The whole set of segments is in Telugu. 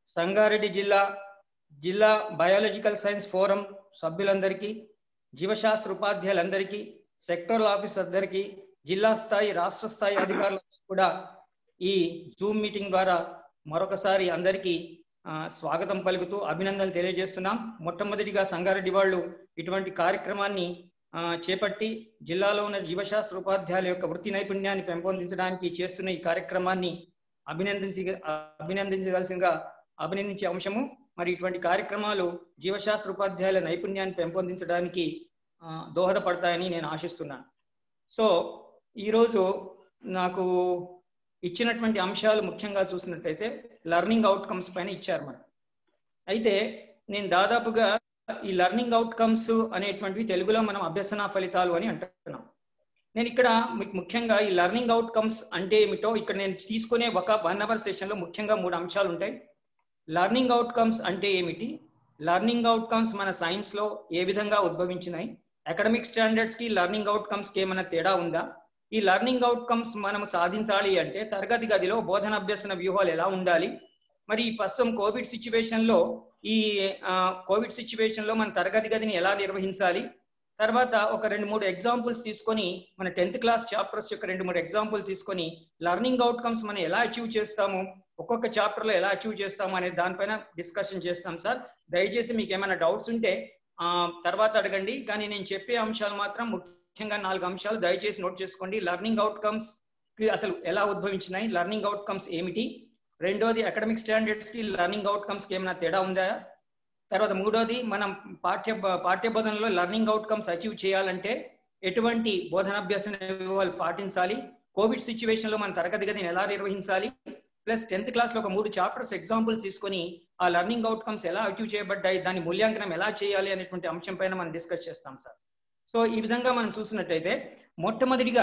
సంగారెడ్డి జిల్లా జిల్లా బయాలజికల్ సైన్స్ ఫోరం సభ్యులందరికీ జీవశాస్త్ర ఉపాధ్యాయులందరికీ సెక్టరల్ ఆఫీసర్ అందరికీ జిల్లా స్థాయి రాష్ట్ర స్థాయి అధికారులందరికీ కూడా ఈ జూమ్ మీటింగ్ ద్వారా మరొకసారి అందరికీ ఆ, స్వాగతం పలుకుతూ అభినందనలు తెలియజేస్తున్నాం మొట్టమొదటిగా సంగారెడ్డి వాళ్ళు ఇటువంటి కార్యక్రమాన్ని ఆ, చేపట్టి జిల్లాలో ఉన్న జీవశాస్త్ర ఉపాధ్యాయుల యొక్క వృత్తి నైపుణ్యాన్ని పెంపొందించడానికి చేస్తున్న ఈ కార్యక్రమాన్ని అభినందించి అభినందించవలసిందిగా అభినందించే అంశము మరి ఇటువంటి కార్యక్రమాలు జీవశాస్త్ర ఉపాధ్యాయుల నైపుణ్యాన్ని పెంపొందించడానికి ఆ, దోహదపడతాయని నేను ఆశిస్తున్నాను సో ఈరోజు నాకు ఇచ్చినటువంటి అంశాలు ముఖ్యంగా చూసినట్టయితే లెర్నింగ్ అవుట్కమ్స్ పైన ఇచ్చారు మనం అయితే నేను దాదాపుగా ఈ లెర్నింగ్ అవుట్కమ్స్ అనేటువంటివి తెలుగులో మనం అభ్యసన ఫలితాలు అని అంటున్నాం నేను ఇక్కడ మీకు ముఖ్యంగా ఈ లెర్నింగ్ అవుట్కమ్స్ అంటే ఏమిటో ఇక్కడ నేను తీసుకునే ఒక వన్ అవర్ సెషన్లో ముఖ్యంగా మూడు అంశాలు ఉంటాయి లెర్నింగ్ అవుట్కమ్స్ అంటే ఏమిటి లెర్నింగ్ అవుట్కమ్స్ మన సైన్స్లో ఏ విధంగా ఉద్భవించినాయి అకాడమిక్ స్టాండర్డ్స్కి లెర్నింగ్ అవుట్కమ్స్కి ఏమైనా తేడా ఉందా ఈ లెర్నింగ్ అవుట్కమ్స్ మనం సాధించాలి అంటే తరగతి గదిలో బోధన అభ్యసన వ్యూహాలు ఎలా ఉండాలి మరి ఈ ప్రస్తుతం కోవిడ్ సిచ్యువేషన్ లో ఈ ఆ, కోవిడ్ సిచ్యువేషన్ లో మన తరగతి గదిని ఎలా నిర్వహించాలి తర్వాత ఒక రెండు మూడు ఎగ్జాంపుల్స్ తీసుకొని మన టెన్త్ క్లాస్ చాప్టర్స్ యొక్క రెండు మూడు ఎగ్జాంపుల్ తీసుకొని లెర్నింగ్ అవుట్కమ్స్ మనం ఎలా అచీవ్ చేస్తాము ఒక్కొక్క చాప్టర్ లో ఎలా అచీవ్ చేస్తాము అనే దానిపైన డిస్కషన్ చేస్తాం సార్ దయచేసి మీకు ఏమైనా డౌట్స్ ఉంటే ఆ, తర్వాత అడగండి కానీ నేను చెప్పే అంశాలు మాత్రం ముఖ్యంగా నాలుగు అంశాలు దయచేసి నోట్ చేసుకోండి లెర్నింగ్ అవుట్కమ్స్ కి అసలు ఎలా ఉద్భవించినాయి లెర్నింగ్ అవుట్కమ్స్ ఏమిటి రెండోది అకాడమిక్ స్టాండర్డ్స్ కి లెర్నింగ్ అవుట్కమ్స్ కి ఏమైనా తేడా ఉందా తర్వాత మూడోది మనం పాఠ్య పాఠ్య బోధనలో లెర్నింగ్ అవుట్కమ్స్ అచీవ్ చేయాలంటే ఎటువంటి బోధనాభ్యాస వ్యూహాలు పాటించాలి కోవిడ్ సిచ్యువేషన్ లో మన తరగతి గదిని ఎలా నిర్వహించాలి ప్లస్ టెన్త్ క్లాస్ లో ఒక మూడు చాప్టర్స్ ఎగ్జాంపుల్ తీసుకొని ఆ లెర్నింగ్ అవుట్కమ్స్ ఎలా అచీవ్ చేయబడ్డాయి దాని మూల్యాంకనం ఎలా చేయాలి అనేటువంటి అంశం పైన మనం డిస్కస్ చేస్తాం సార్ సో ఈ విధంగా మనం చూసినట్టయితే మొట్టమొదటిగా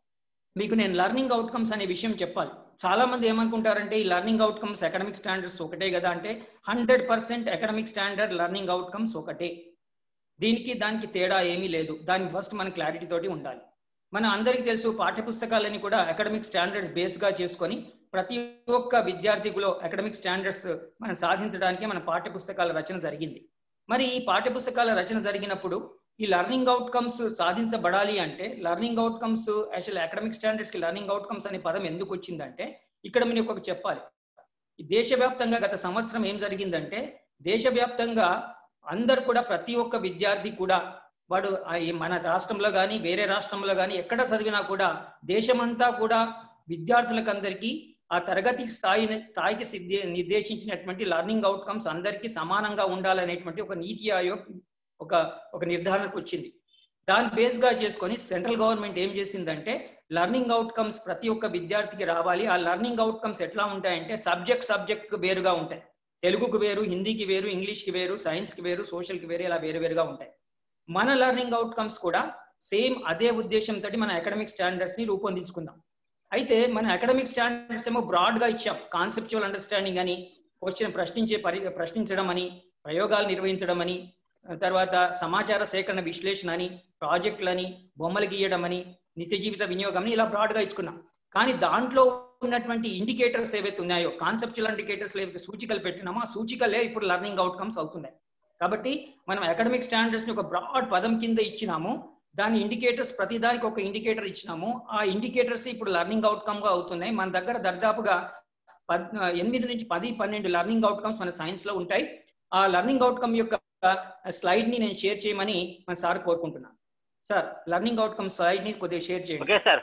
మీకు నేను లెర్నింగ్ అవుట్కమ్స్ అనే విషయం చెప్పాలి చాలా మంది ఏమనుకుంటారంటే ఈ లెర్నింగ్ అవుట్కమ్స్ అకాడమిక్ స్టాండర్డ్స్ ఒకటే కదా అంటే hundred percent academic standard learning outcomes ఒకటే దీనికి దానికి తేడా ఏమీ లేదు దాని ఫస్ట్ మన క్లారిటీ తోటి ఉండాలి మన అందరికీ తెలుసు పాఠ్యపుస్తకాలని కూడా అకాడమిక్ స్టాండర్డ్స్ బేస్ గా చేసుకొని ప్రతి ఒక్క విద్యార్థికులో అకాడమిక్ స్టాండర్డ్స్ మనం సాధించడానికి మన పాఠ్యపుస్తకాల రచన జరిగింది మరి ఈ పాఠ్యపుస్తకాల రచన జరిగినప్పుడు ఈ లెర్నింగ్ అవుట్కమ్స్ సాధించబడాలి అంటే learning outcomes actual academic standards కి లెర్నింగ్ అవుట్కమ్స్ అనే పదం ఎందుకు వచ్చిందంటే ఇక్కడ మీరు ఒక చెప్పాలి ఈ దేశవ్యాప్తంగా గత సంవత్సరం ఏం జరిగిందంటే దేశవ్యాప్తంగా అందరు కూడా ప్రతి ఒక్క విద్యార్థి కూడా వాడు ఆ ఈ మన రాష్ట్రంలో కానీ వేరే రాష్ట్రంలో కానీ ఎక్కడ చదివినా కూడా దేశమంతా కూడా విద్యార్థులకందరికీ ఆ తరగతి స్థాయి స్థాయికి సిద్ధి నిర్దేశించినటువంటి లెర్నింగ్ అవుట్కమ్స్ అందరికీ సమానంగా ఉండాలనేటువంటి ఒక నీతి ఆయోగ్ ఒక ఒక నిర్ధారణకు వచ్చింది దాన్ని బేస్ గా చేసుకొని సెంట్రల్ గవర్నమెంట్ ఏం చేసిందంటే లెర్నింగ్ అవుట్కమ్స్ ప్రతి ఒక్క విద్యార్థికి రావాలి ఆ లెర్నింగ్ అవుట్కమ్స్ ఎట్లా ఉంటాయంటే సబ్జెక్ట్ సబ్జెక్ట్ వేరుగా ఉంటాయి తెలుగుకు వేరు హిందీకి వేరు ఇంగ్లీష్కి వేరు సైన్స్కి వేరు సోషల్కి వేరు ఇలా వేరు వేరుగా ఉంటాయి మన లెర్నింగ్ అవుట్కమ్స్ కూడా సేమ్ అదే ఉద్దేశంతో మన అకాడమిక్ స్టాండర్డ్స్ ని రూపొందించుకుందాం అయితే మన అకాడమిక్ స్టాండర్డ్స్ ఏమో బ్రాడ్ గా ఇచ్చాం కాన్సెప్చువల్ అండర్స్టాండింగ్ అని క్వశ్చన్ ప్రశ్నించే పరి ప్రశ్నించడం అని ప్రయోగాలు నిర్వహించడం అని తర్వాత సమాచార సేకరణ విశ్లేషణ అని ప్రాజెక్టులని బొమ్మలు గీయడం అని నిత్య జీవిత వినియోగం అని ఇలా బ్రాడ్ గా ఇచ్చుకున్నాం కానీ దాంట్లో ఉన్నటువంటి ఇండికేటర్స్ ఏవైతే ఉన్నాయో కాన్సెప్చువల్ ఇండికేటర్స్ ఏవైతే సూచికలు పెట్టినామో ఆ సూచికలే ఇప్పుడు లెర్నింగ్ అవుట్కమ్స్ అవుతున్నాయి కాబట్టి మనం అకాడమిక్ స్టాండర్డ్స్ ని ఒక బ్రాడ్ పదం కింద ఇచ్చినాము దాని ఇండికేటర్స్ ప్రతిదానికి ఒక ఇండికేటర్ ఇచ్చినాము ఆ ఇండికేటర్స్ ఇప్పుడు లెర్నింగ్ అవుట్కమ్ గా అవుతున్నాయి మన దగ్గర దర్దాపుగా పద్ ఎనిమిది నుంచి పది పన్నెండు లెర్నింగ్ అవుట్కమ్స్ మన సైన్స్ లో ఉంటాయి ఆ లెర్నింగ్ అవుట్కమ్ యొక్క స్లైడ్ ని నేను షేర్ చేయమని మన సార్ కోరుకుంటున్నాను సార్ లెర్నింగ్ అవుట్కమ్ స్లైడ్ ని కొద్దిగా షేర్ చేయండి ఓకే సార్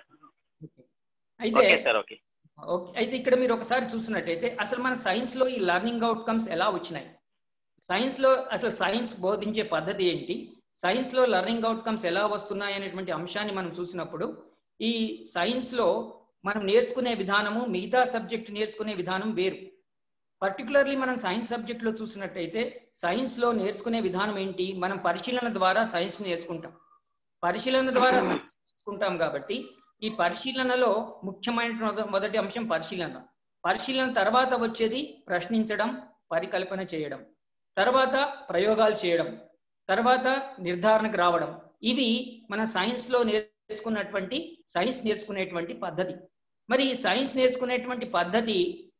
అయితే ఓకే సార్ ఓకే ఓకే అయితే ఇక్కడ మీరు ఒకసారి చూసినట్టయితే అసలు మన సైన్స్ లో ఈ లెర్నింగ్ అవుట్కమ్స్ ఎలా వచ్చినాయి సైన్స్ లో అసలు సైన్స్ బోధించే పద్ధతి ఏంటి సైన్స్ లో లెర్నింగ్ అవుట్కమ్స్ ఎలా వస్తున్నాయి అనేటువంటి అంశాన్ని మనం చూసినప్పుడు ఈ సైన్స్ లో మనం నేర్చుకునే విధానము మిగతా సబ్జెక్ట్ నేర్చుకునే విధానం వేరు పర్టికులర్లీ మనం సైన్స్ సబ్జెక్ట్ లో చూసినట్టయితే సైన్స్ లో నేర్చుకునే విధానం ఏంటి మనం పరిశీలన ద్వారా సైన్స్ నేర్చుకుంటాం పరిశీలన ద్వారా సైన్స్ నేర్చుకుంటాం కాబట్టి ఈ పరిశీలనలో ముఖ్యమైన మొద- మొదటి అంశం పరిశీలన పరిశీలన తర్వాత వచ్చేది ప్రశ్నించడం పరికల్పన చేయడం తర్వాత ప్రయోగాలు చేయడం తర్వాత నిర్ధారణకు రావడం ఇవి మన సైన్స్ లో నేర్చుకున్నటువంటి సైన్స్ నేర్చుకునేటువంటి పద్ధతి మరి ఈ సైన్స్ నేర్చుకునేటువంటి పద్ధతి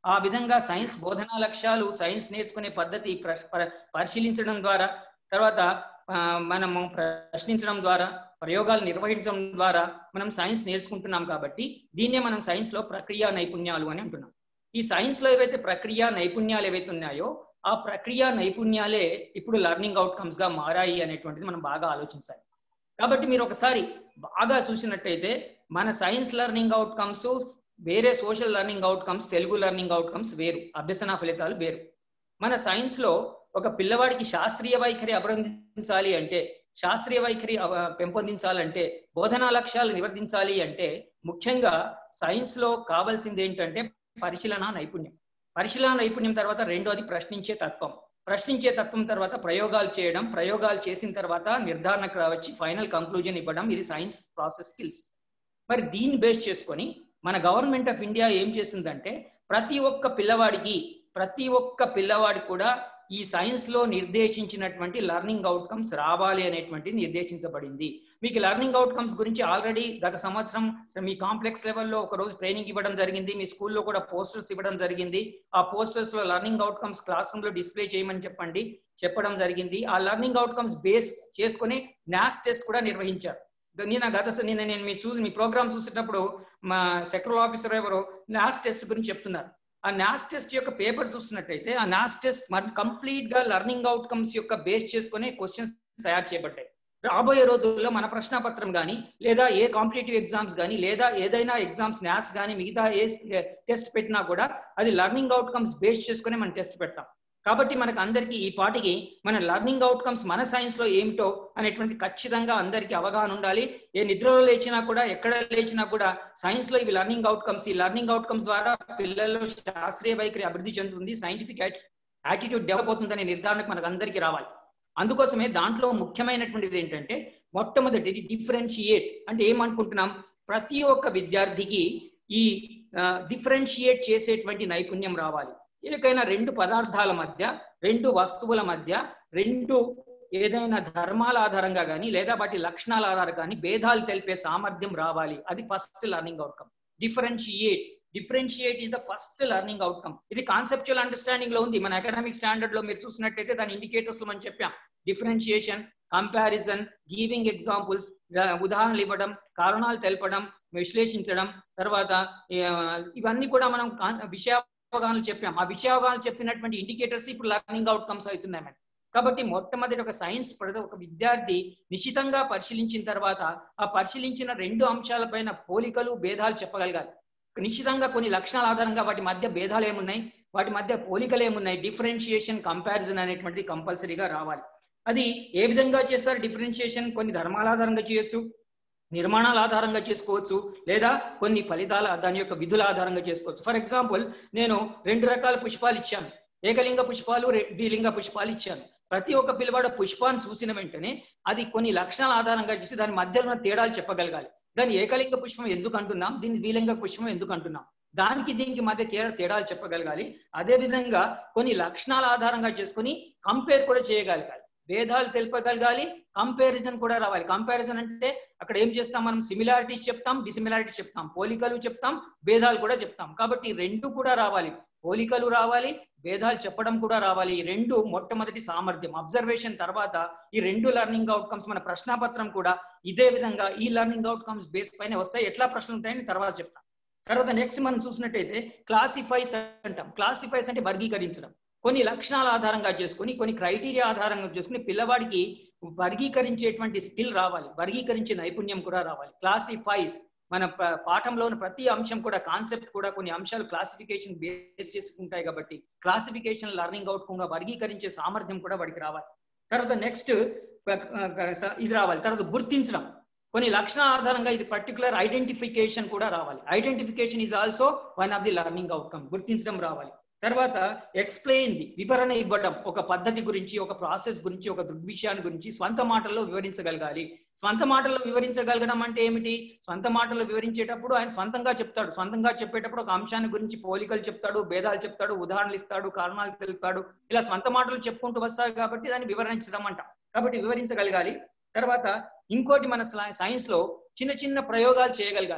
ఆ విధంగా సైన్స్ బోధనా లక్ష్యాలు సైన్స్ నేర్చుకునే పద్ధతి ప్ర- ప- పరిశీలించడం ద్వారా తర్వాత ఆ, మనము ప్రశ్నించడం ద్వారా ప్రయోగాలు నిర్వహించడం ద్వారా మనం సైన్స్ నేర్చుకుంటున్నాం కాబట్టి దీన్నే మనం సైన్స్ లో ప్రక్రియ నైపుణ్యాలు అని అంటున్నాం ఈ సైన్స్ లో ఏవైతే ప్రక్రియ నైపుణ్యాలు ఏవైతే ఉన్నాయో ఆ ప్రక్రియ నైపుణ్యాలే ఇప్పుడు లెర్నింగ్ అవుట్కమ్స్ గా మారాయి అనేటువంటిది మనం బాగా ఆలోచించాలి కాబట్టి మీరు ఒకసారి బాగా చూసినట్టయితే మన సైన్స్ లెర్నింగ్ అవుట్కమ్స్ వేరే social learning outcomes Telugu learning outcomes వేరు అభ్యసన ఫలితాలు వేరు మన సైన్స్ లో ఒక పిల్లవాడికి శాస్త్రీయ వైఖరి అభినందించాలి అంటే శాస్త్రీయ వైఖరి అవ- పెంపొందించాలంటే బోధనా లక్ష్యాలు నివర్తించాలి అంటే ముఖ్యంగా సైన్స్ లో కావాల్సింది ఏంటంటే పరిశీలన నైపుణ్యం పరిశీలన నైపుణ్యం తర్వాత రెండోది ప్రశ్నించే తత్వం ప్రశ్నించే తత్వం తర్వాత ప్రయోగాలు చేయడం ప్రయోగాలు చేసిన తర్వాత నిర్ధారణకు రావచ్చి ఫైనల్ కంక్లూజన్ ఇవ్వడం ఇది సైన్స్ ప్రాసెస్ స్కిల్స్ మరి దీన్ని బేస్ చేసుకొని మన గవర్నమెంట్ ఆఫ్ ఇండియా ఏం చేసిందంటే ప్రతి ఒక్క పిల్లవాడికి ప్రతి ఒక్క పిల్లవాడికి కూడా ఈ సైన్స్ లో నిర్దేశించినటువంటి లెర్నింగ్ అవుట్కమ్స్ రావాలి అనేటువంటిది నిర్దేశించబడింది మీకు లెర్నింగ్ అవుట్కమ్స్ గురించి ఆల్రెడీ గత సంవత్సరం మీ కాంప్లెక్స్ లెవెల్లో ఒక రోజు ట్రైనింగ్ ఇవ్వడం జరిగింది మీ స్కూల్లో కూడా పోస్టర్స్ ఇవ్వడం జరిగింది ఆ పోస్టర్స్ లో లెర్నింగ్ అవుట్కమ్స్ క్లాస్ రూమ్ లో డిస్ప్లే చేయమని చెప్పండి చెప్పడం జరిగింది ఆ లెర్నింగ్ అవుట్కమ్స్ బేస్ చేసుకొని నాస్ టెస్ట్ కూడా నిర్వహించారు నిన్న గత స- నిన్న నేను మీ చూసి మీ ప్రోగ్రామ్ చూసేటప్పుడు మా సెక్రటరీ ఆఫీసర్ ఎవరు నాస్ టెస్ట్ గురించి చెప్తున్నారు ఆ నాస్ టెస్ట్ యొక్క పేపర్ చూసినట్టయితే ఆ నాస్ టెస్ట్ కంప్లీట్ గా లెర్నింగ్ అవుట్కమ్స్ యొక్క బేస్ చేసుకుని క్వశ్చన్స్ తయారు చేయబడ్డాయి రాబోయే రోజుల్లో మన ప్రశ్నపత్రం కానీ లేదా ఏ కాంపిటేటివ్ ఎగ్జామ్స్ కానీ లేదా ఏదైనా ఎగ్జామ్స్ నాస్ కానీ మిగతా ఏ టెస్ట్ పెట్టినా కూడా అది లెర్నింగ్ అవుట్కమ్స్ బేస్ చేసుకుని మనం టెస్ట్ పెడతాం కాబట్టి మనకు అందరికీ ఈ పాటికి మన లెర్నింగ్ అవుట్కమ్స్ మన సైన్స్ లో ఏమిటో అనేటువంటి ఖచ్చితంగా అందరికీ అవగాహన ఉండాలి ఏ నిద్రలో లేచినా కూడా ఎక్కడ లేచినా కూడా సైన్స్ లో ఇవి లెర్నింగ్ అవుట్కమ్స్ ఈ లెర్నింగ్ అవుట్కమ్స్ ద్వారా పిల్లల్లో శాస్త్రీయ వైఖరి అభివృద్ధి చెందుతుంది సైంటిఫిక్ యాటిట్యూడ్ డెవలప్ అవుతుందనే నిర్ధారణకు మనకు అందరికీ రావాలి అందుకోసమే దాంట్లో ముఖ్యమైనటువంటిది ఏంటంటే మొట్టమొదటిది డిఫరెన్షియేట్ అంటే ఏమనుకుంటున్నాం ప్రతి ఒక్క విద్యార్థికి ఈ డిఫరెన్షియేట్ చేసేటువంటి నైపుణ్యం రావాలి ఏకైనా రెండు పదార్థాల మధ్య రెండు వస్తువుల మధ్య రెండు ఏదైనా ధర్మాల ఆధారంగా కానీ లేదా వాటి లక్షణాల ఆధారంగా కానీ భేదాలు తెలిపే సామర్థ్యం రావాలి అది first learning outcome differentiate differentiate is the first learning outcome ఇది కాన్సెప్చువల్ అండర్స్టాండింగ్ లో ఉంది మన అకాడమిక్ స్టాండర్డ్ లో మీరు చూసినట్టయితే దాని ఇండికేటర్స్ మనం చెప్పాం డిఫరెన్షియేషన్ కంపారిజన్ గివింగ్ ఎగ్జాంపుల్స్ ఉదాహరణలు ఇవ్వడం కారణాలు తెలపడం విశ్లేషించడం తర్వాత ఆ, ఇవన్నీ కూడా మనం కాన్- విషయావగాహనలు చెప్పాం ఆ విషయావగాహనలు చెప్పినటువంటి ఇండికేటర్స్ ఇప్పుడు లెర్నింగ్ అవుట్కమ్స్ అవుతున్నాయి మేడం కాబట్టి మొట్టమొదటి ఒక సైన్స్ ప్రతి ఒక విద్యార్థి నిశితంగా పరిశీలించిన తర్వాత ఆ పరిశీలించిన రెండు అంశాలపైన పోలికలు భేదాలు చెప్పగలగాలి నిశ్చితంగా కొన్ని లక్షణాల ఆధారంగా వాటి మధ్య భేదాలు ఏమున్నాయి వాటి మధ్య పోలికలు ఏమున్నాయి డిఫరెన్షియేషన్ కంపారిజన్ అనేటువంటిది కంపల్సరీగా రావాలి అది ఏ విధంగా చేస్తారు డిఫరెన్షియేషన్ కొన్ని ధర్మాల ఆధారంగా చేయొచ్చు నిర్మాణాల ఆధారంగా చేసుకోవచ్చు లేదా కొన్ని ఫలితాల దాని యొక్క విధుల ఆధారంగా చేసుకోవచ్చు ఫర్ ఎగ్జాంపుల్ నేను రెండు రకాల పుష్పాలు ఇచ్చాను ఏకలింగ పుష్పాలు రె- ద్విలింగ పుష్పాలు ఇచ్చాను ప్రతి ఒక్క పిల్లవాడు పుష్పాన్ని చూసిన వెంటనే అది కొన్ని లక్షణాల ఆధారంగా చూసి దాని మధ్యలో ఉన్న తేడాలు చెప్పగలగాలి దాన్ని ఏకలింగ పుష్పం ఎందుకు అంటున్నాం దీన్ని ద్విలింగ పుష్పం ఎందుకు అంటున్నాం దానికి దీనికి మధ్య తేడా తేడాలు చెప్పగలగాలి అదే విధంగా కొన్ని లక్షణాల ఆధారంగా చేసుకుని కంపేర్ కూడా చేయగలగాలి భేదాలు తెలుపగలగాలి కంపారిజన్ కూడా రావాలి కంపారిజన్ అంటే అక్కడ ఏం చేస్తాం మనం సిమిలారిటీస్ చెప్తాం డిసిమిలారిటీస్ చెప్తాం పోలికలు చెప్తాం భేదాలు కూడా చెప్తాం కాబట్టి ఈ రెండు కూడా రావాలి పోలికలు రావాలి భేదాలు చెప్పడం కూడా రావాలి ఈ రెండు మొట్టమొదటి సామర్థ్యం అబ్జర్వేషన్ తర్వాత ఈ రెండు లెర్నింగ్ అవుట్కమ్స్ మన ప్రశ్నాపత్రం కూడా ఇదే విధంగా ఈ లెర్నింగ్ అవుట్కమ్స్ బేస్ పైన వస్తాయి ఎట్లా ప్రశ్నలు ఉంటాయని తర్వాత చెప్తాం తర్వాత నెక్స్ట్ మనం చూసినట్టయితే క్లాసిఫైస్ అంటాం క్లాసిఫైస్ అంటే వర్గీకరించడం కొన్ని లక్షణాల ఆధారంగా చేసుకొని కొన్ని క్రైటీరియా ఆధారంగా చేసుకుని పిల్లవాడికి వర్గీకరించేటువంటి స్కిల్ రావాలి వర్గీకరించే నైపుణ్యం కూడా రావాలి క్లాసిఫైస్ మన ప- పాఠంలో ఉన్న ప్రతి అంశం కూడా కాన్సెప్ట్ కూడా కొన్ని అంశాలు క్లాసిఫికేషన్ బేస్ చేసుకుంటాయి కాబట్టి క్లాసిఫికేషన్ లెర్నింగ్ అవుట్కమ్ గా వర్గీకరించే సామర్థ్యం కూడా వాడికి రావాలి తర్వాత నెక్స్ట్ ఇది రావాలి తర్వాత గుర్తించడం కొన్ని లక్షణాల ఆధారంగా ఇది పర్టికులర్ ఐడెంటిఫికేషన్ కూడా రావాలి identification is also one of the learning outcome గుర్తించడం రావాలి తర్వాత ఎక్స్ప్లెయిన్ ది వివరణ ఇవ్వడం ఒక పద్ధతి గురించి ఒక ప్రాసెస్ గురించి ఒక దృగ్విషయాన్ని గురించి స్వంత మాటల్లో వివరించగలగాలి స్వంత మాటల్లో వివరించగలగడం అంటే ఏమిటి స్వంత మాటల్లో వివరించేటప్పుడు ఆయన స్వంతంగా చెప్తాడు స్వంతంగా చెప్పేటప్పుడు ఒక అంశాన్ని గురించి పోలికలు చెప్తాడు భేదాలు చెప్తాడు ఉదాహరణలు ఇస్తాడు కారణాలు తెలుపుతాడు ఇలా స్వంత మాటలు చెప్పుకుంటూ వస్తాయి కాబట్టి దాన్ని వివరించడం అంట కాబట్టి వివరించగలగాలి తర్వాత ఇంకోటి మన సైన్స్ లో చిన్న చిన్న ప్రయోగాలు చేయగలగాలి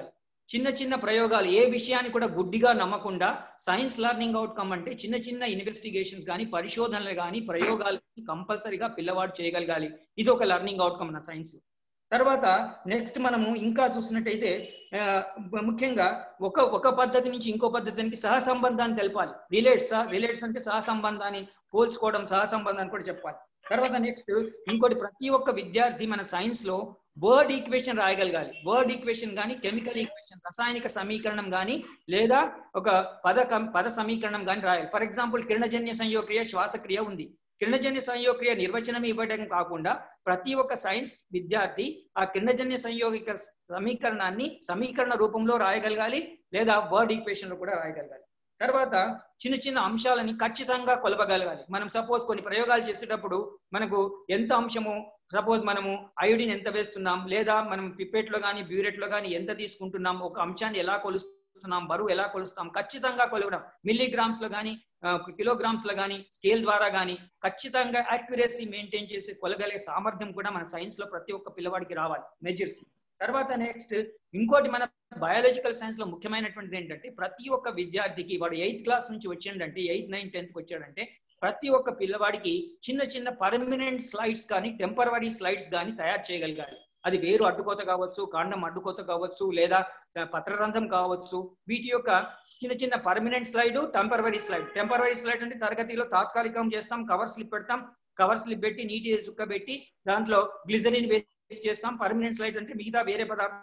చిన్న చిన్న ప్రయోగాలు ఏ విషయాన్ని కూడా గుడ్డిగా నమ్మకుండా సైన్స్ లెర్నింగ్ అవుట్కమ్ అంటే చిన్న చిన్న ఇన్వెస్టిగేషన్స్ కానీ పరిశోధనలు కానీ ప్రయోగాలు కంపల్సరీగా పిల్లవాడు చేయగలగాలి ఇది ఒక లెర్నింగ్ అవుట్కమ్ నా సైన్స్ తర్వాత నెక్స్ట్ మనము ఇంకా చూసినట్టయితే ఆ, ముఖ్యంగా ఒక ఒక పద్ధతి నుంచి ఇంకో పద్ధతికి సహసంబంధాన్ని తెలపాలి రిలేట్స్ రిలేట్స్ అంటే సహసంబంధాన్ని పోల్చుకోవడం సహసంబంధాన్ని కూడా చెప్పాలి తర్వాత నెక్స్ట్ ఇంకోటి ప్రతి ఒక్క విద్యార్థి మన సైన్స్ లో వర్డ్ ఈక్వేషన్ రాయగలగాలి వర్డ్ ఈక్వేషన్ కానీ కెమికల్ ఈక్వేషన్ రసాయనిక సమీకరణం కానీ లేదా ఒక పద కం- పద సమీకరణం కానీ రాయాలి ఫర్ ఎగ్జాంపుల్ కిరణజన్య సంయోగక్రియ శ్వాసక్రియ ఉంది కిరణజన్య సంయోగక్రియ నిర్వచనం ఇవ్వడం కాకుండా ప్రతి ఒక్క సైన్స్ విద్యార్థి ఆ కిరణజన్య సంయోగిక సమీకరణాన్ని సమీకరణ రూపంలో రాయగలగాలి లేదా వర్డ్ ఈక్వేషన్ లో కూడా రాయగలగాలి తర్వాత చిన్న చిన్న అంశాలని ఖచ్చితంగా కొలవగలగాలి మనం సపోజ్ కొన్ని ప్రయోగాలు చేసేటప్పుడు మనకు ఎంత అంశము సపోజ్ మనము అయోడిన్ ఎంత వేస్తున్నాం లేదా మనం పిప్పెట్ లో కానీ బ్యూరెట్ లో కానీ ఎంత తీసుకుంటున్నాం ఒక అంశాన్ని ఎలా కొలుస్తున్నాం బరువు ఎలా కొలుస్తాం ఖచ్చితంగా కొలవడం మిల్లీగ్రామ్స్ లో కానీ కిలోగ్రామ్స్ లో కానీ స్కేల్ ద్వారా కానీ ఖచ్చితంగా యాక్యురసీ మెయింటైన్ చేసి కొలగలిగే సామర్థ్యం కూడా మన సైన్స్ లో ప్రతి ఒక్క పిల్లవాడికి రావాలి మెజర్స్ తర్వాత నెక్స్ట్ ఇంకోటి మన బయాలజికల్ సైన్స్ లో ముఖ్యమైనటువంటిది ఏంటంటే ప్రతి ఒక్క విద్యార్థికి వాడు ఎయిత్ క్లాస్ నుంచి వచ్చిండంటే ఎయిత్ నైన్త్ టెన్త్ వచ్చాడంటే ప్రతి ఒక్క పిల్లవాడికి చిన్న చిన్న పర్మనెంట్ స్లైడ్స్ కానీ టెంపరవరీ స్లైడ్స్ కానీ తయారు చేయగలగాలి అది వేరు అడ్డుకోత కావచ్చు కాండం అడ్డుకోత కావచ్చు లేదా పత్రరంధ్రం కావచ్చు వీటి యొక్క చిన్న చిన్న permanent slide temporary slide temporary slide అంటే తరగతిలో తాత్కాలికం చేస్తాం కవర్ స్లిప్ పెడతాం కవర్ స్లిప్ పెట్టి నీటి చుక్క పెట్టి దాంట్లో గ్లిజరిన్ వేసి చేస్తాం పర్మనెంట్ స్లైడ్ అంటే మిగతా వేరే పదార్థం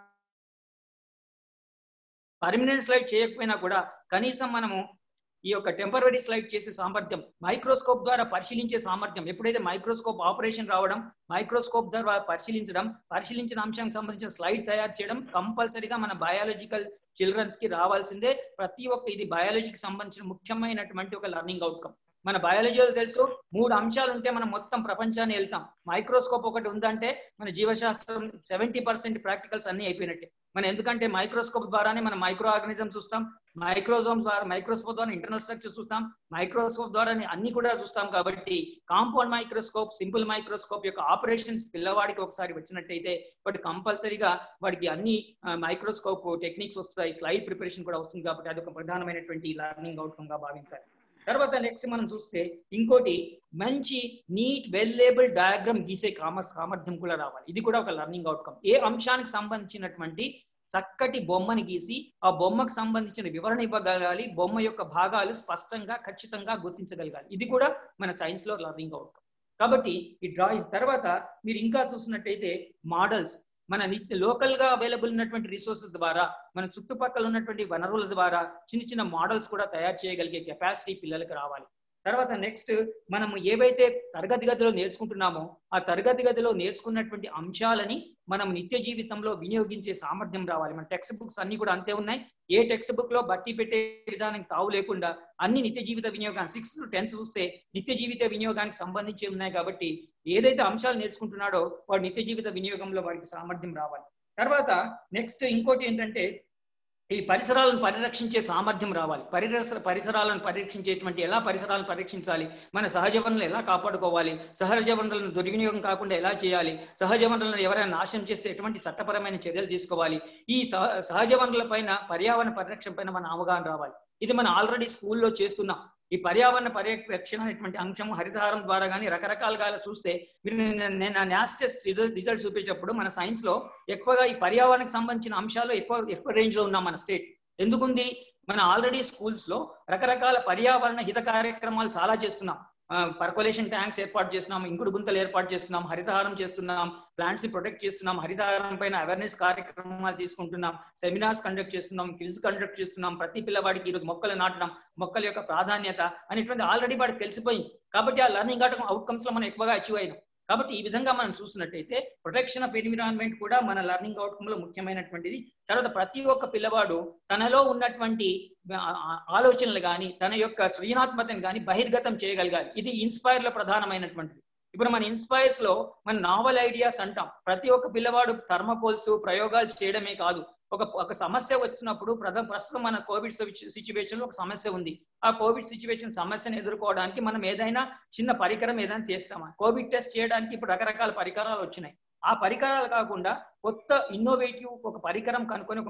పర్మనెంట్ స్లైడ్ చేయకపోయినా కూడా కనీసం మనము ఈ యొక్క టెంపరరీ స్లైడ్ చేసే సామర్థ్యం మైక్రోస్కోప్ ద్వారా పరిశీలించే సామర్థ్యం ఎప్పుడైతే మైక్రోస్కోప్ ఆపరేషన్ రావడం మైక్రోస్కోప్ ద్వారా పరిశీలించడం పరిశీలించిన అంశానికి సంబంధించిన స్లైడ్ తయారు చేయడం కంపల్సరీగా మన బయాలజికల్ చిల్డ్రన్స్ కి రావాల్సిందే ప్రతి ఒక్క ఇది బయాలజీకి సంబంధించిన ముఖ్యమైనటువంటి ఒక లర్నింగ్ అవుట్కమ్ మన బయాలజీలో తెలుసు మూడు అంశాలు ఉంటే మనం మొత్తం ప్రపంచాన్ని వెళ్తాం మైక్రోస్కోప్ ఒకటి ఉందంటే మన జీవశాస్త్రం సెవెంటీ పర్సెంట్ ప్రాక్టికల్స్ అన్ని అయిపోయినట్టే మనం ఎందుకంటే మైక్రోస్కోప్ ద్వారానే మనం మైక్రో ఆర్గానిజం చూస్తాం మైక్రోజోమ్ ద్వారా మైక్రోస్కోప్ ద్వారా ఇంటర్నల్ స్ట్రక్చర్ చూస్తాం మైక్రోస్కోప్ ద్వారా అన్ని కూడా చూస్తాం కాబట్టి కాంపౌండ్ మైక్రోస్కోప్ సింపుల్ మైక్రోస్కోప్ యొక్క ఆపరేషన్స్ పిల్లవాడికి ఒకసారి వచ్చినట్టయితే వాటి కంపల్సరీగా వాడికి అన్ని మైక్రోస్కోప్ టెక్నిక్స్ వస్తాయి స్లైడ్ ప్రిపరేషన్ కూడా వస్తుంది కాబట్టి అది ఒక ప్రధానమైనటువంటి లర్నింగ్ అవుట్కమ్ గా భావించాలి తర్వాత నెక్స్ట్ మనం చూస్తే ఇంకోటి మంచి నీట్ వెల్ లేబుల్ డయాగ్రామ్ గీసే కామర్స్ సామర్థ్యం కూడా రావాలి ఇది కూడా ఒక లర్నింగ్ అవుట్కమ్ ఏ అంశానికి సంబంధించినటువంటి చక్కటి బొమ్మని గీసి ఆ బొమ్మకు సంబంధించిన వివరణ ఇవ్వగలగాలి బొమ్మ యొక్క భాగాలు స్పష్టంగా ఖచ్చితంగా గుర్తించగలగాలి ఇది కూడా మన సైన్స్ లో లర్నింగ్ అవుట్కమ్ కాబట్టి ఈ డ్రాయింగ్ తర్వాత మీరు ఇంకా చూసినట్టయితే మోడల్స్ మన నిత్య లోకల్ గా అవైలబుల్ ఉన్నటువంటి రిసోర్సెస్ ద్వారా మన చుట్టుపక్కల ఉన్నటువంటి వనరుల ద్వారా చిన్న చిన్న మోడల్స్ కూడా తయారు చేయగలిగే కెపాసిటీ పిల్లలకు రావాలి తర్వాత నెక్స్ట్ మనం ఏవైతే తరగతి గదిలో నేర్చుకుంటున్నామో ఆ తరగతి గదిలో నేర్చుకున్నటువంటి అంశాలని మనం నిత్య జీవితంలో వినియోగించే సామర్థ్యం రావాలి మన టెక్స్ట్ బుక్స్ అన్ని కూడా అంతే ఉన్నాయి ఏ టెక్స్ట్ బుక్ లో బట్టి పెట్టే విధానం తావు లేకుండా అన్ని నిత్య జీవిత వినియోగాన్ని సిక్స్త్ టెన్త్ చూస్తే నిత్య జీవిత వినియోగానికి సంబంధించి ఉన్నాయి కాబట్టి ఏదైతే అంశాలు నేర్చుకుంటున్నాడో వాడు నిత్య జీవిత వినియోగంలో వాడికి సామర్థ్యం రావాలి తర్వాత నెక్స్ట్ ఇంకోటి ఏంటంటే ఈ పరిసరాలను పరిరక్షించే సామర్థ్యం రావాలి పరిరస పరిసరాలను పరిరక్షించేటువంటి ఎలా పరిసరాలను పరిరక్షించాలి మన సహజ వనరులను ఎలా కాపాడుకోవాలి సహజ వనరులను దుర్వినియోగం కాకుండా ఎలా చేయాలి సహజ వనరులను ఎవరైనా నాశనం చేస్తే ఎటువంటి చట్టపరమైన చర్యలు తీసుకోవాలి ఈ సహజ వనరుల పైన పర్యావరణ పరిరక్షణ పైన మన అవగాహన రావాలి ఇది మనం ఆల్రెడీ స్కూల్లో చేస్తున్నాం ఈ పర్యావరణ పరిరక్షణ అనేటువంటి అంశం హరితహారం ద్వారా కానీ రకరకాలుగా చూస్తే మీరు నేను నాస్టెస్ట్ రిజల్ట్ చూపించేటప్పుడు మన సైన్స్ లో ఎక్కువగా ఈ పర్యావరణకు సంబంధించిన అంశాలు ఎక్కువ ఎక్కువ రేంజ్ లో ఉన్నాం మన స్టేట్ ఎందుకుంది మన ఆల్రెడీ స్కూల్స్ లో రకరకాల పర్యావరణ హిత కార్యక్రమాలు చాలా చేస్తున్నాం పర్కోలేషన్ ట్యాంక్స్ ఏర్పాటు చేస్తున్నాం ఇంకుడు గుంతలు ఏర్పాటు చేస్తున్నాం హరితహారం చేస్తున్నాం ప్లాంట్స్ ని ప్రొటెక్ట్ చేస్తున్నాం హరితహారం పైన అవేర్నెస్ కార్యక్రమాలు తీసుకుంటున్నాం సెమినార్స్ కండక్ట్ చేస్తున్నాం క్విజ్ కండక్ట్ చేస్తున్నాం ప్రతి పిల్లవాడికి ఈరోజు మొక్కలు నాటడం మొక్కల యొక్క ప్రాధాన్యత అనేటువంటి ఆల్రెడీ వాడికి తెలిసిపోయింది కాబట్టి ఆ లర్నింగ్ అవుట్కమ్స్ లో మనం ఎక్కువగా అచీవ్ అయినాం కాబట్టి ఈ విధంగా మనం చూసినట్టయితే ప్రొటెక్షన్ ఆఫ్ ఎన్విరాన్మెంట్ కూడా మన లర్నింగ్ అవుట్కమ్ లో ముఖ్యమైనటువంటిది తర్వాత ప్రతి ఒక్క పిల్లవాడు తనలో ఉన్నటువంటి ఆలోచనలు కానీ తన యొక్క సృజనాత్మకతను కానీ బహిర్గతం చేయగలగాలి ఇది ఇన్స్పైర్ లో ప్రధానమైనటువంటిది ఇప్పుడు మన ఇన్స్పైర్స్ లో మన నావల్ ఐడియాస్ అంటాం ప్రతి ఒక్క పిల్లవాడు థర్మకోల్స్ ప్రయోగాలు చేయడమే కాదు ఒక ఒక సమస్య వచ్చినప్పుడు ప్రధ ప్రస్తుతం మన కోవిడ్ సిచ్యువేషన్ లో ఒక సమస్య ఉంది ఆ కోవిడ్ సిచ్యువేషన్ సమస్యను ఎదుర్కోవడానికి మనం ఏదైనా చిన్న పరికరం ఏదైనా చేస్తామా కోవిడ్ టెస్ట్ చేయడానికి ఇప్పుడు రకరకాల పరికరాలు వచ్చినాయి ఆ పరికరాలు కాకుండా కొత్త ఇన్నోవేటివ్ ఒక పరికరం కనుక్కొని ఒక మా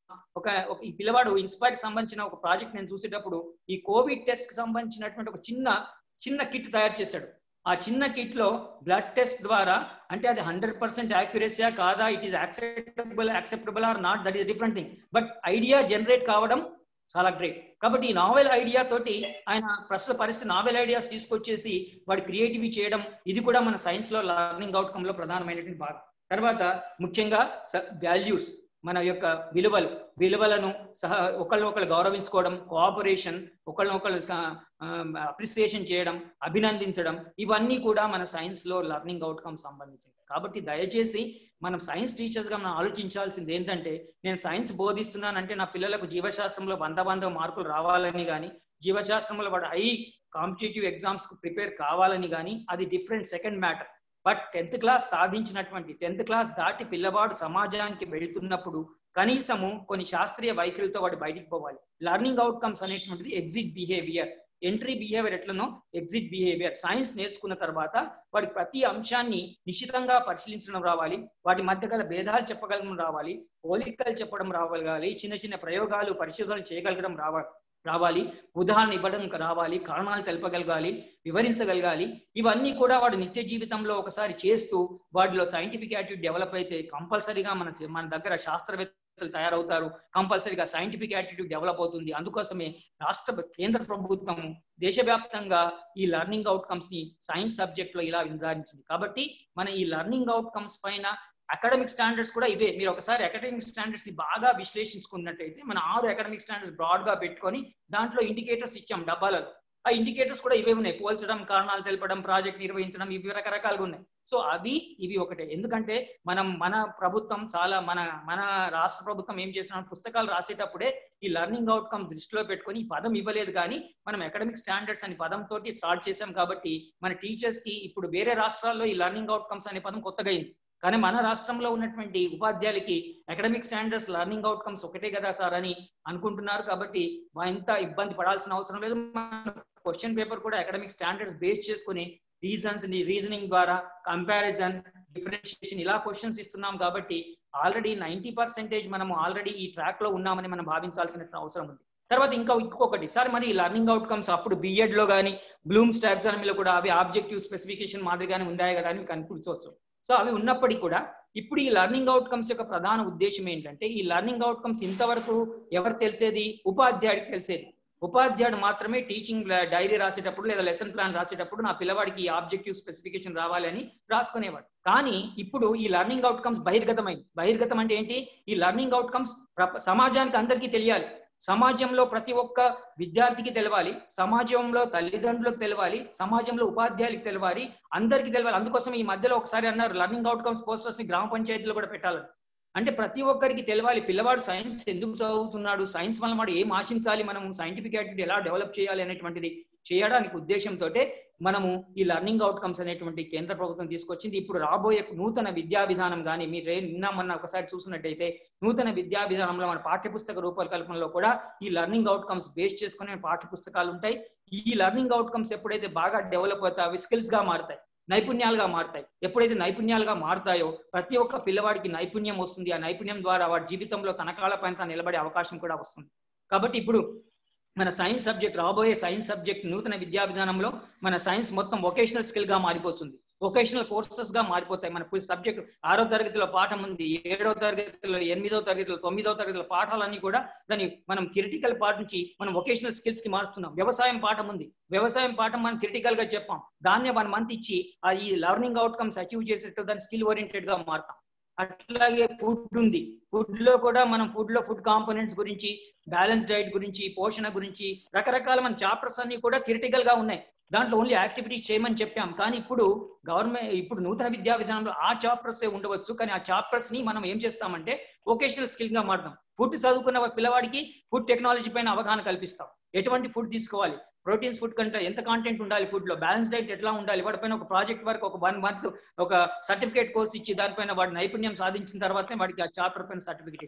ఒక ఒక ఈ పిల్లవాడు ఇన్స్పైర్ సంబంధించిన ఒక ప్రాజెక్ట్ నేను చూసేటప్పుడు ఈ కోవిడ్ టెస్ట్ కి సంబంధించినటువంటి ఒక చిన్న చిన్న కిట్ తయారు చేశాడు ఆ చిన్న కిట్ లో బ్లడ్ టెస్ట్ ద్వారా అంటే అది హండ్రెడ్ పర్సెంట్ యాక్యురసీయా కాదా it is acceptable acceptable or not that is different thing but idea generate కావడం చాలా గ్రేట్ కాబట్టి ఈ నావెల్ ఐడియా తోటి ఆయన ప్రస్తుత పరిస్థితి నావెల్ ఐడియాస్ తీసుకొచ్చేసి వాడు క్రియేటివ్ చేయడం ఇది కూడా మన సైన్స్ లో లర్నింగ్ అవుట్కమ్ లో ప్రధానమైనటువంటి భాగం తర్వాత ముఖ్యంగా వాల్యూస్ మన యొక్క విలువలు విలువలను సహ ఒకళ్ళని ఒకళ్ళు గౌరవించుకోవడం కోఆపరేషన్ ఒకళ్ళనొకళ్ళు అప్రిసియేషన్ చేయడం అభినందించడం ఇవన్నీ కూడా మన సైన్స్ లో లర్నింగ్ అవుట్కమ్ సంబంధించింది కాబట్టి దయచేసి మనం సైన్స్ టీచర్స్ గా మనం ఆలోచించాల్సింది ఏంటంటే నేను సైన్స్ బోధిస్తున్నానంటే నా పిల్లలకు జీవశాస్త్రంలో వంద వంద మార్కులు రావాలని కానీ జీవశాస్త్రంలో వాడు హై కాంపిటేటివ్ ఎగ్జామ్స్ కు ప్రిపేర్ కావాలని కానీ అది different second matter but tenth class సాధించినటువంటి టెన్త్ క్లాస్ దాటి పిల్లవాడు సమాజానికి వెళ్తున్నప్పుడు కనీసము కొన్ని శాస్త్రీయ వైఖరితో వాడు బయటికి పోవాలి లర్నింగ్ అవుట్కమ్స్ అనేటువంటిది ఎగ్జిట్ బిహేవియర్ ఎంట్రీ బిహేవియర్ ఎట్లనో ఎగ్జిట్ బిహేవియర్ సైన్స్ నేర్చుకున్న తర్వాత వాడి ప్రతి అంశాన్ని నిశ్చితంగా పరిశీలించడం రావాలి వాటి మధ్య గల భేదాలు చెప్పగలగడం రావాలి పోలికలు చెప్పడం రావాలి చిన్న చిన్న ప్రయోగాలు పరిశోధనలు చేయగలగడం రావాలి రావాలి ఉదాహరణ ఇవ్వడం రావాలి కారణాలు తెలపగలగాలి వివరించగలగాలి ఇవన్నీ కూడా వాడు నిత్య జీవితంలో ఒకసారి చేస్తూ వాటిలో సైంటిఫిక్ యాటిట్యూడ్ డెవలప్ అయితే కంపల్సరీగా మన మన దగ్గర శాస్త్రవేత్తలు తయారవుతారు కంపల్సరీగా సైంటిఫిక్ యాటిట్యూడ్ డెవలప్ అవుతుంది అందుకోసమే రాష్ట్ర కేంద్ర ప్రభుత్వం దేశవ్యాప్తంగా ఈ లర్నింగ్ అవుట్కమ్స్ ని సైన్స్ సబ్జెక్ట్ లో ఇలా నిర్ధారించింది కాబట్టి మన ఈ లర్నింగ్ అవుట్కమ్స్ పైన అకాడమిక్ స్టాండర్డ్స్ కూడా ఇవే మీరు ఒకసారి అకాడమిక్ స్టాండర్డ్స్ ని బాగా విశ్లేషించుకున్నట్టయితే మన ఆరు అకాడమిక్ స్టాండర్డ్స్ బ్రాడ్ గా పెట్టుకొని దాంట్లో ఇండికేటర్స్ ఇచ్చాం డబ్బాలలో ఆ ఇండికేటర్స్ కూడా ఇవే ఉన్నాయి పోల్చడం కారణాలు తెలపడం ప్రాజెక్ట్ నిర్వహించడం ఇవి రకరకాలుగా ఉన్నాయి సో అవి ఇవి ఒకటే ఎందుకంటే మనం మన ప్రభుత్వం చాలా మన మన రాష్ట్ర ప్రభుత్వం ఏం చేసిన పుస్తకాలు రాసేటప్పుడే ఈ లర్నింగ్ అవుట్కమ్ దృష్టిలో పెట్టుకొని ఈ పదం ఇవ్వలేదు కానీ మనం అకాడమిక్ స్టాండర్డ్స్ అనే పదం తోటి స్టార్ట్ చేసాం కాబట్టి మన టీచర్స్ కి ఇప్పుడు వేరే రాష్ట్రాల్లో ఈ లర్నింగ్ అవుట్కమ్స్ అనే పదం కొత్తగా అయింది కానీ మన రాష్ట్రంలో ఉన్నటువంటి ఉపాధ్యాయులకి అకాడమిక్ స్టాండర్డ్స్ లర్నింగ్ అవుట్కమ్స్ ఒకటే కదా సార్ అని అనుకుంటున్నారు కాబట్టి ఇంత ఇబ్బంది పడాల్సిన అవసరం లేదు క్వశ్చన్ పేపర్ కూడా అకాడమిక్ స్టాండర్డ్స్ బేస్ చేసుకుని రీజన్స్ రీజనింగ్ ద్వారా కంపారిజన్ డిఫరెన్షియేషన్ ఇలా క్వశ్చన్స్ ఇస్తున్నాం కాబట్టి ఆల్రెడీ నైన్టీ పర్సెంటేజ్ మనం ఆల్రెడీ ఈ ట్రాక్ లో ఉన్నామని మనం భావించాల్సిన అవసరం ఉంది తర్వాత ఇంకా ఇంకొకటి సార్ మరి లర్నింగ్ అవుట్కమ్స్ అప్పుడు బిఎడ్ లో కానీ బ్లూమ్స్ టాక్సానమీలో కూడా అవి ఆబ్జెక్టివ్ స్పెసిఫికేషన్ మాదిరిగానే ఉన్నాయి కదా అని మీకు అనిపించవచ్చు సో అవి ఉన్నప్పటికీ కూడా ఇప్పుడు ఈ లర్నింగ్ అవుట్కమ్స్ యొక్క ప్రధాన ఉద్దేశం ఏంటంటే ఈ లర్నింగ్ అవుట్కమ్స్ ఇంతవరకు ఎవరు తెలిసేది ఉపాధ్యాయుడికి తెలిసేది ఉపాధ్యాయుడు మాత్రమే టీచింగ్ డైరీ రాసేటప్పుడు లేదా లెసన్ ప్లాన్ రాసేటప్పుడు నా పిల్లవాడికి ఈ ఆబ్జెక్టివ్ స్పెసిఫికేషన్ రావాలని రాసుకునేవాడు కానీ ఇప్పుడు ఈ లర్నింగ్ అవుట్కమ్స్ బహిర్గతమైంది బహిర్గతం అంటే ఏంటి ఈ లర్నింగ్ అవుట్కమ్స్ సమాజానికి అందరికీ తెలియాలి సమాజంలో ప్రతి ఒక్క విద్యార్థికి తెలవాలి సమాజంలో తల్లిదండ్రులకు తెలవాలి సమాజంలో ఉపాధ్యాయులకు తెలవాలి అందరికీ తెలవాలి అందుకోసం ఈ మధ్యలో ఒకసారి అన్నారు లర్నింగ్ అవుట్కమ్స్ పోస్టర్స్ ని గ్రామ పంచాయతీలో కూడా పెట్టాలని అంటే ప్రతి ఒక్కరికి తెలవాలి పిల్లవాడు సైన్స్ ఎందుకు చదువుతున్నాడు సైన్స్ వల్ల వాడు ఏం ఆశించాలి మనం సైంటిఫిక్ యాక్టివిటీ ఎలా డెవలప్ చేయాలి అనేటువంటిది చేయడానికి ఉద్దేశంతో మనము ఈ లర్నింగ్ అవుట్కమ్స్ అనేటువంటి కేంద్ర ప్రభుత్వం తీసుకొచ్చింది ఇప్పుడు రాబోయే నూతన విద్యా విధానం కానీ మీరు నిన్న మొన్న ఒకసారి చూసినట్టయితే నూతన విద్యా విధానంలో మన పాఠ్యపుస్తక రూపకల్పనలో కూడా ఈ లర్నింగ్ అవుట్కమ్స్ బేస్ చేసుకునే పాఠ్యపుస్తకాలు ఉంటాయి ఈ లర్నింగ్ అవుట్కమ్స్ ఎప్పుడైతే బాగా డెవలప్ అవుతాయి అవి స్కిల్స్ గా మారుతాయి నైపుణ్యాలుగా మారుతాయి ఎప్పుడైతే నైపుణ్యాలుగా మారుతాయో ప్రతి ఒక్క పిల్లవాడికి నైపుణ్యం వస్తుంది ఆ నైపుణ్యం ద్వారా వాడి జీవితంలో తన కాళ్ళపైన తాను నిలబడే అవకాశం కూడా వస్తుంది కాబట్టి ఇప్పుడు మన సైన్స్ సబ్జెక్ట్ రాబోయే సైన్స్ సబ్జెక్ట్ నూతన విద్యా విధానంలో మన సైన్స్ మొత్తం వొకేషనల్ స్కిల్ గా మారిపోతుంది వొకేషనల్ కోర్సెస్ గా మారిపోతాయి మన సబ్జెక్ట్ ఆరో తరగతిలో పాఠం ఉంది ఏడో తరగతిలో ఎనిమిదో తరగతిలో తొమ్మిదో తరగతిలో పాఠాలన్నీ కూడా దాన్ని మనం థిరిటికల్ పార్ట్ నుంచి మనం వొకేషనల్ స్కిల్స్ కి మారుస్తున్నాం వ్యవసాయం పాఠం ఉంది వ్యవసాయం పాఠం మనం థిరిటికల్ గా చెప్పాం దాన్ని వన్ మంత్ ఇచ్చి ఆ ఈ లర్నింగ్ అవుట్కమ్స్ అచీవ్ చేసేట్టు దాన్ని స్కిల్ ఓరియంటెడ్ గా మారుతాం అట్లాగే ఫుడ్ ఉంది ఫుడ్ లో కూడా మనం ఫుడ్ లో ఫుడ్ కాంపోనెంట్స్ గురించి బ్యాలెన్స్ డైట్ గురించి పోషణ గురించి రకరకాల మన చాప్టర్స్ అన్ని కూడా థిరిటికల్ గా ఉన్నాయి దాంట్లో ఓన్లీ యాక్టివిటీస్ చేయమని చెప్పాం కానీ ఇప్పుడు గవర్నమెంట్ ఇప్పుడు నూతన విద్యా విధానంలో ఆ చాప్టర్స్ ఉండవచ్చు కానీ ఆ చాప్టర్స్ ని మనం ఏం చేస్తామంటే వొకేషనల్ స్కిల్ గా మారుతాం ఫుడ్ చదువుకున్న పిల్లవాడికి ఫుడ్ టెక్నాలజీ పైన అవగాహన కల్పిస్తాం ఎటువంటి ఫుడ్ తీసుకోవాలి ప్రోటీన్స్ ఫుడ్ కంటే ఎంత కాంటెంట్ ఉండాలి ఫుడ్ లో బ్యాలెన్స్ డైట్ ఎట్లా ఉండాలి వాడిపైన ఒక ప్రాజెక్ట్ వర్క్ ఒక వన్ మంత్ ఒక సర్టిఫికేట్ కోర్స్ ఇచ్చి దానిపైన వాడి నైపుణ్యం సాధించిన తర్వాతనే వాడికి ఆ చాప్టర్ పైన సర్టిఫికేట్ ఇస్తాం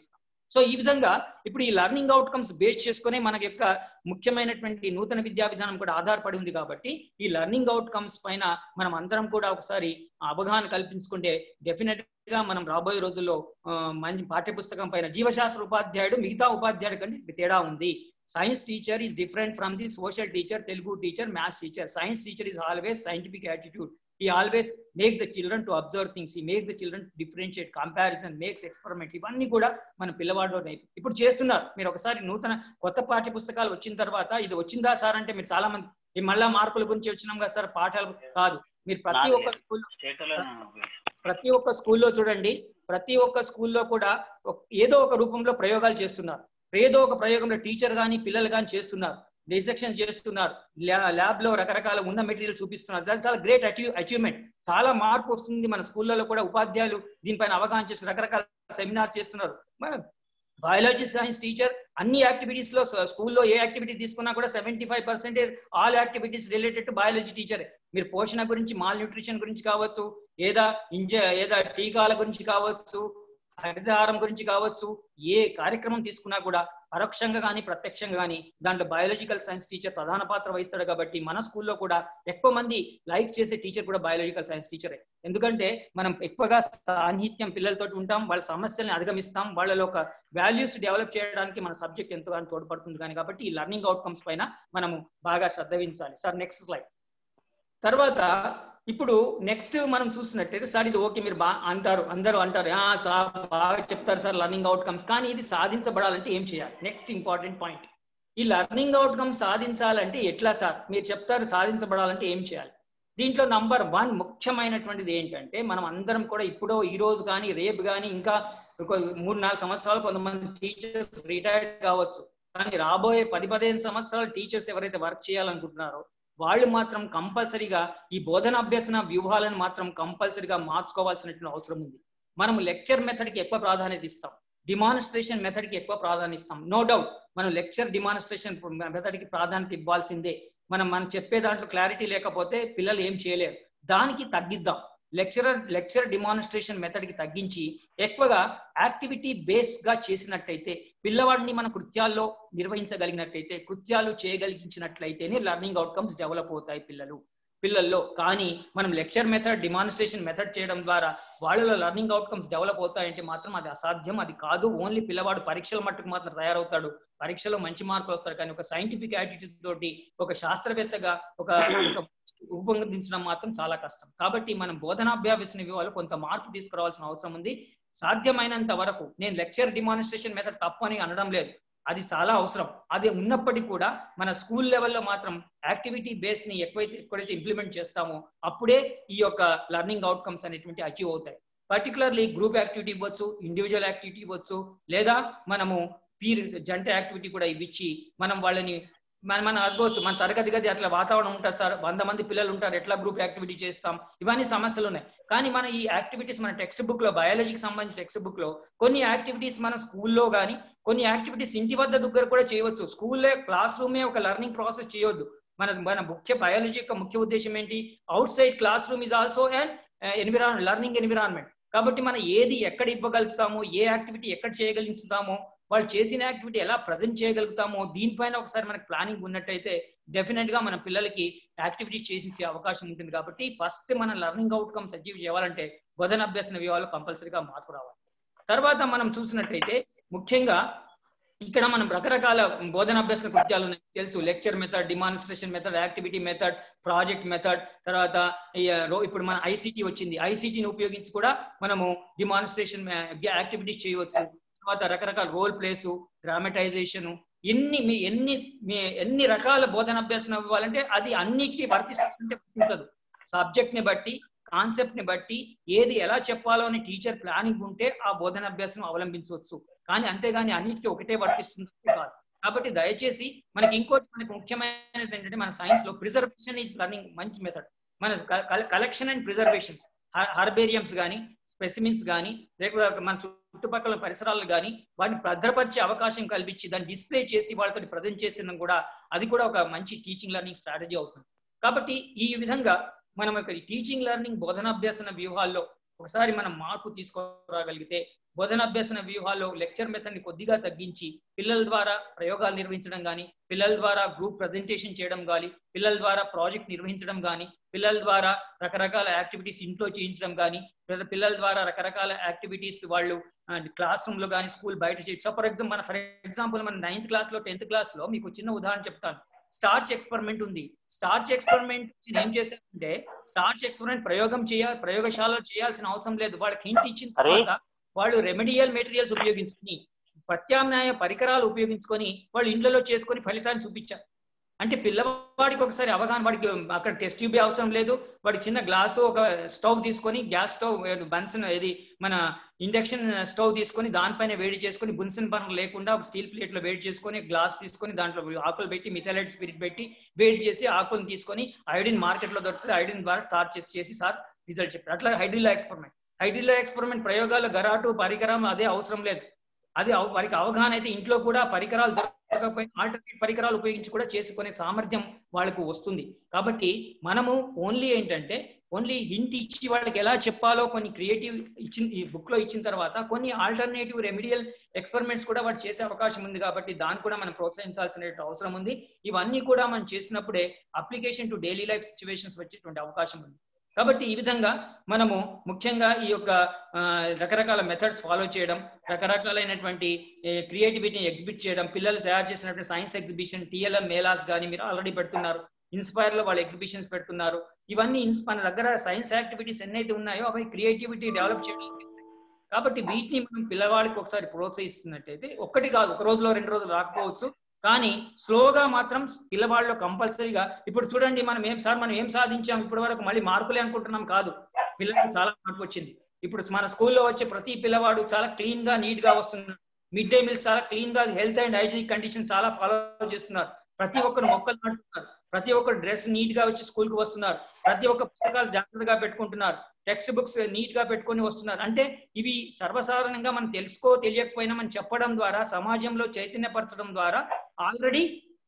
సో ఈ విధంగా ఇప్పుడు ఈ లెర్నింగ్ అవుట్కమ్స్ బేస్ చేసుకునే మన యొక్క ముఖ్యమైనటువంటి నూతన విద్యా విధానం కూడా ఆధారపడి ఉంది కాబట్టి ఈ లెర్నింగ్ అవుట్కమ్స్ పైన మనం అందరం కూడా ఒకసారి అవగాహన కల్పించుకుంటే డెఫినెట్ గా మనం రాబోయే రోజుల్లో మంచి పాఠ్యపుస్తకం పైన జీవశాస్త్ర ఉపాధ్యాయుడు మిగతా ఉపాధ్యాయుడు కంటే తేడా ఉంది science teacher is different from the social teacher Telugu teacher maths teacher science teacher is always scientific attitude he always make the children to observe things he make the children differentiate comparison makes experiments ఇవన్నీ కూడా మన పిల్లవాడు ఇప్పుడు చేస్తున్నారు మీరు ఒకసారి నూతన కొత్త పాఠ్య పుస్తకాలు వచ్చిన తర్వాత ఇది వచ్చిందా సార్ అంటే మీరు చాలా మంది మళ్ళా మార్కుల గురించి వచ్చినాం కదా సార్ పాఠాలు కాదు మీరు ప్రతి ఒక్క స్కూల్లో ప్రతి ఒక్క స్కూల్లో చూడండి ప్రతి ఒక్క స్కూల్లో కూడా ఏదో ఒక రూపంలో ప్రయోగాలు చేస్తున్నారు ఏదో ఒక ప్రయోగంలో టీచర్ కానీ పిల్లలు కానీ చేస్తున్నారు డిసెక్షన్ చేస్తున్నారు ల్యాబ్ లో రకరకాల ఉన్న మెటీరియల్ చూపిస్తున్నారు దాని చాలా గ్రేట్ అచీవ్ అచీవ్మెంట్ చాలా మార్పు వస్తుంది మన స్కూళ్ళలో కూడా ఉపాధ్యాయులు దీనిపైన అవగాహన చేస్తున్నారు రకరకాల సెమినార్ చేస్తున్నారు మన బయాలజీ సైన్స్ టీచర్ అన్ని యాక్టివిటీస్ లో స్కూల్లో ఏ యాక్టివిటీ తీసుకున్నా కూడా seventy five percentage all activities related to biology teacher మీరు పోషణ గురించి మాల్ న్యూట్రిషన్ గురించి కావచ్చు ఏదా ఇంజ ఏదా టీకాల గురించి కావచ్చు హరితహారం గురించి కావచ్చు ఏ కార్యక్రమం తీసుకున్నా కూడా పరోక్షంగా కానీ ప్రత్యక్షంగా కానీ దాంట్లో బయాలజికల్ సైన్స్ టీచర్ ప్రధాన పాత్ర వహిస్తాడు కాబట్టి మన స్కూల్లో కూడా ఎక్కువ మంది లైక్ చేసే టీచర్ కూడా బయాలజికల్ సైన్స్ టీచరే ఎందుకంటే మనం ఎక్కువగా సాన్నిహిత్యం పిల్లలతో ఉంటాం వాళ్ళ సమస్యల్ని అధిగమిస్తాం వాళ్ళలో ఒక వాల్యూస్ డెవలప్ చేయడానికి మన సబ్జెక్ట్ ఎంతగానో తోడ్పడుతుంది కానీ కాబట్టి ఈ లర్నింగ్ అవుట్కమ్స్ పైన మనము బాగా శ్రద్ధ వహించాలి సార్ నెక్స్ట్ స్లైడ్ తర్వాత ఇప్పుడు నెక్స్ట్ మనం చూసినట్టయితే సార్ ఇది ఓకే మీరు బాగా అంటారు అందరూ అంటారు సార్ బాగా చెప్తారు సార్ లర్నింగ్ అవుట్కమ్స్ కానీ ఇది సాధించబడాలంటే ఏం చేయాలి నెక్స్ట్ ఇంపార్టెంట్ పాయింట్ ఈ లర్నింగ్ అవుట్కమ్స్ సాధించాలంటే ఎట్లా సార్ మీరు చెప్తారు సాధించబడాలంటే ఏం చేయాలి దీంట్లో నంబర్ వన్ ముఖ్యమైనటువంటిది ఏంటంటే మనం అందరం కూడా ఇప్పుడో ఈ రోజు కానీ రేపు కానీ ఇంకా మూడు నాలుగు సంవత్సరాలు కొంతమంది టీచర్స్ రిటైర్డ్ కావచ్చు కానీ రాబోయే పది పదిహేను సంవత్సరాలు టీచర్స్ ఎవరైతే వర్క్ చేయాలనుకుంటున్నారో వాళ్ళు మాత్రం కంపల్సరీగా ఈ బోధన అభ్యసన వ్యూహాలను మాత్రం కంపల్సరీగా మార్చుకోవాల్సినటువంటి అవసరం ఉంది మనం లెక్చర్ మెథడ్ కి ఎక్కువ ప్రాధాన్యత ఇస్తాం డిమాన్స్ట్రేషన్ మెథడ్ కి ఎక్కువ ప్రాధాన్యత ఇస్తాం నో డౌట్ మనం లెక్చర్ డిమాన్స్ట్రేషన్ మెథడ్ కి ప్రాధాన్యత ఇవ్వాల్సిందే మనం మనం చెప్పే దాంట్లో క్లారిటీ లేకపోతే పిల్లలు ఏం చేయలేరు దానికి తగ్గిద్దాం లెక్చరర్ లెక్చర్ డిమాన్స్ట్రేషన్ మెథడ్ కి తగ్గించి ఎక్కువగా యాక్టివిటీ బేస్ గా చేసినట్టయితే పిల్లవాడిని మన కృత్యాల్లో నిర్వహించగలిగినట్టయితే కృత్యాలు చేయగలిగించినట్లయితేనే లెర్నింగ్ అవుట్కమ్స్ డెవలప్ అవుతాయి పిల్లలు పిల్లల్లో కానీ మనం లెక్చర్ మెథడ్ డిమాన్స్ట్రేషన్ మెథడ్ చేయడం ద్వారా వాళ్ళలో లెర్నింగ్ అవుట్కమ్స్ డెవలప్ అవుతాయంటే మాత్రం అది అసాధ్యం అది కాదు ఓన్లీ పిల్లవాడు పరీక్షల మట్టుకు మాత్రం తయారవుతాడు పరీక్షలో మంచి మార్కులు వస్తాడు కానీ ఒక సైంటిఫిక్ యాటిట్యూడ్ తోటి ఒక శాస్త్రవేత్తగా ఒక రూపొందించడం మాత్రం చాలా కష్టం కాబట్టి మనం బోధనాభ్యాసన వాళ్ళు కొంత మార్పు తీసుకురావాల్సిన అవసరం ఉంది సాధ్యమైనంత వరకు నేను లెక్చర్ డిమాన్స్ట్రేషన్ మెథడ్ తప్పు అని అనడం లేదు అది చాలా అవసరం అది ఉన్నప్పటికీ కూడా మన స్కూల్ లెవెల్లో మాత్రం యాక్టివిటీ బేస్ ని ఎక్కువైతే ఎక్కడైతే ఇంప్లిమెంట్ చేస్తామో అప్పుడే ఈ యొక్క లర్నింగ్ అవుట్కమ్స్ అనేటువంటి అచీవ్ అవుతాయి పర్టికులర్లీ గ్రూప్ యాక్టివిటీ ఇవ్వచ్చు ఇండివిజువల్ యాక్టివిటీ ఇవ్వచ్చు లేదా మనము పీర్ జంట యాక్టివిటీ కూడా ఇవ్విచ్చి మనం వాళ్ళని మన మనం అనుకోవచ్చు మన తరగతి గది అట్లా వాతావరణం ఉంటుంది సార్ వంద మంది పిల్లలు ఉంటారు ఎట్లా గ్రూప్ యాక్టివిటీ చేస్తాం ఇవన్నీ సమస్యలు ఉన్నాయి కానీ మన ఈ యాక్టివిటీస్ మన టెక్స్ట్ బుక్ లో బయాలజీకి సంబంధించిన టెక్స్ట్ బుక్ లో కొన్ని యాక్టివిటీస్ మన స్కూల్లో కానీ కొన్ని యాక్టివిటీస్ ఇంటి వద్ద దగ్గర కూడా చేయవచ్చు స్కూల్లో క్లాస్ రూమే ఒక లెర్నింగ్ ప్రాసెస్ చేయొద్దు మన మన ముఖ్య బయాలజీ యొక్క ముఖ్య ఉద్దేశం ఏంటి outside classroom is also and environ learning environment కాబట్టి మనం ఏది ఎక్కడ ఇవ్వగలుగుతామో ఏ యాక్టివిటీ ఎక్కడ చేయగలుగుతామో వాళ్ళు చేసిన యాక్టివిటీ ఎలా ప్రజెంట్ చేయగలుగుతామో దీనిపైన ఒకసారి మనకి ప్లానింగ్ ఉన్నట్టయితే డెఫినెట్ గా మన పిల్లలకి యాక్టివిటీ చేసి అవకాశం ఉంటుంది కాబట్టి ఫస్ట్ మన లెర్నింగ్ అవుట్కమ్స్ అచీవ్ చేయాలంటే బోధన అభ్యసన వ్యూహాలు కంపల్సరీగా మార్పు రావాలి తర్వాత మనం చూసినట్టయితే ముఖ్యంగా ఇక్కడ మనం రకరకాల బోధన అభ్యసన కృత్యాలు ఉన్నాయి తెలుసు lecture method demonstration method activity method project method తర్వాత ఇప్పుడు మన ఐసీటీ వచ్చింది ఐసీటీని ఉపయోగించి కూడా మనము డిమాన్స్ట్రేషన్ యాక్టివిటీస్ చేయవచ్చు తర్వాత రకరకాల రోల్ ప్లేస్ డ్రామటైజేషన్ ఎన్ని మీ ఎన్ని మీ ఎన్ని రకాల బోధన అభ్యాసం ఇవ్వాలంటే అది అన్నిటికీ వర్తిస్తుంటే వర్తించదు సబ్జెక్ట్ ని బట్టి కాన్సెప్ట్ ని బట్టి ఏది ఎలా చెప్పాలో అని టీచర్ ప్లానింగ్ ఉంటే ఆ బోధన అభ్యాసం అవలంబించవచ్చు కానీ అంతేగాని అన్నిటికీ ఒకటే వర్తిస్తుంది కాదు కాబట్టి దయచేసి మనకి ఇంకోటి మనకి ముఖ్యమైనది ఏంటంటే మన సైన్స్ లో ప్రిజర్వేషన్ ఈజ్ లర్నింగ్ మంచి మెథడ్ మన కలెక్షన్ అండ్ ప్రిజర్వేషన్స్ హర్బేరియంస్ కానీ స్పెసిమిన్స్ కానీ లేకపోతే మన చుట్టుపక్కల పరిసరాలు కానీ వాటిని భద్రపరిచే అవకాశం కల్పించి దాన్ని డిస్ప్లే చేసి వాళ్ళతో ప్రజెంట్ చేసిన కూడా అది కూడా ఒక మంచి టీచింగ్ లెర్నింగ్ స్ట్రాటజీ అవుతుంది కాబట్టి ఈ విధంగా మనం టీచింగ్ లెర్నింగ్ బోధనాభ్యాసన వ్యూహాల్లో ఒకసారి మనం మార్పు తీసుకురాగలిగితే బోధనాభ్యసన వ్యూహాల్లో లెక్చర్ మెథడ్ ని కొద్దిగా తగ్గించి పిల్లల ద్వారా ప్రయోగాలు నిర్వహించడం కానీ పిల్లల ద్వారా గ్రూప్ ప్రజెంటేషన్ చేయడం కానీ పిల్లల ద్వారా ప్రాజెక్ట్ నిర్వహించడం కానీ పిల్లల ద్వారా రకరకాల యాక్టివిటీస్ ఇంట్లో చేయించడం కానీ పిల్లల ద్వారా రకరకాల యాక్టివిటీస్ వాళ్ళు క్లాస్ రూమ్ లో కానీ స్కూల్ బయట చేయొచ్చు ఫర్ ఎగ్జాంపుల్ మన ఫర్ ఎగ్జాంపుల్ మన నైన్త్ క్లాస్ లో టెన్త్ క్లాస్ లో మీకు చిన్న ఉదాహరణ చెప్తాను స్టార్చ్ ఎక్స్పెరిమెంట్ ఉంది స్టార్చ్ ఎక్స్పెరిమెంట్ ఏం చేశారంటే స్టార్చ్ ఎక్స్పెరిమెంట్ ప్రయోగం చేయాలి ప్రయోగశాలలో చేయాల్సిన అవసరం లేదు వాళ్ళకి హింట్ ఇచ్చిన తర్వాత వాళ్ళు రెమెడియల్ మెటీరియల్స్ ఉపయోగించుకుని ప్రత్యామ్నాయ పరికరాలు ఉపయోగించుకొని వాళ్ళు ఇండ్లలో చేసుకొని ఫలితాన్ని చూపించారు అంటే పిల్లవాడికి ఒకసారి అవగాహన వాడికి అక్కడ టెస్ట్ ట్యూబే అవసరం లేదు వాడికి చిన్న గ్లాసు ఒక స్టవ్ తీసుకొని గ్యాస్ స్టవ్ బన్సన్ ఇది మన ఇండక్షన్ స్టవ్ తీసుకొని దానిపైన వేడి చేసుకొని బున్సన్ పనులు లేకుండా ఒక స్టీల్ ప్లేట్ లో వేడి చేసుకొని గ్లాస్ తీసుకొని దాంట్లో ఆకులు పెట్టి మిథలైట్ స్పిరిట్ పెట్టి వేడి చేసి ఆకులను తీసుకొని ఐడిన్ మార్కెట్ లో దొరుకుతుంది ఐడిన్ ద్వారా స్టార్ట్ చేసి చేసి సార్ రిజల్ట్ చెప్పారు అట్లా హైడ్రిలా ఎక్స్పెరిమెంట్ హైడ్రిలా ఎక్స్పెరిమెంట్ ప్రయోగాలు గరాటు పరికరం అదే అవసరం లేదు అది వారికి అవగాహన అయితే ఇంట్లో కూడా పరికరాలు దొరకకపోయినా ఆల్టర్నేట్ పరికరాలు ఉపయోగించి కూడా చేసుకునే సామర్థ్యం వాళ్ళకు వస్తుంది కాబట్టి మనము ఓన్లీ ఏంటంటే ఓన్లీ హింట్ ఇచ్చి వాళ్ళకి ఎలా చెప్పాలో కొన్ని క్రియేటివ్ ఇచ్చిన ఈ బుక్ లో ఇచ్చిన తర్వాత కొన్ని ఆల్టర్నేటివ్ రెమిడియల్ ఎక్స్పెరిమెంట్స్ కూడా వాడు చేసే అవకాశం ఉంది కాబట్టి దాన్ని కూడా మనం ప్రోత్సహించాల్సిన అవసరం ఉంది ఇవన్నీ కూడా మనం చేసినప్పుడే application to daily life situations వచ్చేటువంటి అవకాశం ఉంది కాబట్టి ఈ విధంగా మనము ముఖ్యంగా ఈ యొక్క రకరకాల మెథడ్స్ ఫాలో చేయడం రకరకాలైనటువంటి క్రియేటివిటీని ఎగ్జిబిట్ చేయడం పిల్లలు తయారు చేసినటువంటి సైన్స్ ఎగ్జిబిషన్ టిఎల్ఎం మేలాస్ కానీ మీరు ఆల్రెడీ పెడుతున్నారు ఇన్స్పైర్ లో వాళ్ళు ఎగ్జిబిషన్స్ పెడుతున్నారు ఇవన్నీ మన దగ్గర సైన్స్ యాక్టివిటీస్ ఎన్నైతే ఉన్నాయో అవి క్రియేటివిటీ డెవలప్ చేయడానికి కాబట్టి వీటిని మనం పిల్లవాడికి ఒకసారి ప్రోత్సహిస్తున్నట్టయితే ఒక్కటి కాదు ఒక రోజులో రెండు రోజులు రాకపోవచ్చు కానీ స్లోగా మాత్రం పిల్లవాళ్ళు కంపల్సరీగా ఇప్పుడు చూడండి మనం ఏం సార్ మనం ఏం సాధించాం ఇప్పటి వరకు మళ్ళీ మార్పులే అనుకుంటున్నాం కాదు పిల్లలకి చాలా మార్పు వచ్చింది ఇప్పుడు మన స్కూల్లో వచ్చే ప్రతి పిల్లవాడు చాలా క్లీన్ గా నీట్ గా వస్తున్నాడు మిడ్ డే మీల్స్ చాలా క్లీన్ గా హెల్త్ అండ్ హైజీనిక్ కండిషన్ చాలా ఫాలో చేస్తున్నారు ప్రతి ఒక్కరు మొక్కలు నాటుతున్నారు ప్రతి ఒక్కరు డ్రెస్ నీట్ గా వచ్చి స్కూల్ కు వస్తున్నారు ప్రతి ఒక్క పుస్తకాలు జాగ్రత్తగా పెట్టుకుంటున్నారు టెక్స్ట్ బుక్స్ నీట్ గా పెట్టుకొని వస్తున్నారు అంటే ఇవి సర్వసాధారణంగా మనం తెలుసుకో తెలియకపోయినా మనం చెప్పడం ద్వారా సమాజంలో చైతన్యపరచడం ద్వారా ఆల్రెడీ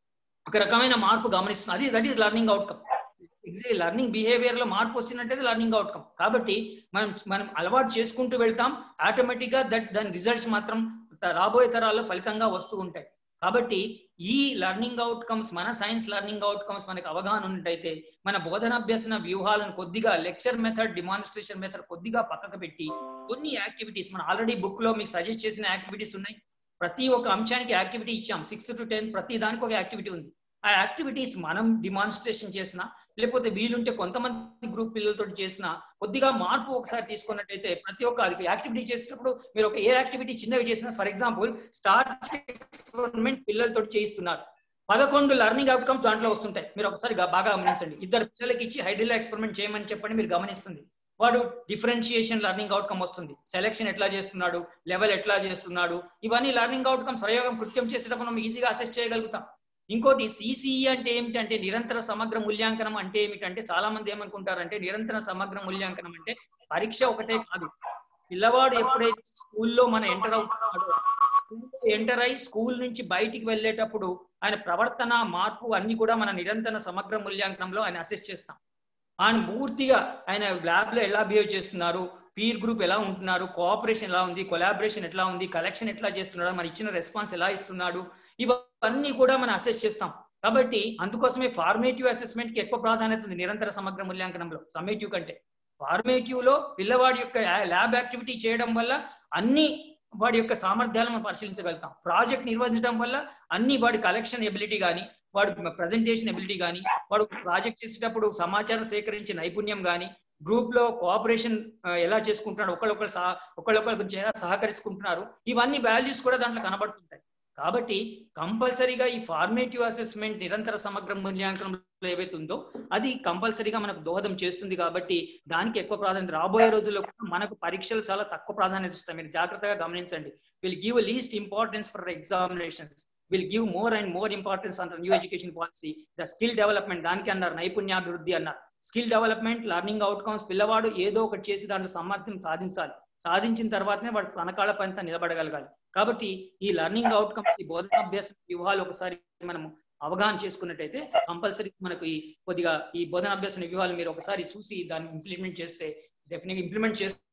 ఒక రకమైన మార్పు గమనిస్తుంది అది that is learning outcome learning behaviour లో మార్పు వస్తున్నట్టు లర్నింగ్ అవుట్కమ్ కాబట్టి మనం మనం అలవాటు చేసుకుంటూ వెళ్తాం ఆటోమేటిక్ గా దట్ దాని రిజల్ట్స్ మాత్రం రాబోయే తరాల్లో ఫలితంగా వస్తూ ఉంటాయి కాబట్టి ఈ లర్నింగ్ అవుట్కమ్స్ మన సైన్స్ లర్నింగ్ అవుట్కమ్స్ మనకు అవగాహన ఉన్నట్టయితే మన బోధనాభ్యసన వ్యూహాలను కొద్దిగా లెక్చర్ మెథడ్ డిమాన్స్ట్రేషన్ మెథడ్ కొద్దిగా పక్కకు పెట్టి కొన్ని యాక్టివిటీస్ మన ఆల్రెడీ బుక్ లో మీకు సజెస్ట్ చేసిన యాక్టివిటీస్ ఉన్నాయి ప్రతి ఒక్క అంశానికి యాక్టివిటీ ఇచ్చాం సిక్స్త్ టు టెన్త్ ప్రతి దానికి ఒక యాక్టివిటీ ఉంది ఆ యాక్టివిటీస్ మనం డిమాన్స్ట్రేషన్ చేసిన లేకపోతే వీలుంటే కొంతమంది గ్రూప్ పిల్లలతో చేసిన కొద్దిగా మార్పు ఒకసారి తీసుకున్నట్టయితే ప్రతి ఒక్క అది యాక్టివిటీ చేసేటప్పుడు మీరు ఒక ఏ యాక్టివిటీ చిన్నగా చేసినా ఫర్ ఎగ్జాంపుల్ స్టార్ట్ ఎక్స్పెరిమెంట్ పిల్లలతో చేయిస్తున్నారు పదకొండు లర్నింగ్ అవుట్కమ్స్ దాంట్లో వస్తుంటాయి మీరు ఒకసారి బాగా గమనించండి ఇద్దరు పిల్లలకి ఇచ్చి హైడ్రిలా ఎక్స్పెరిమెంట్ చేయమని చెప్పండి మీరు గమనిస్తుంది వాడు డిఫరెన్షియేషన్ లర్నింగ్ అవుట్కమ్ వస్తుంది సెలెక్షన్ ఎట్లా చేస్తున్నాడు లెవెల్ ఎట్లా చేస్తున్నాడు ఇవన్నీ లర్నింగ్ అవుట్కమ్స్ ప్రయోగం కృత్యం చేసేటప్పుడు మనం ఈజీగా అసెస్ చేయగలుగుతాం ఇంకోటి సిసిఈ అంటే ఏమిటంటే నిరంతర సమగ్ర మూల్యాంకనం అంటే ఏమిటంటే చాలా మంది ఏమనుకుంటారంటే నిరంతర సమగ్ర మూల్యాంకనం అంటే పరీక్ష ఒకటే కాదు పిల్లవాడు ఎప్పుడైతే స్కూల్లో మన ఎంటర్ అవుతున్నాడో స్కూల్ ఎంటర్ అయి స్కూల్ నుంచి బయటికి వెళ్ళేటప్పుడు ఆయన ప్రవర్తన మార్పు అన్ని కూడా మన నిరంతర సమగ్ర మూల్యాంకనంలో ఆయన అసెస్ చేస్తాం ఆయన పూర్తిగా ఆయన ల్యాబ్ లో ఎలా బిహేవ్ చేస్తున్నారు పీర్ గ్రూప్ ఎలా ఉంటున్నారు కోఆపరేషన్ ఎలా ఉంది కొలాబరేషన్ ఎట్లా ఉంది కలెక్షన్ ఎట్లా చేస్తున్నాడు మన ఇచ్చిన రెస్పాన్స్ ఎలా ఇస్తున్నాడు ఇవన్నీ కూడా మనం అసెస్ చేస్తాం కాబట్టి అందుకోసమే ఫార్మేటివ్ అసెస్మెంట్ కి ఎక్కువ ప్రాధాన్యత ఉంది నిరంతర సమగ్ర మూల్యాంకనంలో సమ్మేటివ్ కంటే ఫార్మేటివ్ లో పిల్లవాడి యొక్క ల్యాబ్ యాక్టివిటీ చేయడం వల్ల అన్ని వాడి యొక్క సామర్థ్యాలను మనం పరిశీలించగలుగుతాం ప్రాజెక్ట్ నిర్వహించడం వల్ల అన్ని వాడి కలెక్షన్ ఎబిలిటీ కానీ వాడు ప్రజెంటేషన్ ఎబిలిటీ కానీ వాడు ప్రాజెక్ట్ చేసేటప్పుడు సమాచారం సేకరించే నైపుణ్యం కానీ గ్రూప్ లో కోఆపరేషన్ ఎలా చేసుకుంటున్నాడు ఒకళ్ళొకరు సహ ఒకళ్ళొకరు ఎలా సహకరించుకుంటున్నారు ఇవన్నీ వాల్యూస్ కూడా దాంట్లో కనబడుతుంటాయి కాబట్టి కంపల్సరీగా ఈ ఫార్మేటివ్ అసెస్మెంట్ నిరంతర సమగ్ర మూల్యాంకనంలో ఏవైతే ఉందో అది కంపల్సరీగా మనకు దోహదం చేస్తుంది కాబట్టి దానికి ఎక్కువ ప్రాధాన్యత రాబోయే రోజుల్లో కూడా మనకు పరీక్షలు చాలా తక్కువ ప్రాధాన్యత ఇస్తాయి మీరు జాగ్రత్తగా గమనించండి will give least importance for examinations will give more and more importance అంటారు new education policy the skill development దానికి అన్నారు నైపుణ్యాభివృద్ధి అన్నారు స్కిల్ డెవలప్మెంట్ లర్నింగ్ అవుట్కమ్స్ పిల్లవాడు ఏదో ఒకటి చేసి దాంట్లో సామర్థ్యం సాధించాలి సాధించిన తర్వాతనే వాడు తనకాల పనితో నిలబడగలగాలి కాబట్టి ఈ లర్నింగ్ అవుట్కమ్స్ ఈ బోధనాభ్యాస వ్యూహాలు ఒకసారి మనం అవగాహన చేసుకున్నట్టయితే కంపల్సరీ మనకు ఈ కొద్దిగా ఈ బోధనాభ్యాస వ్యూహాలు మీరు ఒకసారి చూసి దాన్ని ఇంప్లిమెంట్ చేస్తే డెఫినెట్ ఇంప్లిమెంట్ చేస్తే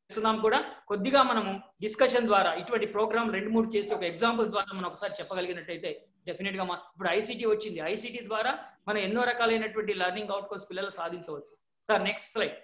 చేస్తున్నాం కూడా కొద్దిగా మనము డిస్కషన్ ద్వారా ఇటువంటి ప్రోగ్రామ్ రెండు మూడు చేసి ఒక ఎగ్జాంపుల్స్ ద్వారా మనం ఒకసారి చెప్పగలిగినట్టయితే డెఫినెట్ గా మన- ఇప్పుడు ఐసీటీ వచ్చింది ఐసీటీ ద్వారా మనం ఎన్నో రకాలైనటువంటి లెర్నింగ్ అవుట్కమ్స్ పిల్లలు సాధించవచ్చు సార్ నెక్స్ట్ స్లైడ్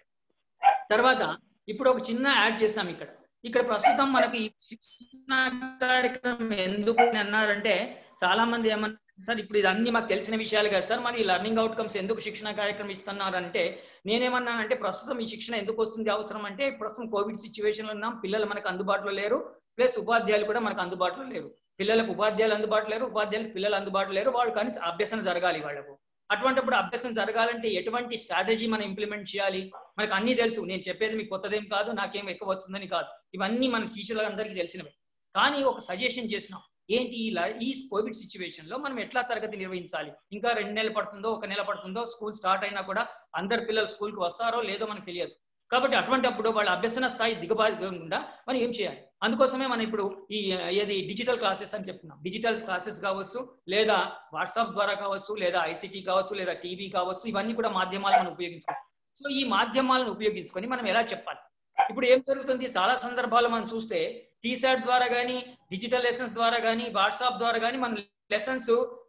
తర్వాత ఇప్పుడు ఒక చిన్న యాడ్ చేసాం ఇక్కడ ఇక్కడ ప్రస్తుతం మనకి ఈ శిక్షణ కార్యక్రమం ఎందుకు అని అన్నారంటే చాలా మంది ఏమన్నా సార్ ఇప్పుడు ఇది అన్ని మాకు తెలిసిన విషయాలు కదా సార్ మరి లెర్నింగ్ అవుట్కమ్స్ ఎందుకు శిక్షణ కార్యక్రమం ఇస్తున్నారంటే నేనేమన్నానంటే ప్రస్తుతం ఈ శిక్షణ ఎందుకు వస్తుంది అవసరం అంటే ప్రస్తుతం కోవిడ్ సిచ్యువేషన్ లో ఉన్నాం పిల్లలు మనకు అందుబాటులో లేరు ప్లస్ ఉపాధ్యాయులు కూడా మనకు అందుబాటులో లేరు పిల్లలకు ఉపాధ్యాయులు అందుబాటులో లేరు ఉపాధ్యాయులకు పిల్లలు అందుబాటులో లేరు వాళ్ళు కానీ అభ్యసన జరగాలి వాళ్ళకు అటువంటిప్పుడు అభ్యసన జరగాలంటే ఎటువంటి స్ట్రాటజీ మనం ఇంప్లిమెంట్ చేయాలి మనకు అన్ని తెలుసు నేను చెప్పేది మీకు కొత్తదేం కాదు నాకేం ఎక్కువ వస్తుందని కాదు ఇవన్నీ మన టీచర్లందరికీ తెలిసినవి కానీ ఒక సజెషన్ చేసినాం ఏంటి ఇలా ఈ కోవిడ్ సిచ్యువేషన్ లో మనం ఎట్లా తరగతి నిర్వహించాలి ఇంకా రెండు నెలలు పడుతుందో ఒక నెల పడుతుందో స్కూల్ స్టార్ట్ అయినా కూడా అందరు పిల్లలు స్కూల్ కి వస్తారో లేదో మనకు తెలియదు కాబట్టి అటువంటి అప్పుడు వాళ్ళ అభ్యసన స్థాయి దిగబాకుండా మనం ఏం చేయాలి అందుకోసమే మనం ఇప్పుడు ఈ ఏది డిజిటల్ క్లాసెస్ అని చెప్తున్నాం డిజిటల్ క్లాసెస్ కావచ్చు లేదా వాట్సాప్ ద్వారా కావచ్చు లేదా ఐసిటీ కావచ్చు లేదా టీవీ కావచ్చు ఇవన్నీ కూడా మాధ్యమాలను మనం ఉపయోగించుకోవాలి సో ఈ మాధ్యమాలను ఉపయోగించుకొని మనం ఎలా చెప్పాలి ఇప్పుడు ఏం జరుగుతుంది చాలా సందర్భాల్లో మనం చూస్తే టీశాట్ ద్వారా కానీ డిజిటల్ లెసన్స్ ద్వారా కానీ వాట్సాప్ ద్వారా కానీ మనం లెసన్స్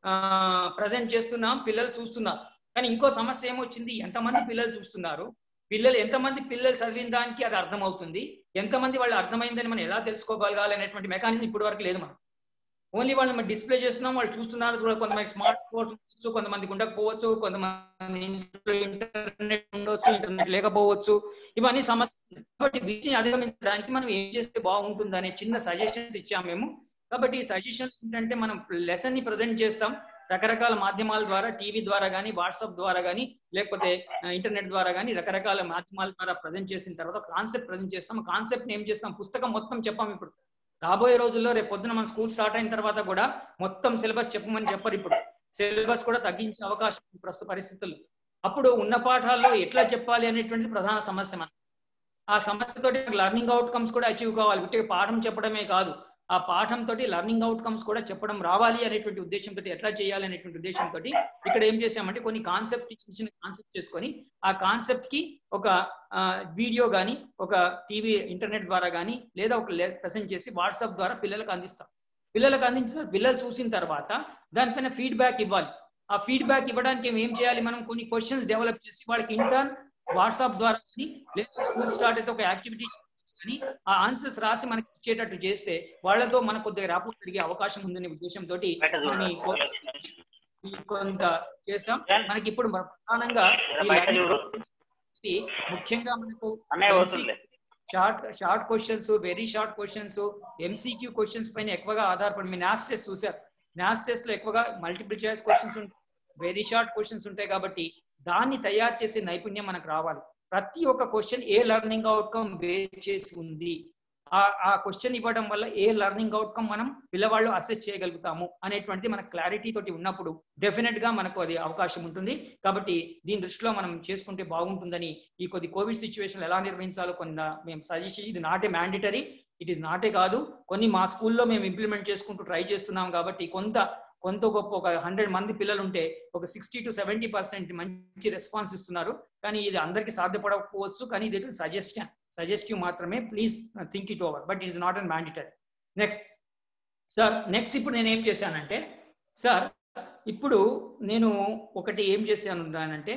ప్రజెంట్ చేస్తున్నాం పిల్లలు చూస్తున్నారు కానీ ఇంకో సమస్య ఏమొచ్చింది ఎంతమంది పిల్లలు చూస్తున్నారు పిల్లలు ఎంతమంది పిల్లలు చదివిన దానికి అది అర్థమవుతుంది ఎంతమంది వాళ్ళు అర్థమైందని మనం ఎలా తెలుసుకోగలగాలి అనేటువంటి మెకానిజం ఇప్పటి వరకు లేదు మనం ఓన్లీ వాళ్ళు మనం డిస్ప్లే చేస్తున్నాం వాళ్ళు చూస్తున్నారు కూడా కొంతమంది స్మార్ట్ ఫోన్స్ ఉండొచ్చు కొంతమందికి ఉండకపోవచ్చు కొంతమంది ఇంటర్నెట్ ఉండొచ్చు ఇంటర్నెట్ లేకపోవచ్చు ఇవన్నీ సమస్యలు కాబట్టి వీటిని అధిగమించడానికి మనం ఏం చేస్తే బాగుంటుంది అనే చిన్న సజెషన్స్ ఇచ్చాము మేము కాబట్టి ఈ సజెషన్స్ ఏంటంటే మనం లెసన్ ని ప్రజెంట్ చేస్తాం రకరకాల మాధ్యమాల ద్వారా టీవీ ద్వారా కానీ వాట్సాప్ ద్వారా కానీ లేకపోతే ఇంటర్నెట్ ద్వారా కానీ రకరకాల మాధ్యమాల ద్వారా ప్రజెంట్ చేసిన తర్వాత కాన్సెప్ట్ ప్రజెంట్ చేస్తాం కాన్సెప్ట్ ఏం చేస్తాం పుస్తకం మొత్తం చెప్పాం ఇప్పుడు రాబోయే రోజుల్లో రేపు పొద్దున మన స్కూల్ స్టార్ట్ అయిన తర్వాత కూడా మొత్తం సిలబస్ చెప్పమని చెప్పరు ఇప్పుడు సిలబస్ కూడా తగ్గించే అవకాశం ఉంది ప్రస్తుత పరిస్థితుల్లో అప్పుడు ఉన్న పాఠాల్లో ఎట్లా చెప్పాలి అనేటువంటిది ప్రధాన సమస్య మన ఆ సమస్యతోటి లర్నింగ్ అవుట్కమ్స్ కూడా అచీవ్ కావాలి ఉట్టిగా పాఠం చెప్పడమే కాదు ఆ పాఠం తోటి లర్నింగ్ అవుట్కమ్స్ కూడా చెప్పడం రావాలి అనేటువంటి ఉద్దేశంతో ఎట్లా చేయాలి అనేటువంటి ఉద్దేశంతో ఇక్కడ ఏం చేసామంటే కొన్ని కాన్సెప్ట్ ఇచ్చిన కాన్సెప్ట్ చేసుకొని ఆ కాన్సెప్ట్ కి ఒక వీడియో కానీ ఒక టీవీ ఇంటర్నెట్ ద్వారా కానీ లేదా ఒక ప్రజెంట్ చేసి వాట్సాప్ ద్వారా పిల్లలకు అందిస్తాం పిల్లలకు అందించిన పిల్లలు చూసిన తర్వాత దానిపైన ఫీడ్బ్యాక్ ఇవ్వాలి ఆ ఫీడ్బ్యాక్ ఇవ్వడానికి ఏం చేయాలి మనం కొన్ని క్వశ్చన్స్ డెవలప్ చేసి వాళ్ళకి ఇంటర్న్ వాట్సాప్ ద్వారా కానీ లేదా స్కూల్ స్టార్ట్ అయితే ఒక యాక్టివిటీస్ కానీ ఆ ఆన్సర్స్ రాసి మనకి ఇచ్చేటట్టు చేస్తే వాళ్ళతో మన కొద్దిగా రాపోర్ట్ అడిగే అవకాశం ఉందనే ఉద్దేశంతో కొంత చేసాం మనకి ఇప్పుడు ప్రధానంగా ఈ ముఖ్యంగా మనకు short short questions very short questions MCQ questions పైన ఎక్కువగా ఆధారపడి మీ నాస్ టెస్ట్ చూసారు నాస్ టెస్ట్ లో ఎక్కువగా మల్టిపుల్ చాయిస్ క్వశ్చన్స్ ఉంటాయి వెరీ షార్ట్ క్వశ్చన్స్ ఉంటాయి కాబట్టి దాన్ని తయారు చేసే నైపుణ్యం మనకు రావాలి ప్రతి ఒక్క క్వశ్చన్ ఏ లెర్నింగ్ అవుట్కమ్ బేస్ చేసి ఉంది ఆ ఆ క్వశ్చన్ ఇవ్వడం వల్ల ఏ లెర్నింగ్ అవుట్కమ్ మనం పిల్లవాళ్ళు అసెస్ చేయగలుగుతాము అనేటువంటిది మనకు క్లారిటీ తోటి ఉన్నప్పుడు డెఫినెట్ గా మనకు అది అవకాశం ఉంటుంది కాబట్టి దీని దృష్టిలో మనం చేసుకుంటే బాగుంటుందని ఈ కొద్ది కోవిడ్ సిచ్యువేషన్ ఎలా నిర్వహించాలో కొన్ని మేము సజెస్ట్ ఇది నాటే మ్యాండేటరీ ఇట్ ఇస్ నాటే కాదు కొన్ని మా స్కూల్లో మేము ఇంప్లిమెంట్ చేసుకుంటూ ట్రై చేస్తున్నాం కాబట్టి కొంత కొంత గొప్ప ఒక హండ్రెడ్ మంది పిల్లలు ఉంటే ఒక సిక్స్టీ టు సెవెంటీ పర్సెంట్ మంచి రెస్పాన్స్ ఇస్తున్నారు కానీ ఇది అందరికీ సాధ్యపడకపోవచ్చు కానీ ఇది సజెషన్ సజెస్టివ్ మాత్రమే please think it over but it is not and mandatory next sir next ఇప్పుడు నేను ఏం చేశానంటే సార్ ఇప్పుడు నేను ఒకటి ఏం చేశాను అంటే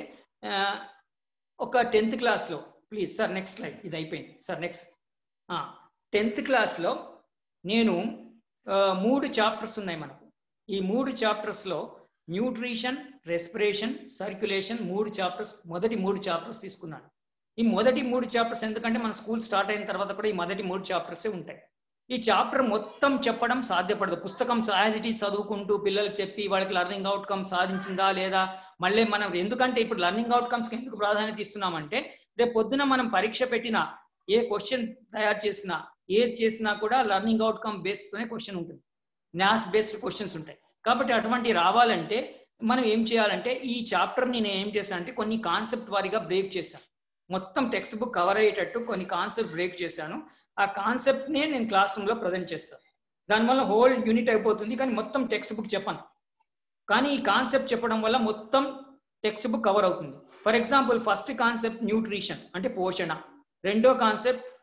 ఒక టెన్త్ క్లాస్లో ప్లీజ్ సార్ నెక్స్ట్ స్లైడ్ ఇది అయిపోయింది సార్ నెక్స్ట్ టెన్త్ క్లాస్లో నేను మూడు చాప్టర్స్ ఉన్నాయి మనకు ఈ మూడు చాప్టర్స్లో న్యూట్రిషన్ రెస్పిరేషన్ సర్క్యులేషన్ మూడు చాప్టర్స్ మొదటి మూడు చాప్టర్స్ తీసుకున్నాను ఈ మొదటి మూడు చాప్టర్స్ ఎందుకంటే మన స్కూల్ స్టార్ట్ అయిన తర్వాత కూడా ఈ మొదటి మూడు చాప్టర్సే ఉంటాయి ఈ చాప్టర్ మొత్తం చెప్పడం సాధ్యపడదు పుస్తకం యాజ్ ఇట్ ఈస్ చదువుకుంటూ పిల్లలకు చెప్పి వాళ్ళకి లర్నింగ్ అవుట్కమ్ సాధించిందా లేదా మళ్ళీ మనం ఎందుకంటే ఇప్పుడు లర్నింగ్ అవుట్కమ్స్ ఎందుకు ప్రాధాన్యత ఇస్తున్నామంటే రేపు పొద్దున మనం పరీక్ష పెట్టినా ఏ క్వశ్చన్ తయారు చేసినా ఏది చేసినా కూడా లర్నింగ్ అవుట్కమ్ బేస్తోనే క్వశ్చన్ ఉంటుంది న్యాస్ బేస్డ్ క్వశ్చన్స్ ఉంటాయి కాబట్టి అటువంటి రావాలంటే మనం ఏం చేయాలంటే ఈ చాప్టర్ నేను ఏం చేశాను అంటే కొన్ని కాన్సెప్ట్ వారిగా బ్రేక్ చేశాను మొత్తం టెక్స్ట్ బుక్ కవర్ అయ్యేటట్టు కొన్ని కాన్సెప్ట్ బ్రేక్ చేశాను ఆ కాన్సెప్ట్నే నేను క్లాస్ రూమ్లో ప్రజెంట్ చేస్తాను దానివల్ల హోల్ యూనిట్ అయిపోతుంది కానీ మొత్తం టెక్స్ట్ బుక్ చెప్పను కానీ ఈ కాన్సెప్ట్ చెప్పడం వల్ల మొత్తం టెక్స్ట్ బుక్ కవర్ అవుతుంది for example first concept nutrition అంటే పోషణ రెండో కాన్సెప్ట్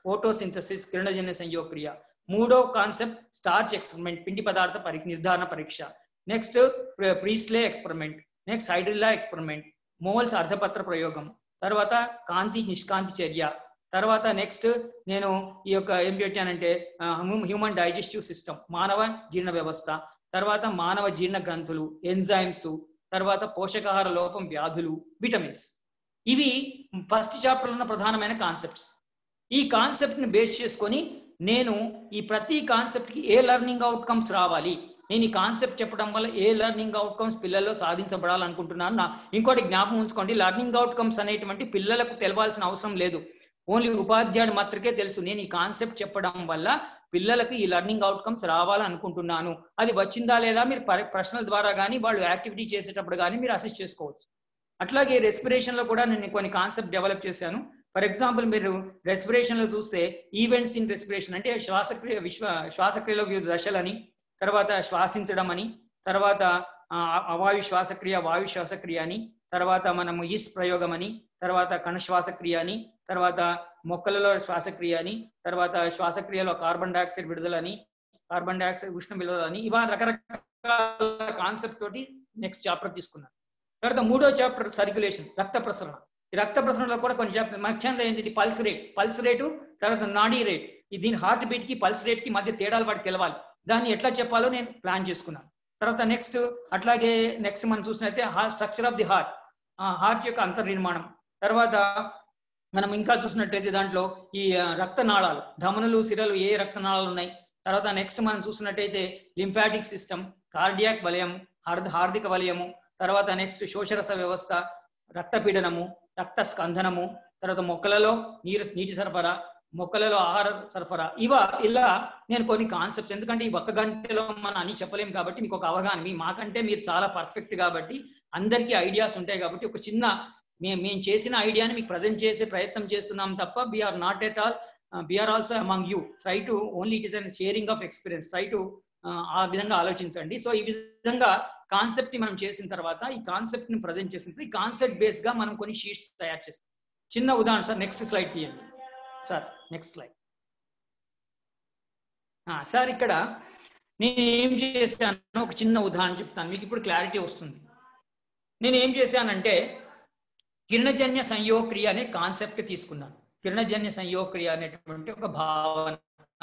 ఫోటోసింథసిస్ కిరణజన్య సంయోక్రియ మూడో కాన్సెప్ట్ స్టార్చ్ ఎక్స్పెరిమెంట్ పిండి పదార్థ పరి నిర్ధారణ పరీక్ష next Priestley experiment next Hydrilla experiment Moll's అర్ధపత్ర ప్రయోగం తర్వాత కాంతి నిష్కాంతి చర్య తర్వాత నెక్స్ట్ నేను ఈ యొక్క ఏం పెట్టానంటే హ్యూమన్ డైజెస్టివ్ సిస్టమ్ మానవ జీర్ణ వ్యవస్థ తర్వాత మానవ జీర్ణ గ్రంథులు ఎంజైమ్స్ తర్వాత పోషకాహార లోపం వ్యాధులు విటమిన్స్ ఇవి ఫస్ట్ చాప్టర్ ఉన్న ప్రధానమైన కాన్సెప్ట్స్ ఈ కాన్సెప్ట్ ని బేస్ చేసుకొని నేను ఈ ప్రతి కాన్సెప్ట్ కి ఏ లెర్నింగ్ అవుట్కమ్స్ రావాలి నేను ఈ కాన్సెప్ట్ చెప్పడం వల్ల ఏ లెర్నింగ్ అవుట్కమ్స్ పిల్లల్లో సాధించబడాలనుకుంటున్నాను నా ఇంకోటి జ్ఞాపకం ఉంచుకోండి లెర్నింగ్ అవుట్కమ్స్ అనేటువంటి పిల్లలకు తెలవాల్సిన అవసరం లేదు ఓన్లీ ఉపాధ్యాయుడు మాత్రకే తెలుసు నేను ఈ కాన్సెప్ట్ చెప్పడం వల్ల పిల్లలకు ఈ లెర్నింగ్ అవుట్కమ్స్ రావాలనుకుంటున్నాను అది వచ్చిందా లేదా మీరు పరి- ప్రశ్నల ద్వారా కానీ వాళ్ళు యాక్టివిటీ చేసేటప్పుడు కానీ మీరు అసిస్ట్ చేసుకోవచ్చు అట్లాగే రెస్పిరేషన్ లో కూడా నేను కొన్ని కాన్సెప్ట్ డెవలప్ చేశాను ఫర్ ఎగ్జాంపుల్ మీరు రెస్పిరేషన్ లో చూస్తే ఈవెంట్స్ ఇన్ రెస్పిరేషన్ అంటే శ్వాసక్రియ విశ్వ శ్వాసక్రియలో వివిధ దశలని తర్వాత శ్వాసించడం అని తర్వాత ఆ, అవాయు శ్వాసక్రియ వాయు శ్వాసక్రియ అని తర్వాత మనము ఈస్ట్ ప్రయోగం అని తర్వాత కణ శ్వాసక్రియ అని తర్వాత మొక్కలలో శ్వాసక్రియ అని తర్వాత శ్వాసక్రియలో కార్బన్ డైఆక్సైడ్ విడుదల అని కార్బన్ డైఆక్సైడ్ ఉష్ణ విడుదల అని ఇవా రకరకాల కాన్సెప్ట్ తోటి నెక్స్ట్ చాప్టర్ తీసుకున్నాను తర్వాత మూడో చాప్టర్ సర్క్యులేషన్ రక్త ప్రసరణ ఈ రక్త ప్రసరణలో కూడా కొన్ని చాప్టర్ ముఖ్యంగా ఏంటి పల్స్ రేట్ పల్స్ రేటు తర్వాత నాడీ రేట్ ఈ దీని హార్ట్ బీట్ కి పల్స్ రేట్ కి మధ్య తేడాలు వాడికి తెలవాలి దాన్ని ఎట్లా చెప్పాలో నేను ప్లాన్ చేసుకున్నాను తర్వాత నెక్స్ట్ అట్లాగే నెక్స్ట్ మనం చూసినైతే structure of the heart heart యొక్క అంతర్నిర్మాణం తర్వాత మనం ఇంకా చూసినట్టయితే దాంట్లో ఈ ఆ, రక్తనాళాలు ధమనులు సిరలు ఏ రక్తనాళాలు ఉన్నాయి తర్వాత నెక్స్ట్ మనం చూసినట్టయితే లింఫాటిక్ సిస్టమ్ కార్డియాక్ వలయం హార్ద హార్దిక వలయము తర్వాత నెక్స్ట్ శోషరస వ్యవస్థ రక్తపీడనము రక్త స్కందనము తర్వాత మొక్కలలో నీరు నీటి సరఫరా మొక్కలలో ఆహార సరఫరా ఇవ ఇలా నేను కొన్ని కాన్సెప్ట్స్ ఎందుకంటే ఈ ఒక్క గంటలో మనం అన్ని చెప్పలేం కాబట్టి మీకు ఒక అవగాహన మీ మాకంటే మీరు చాలా పర్ఫెక్ట్ కాబట్టి అందరికీ ఐడియాస్ ఉంటాయి కాబట్టి ఒక చిన్న మేము మేము చేసిన ఐడియాని మీకు ప్రజెంట్ చేసే ప్రయత్నం చేస్తున్నాం తప్ప BR not at all BR also among you try to only it is an sharing of experience try to ఆ విధంగా ఆలోచించండి సో ఈ విధంగా కాన్సెప్ట్ ని మనం చేసిన తర్వాత ఈ కాన్సెప్ట్ ని ప్రజెంట్ చేసిన తర్వాత ఈ కాన్సెప్ట్ బేస్ గా మనం కొన్ని షీట్స్ తయారు చేస్తాం చిన్న ఉదాహరణ సార్ నెక్స్ట్ స్లైడ్ తీయండి సార్ నెక్స్ట్ స్లైడ్ సార్ ఇక్కడ నేను ఏం చేశాను ఒక చిన్న ఉదాహరణ చెప్తాను మీకు ఇప్పుడు క్లారిటీ వస్తుంది నేను ఏం చేశానంటే కిరణజన్య సంయోగక్రియ అనే కాన్సెప్ట్ తీసుకున్నాను కిరణజన్య సంయోగక్రియ అనేటువంటి ఒక భావన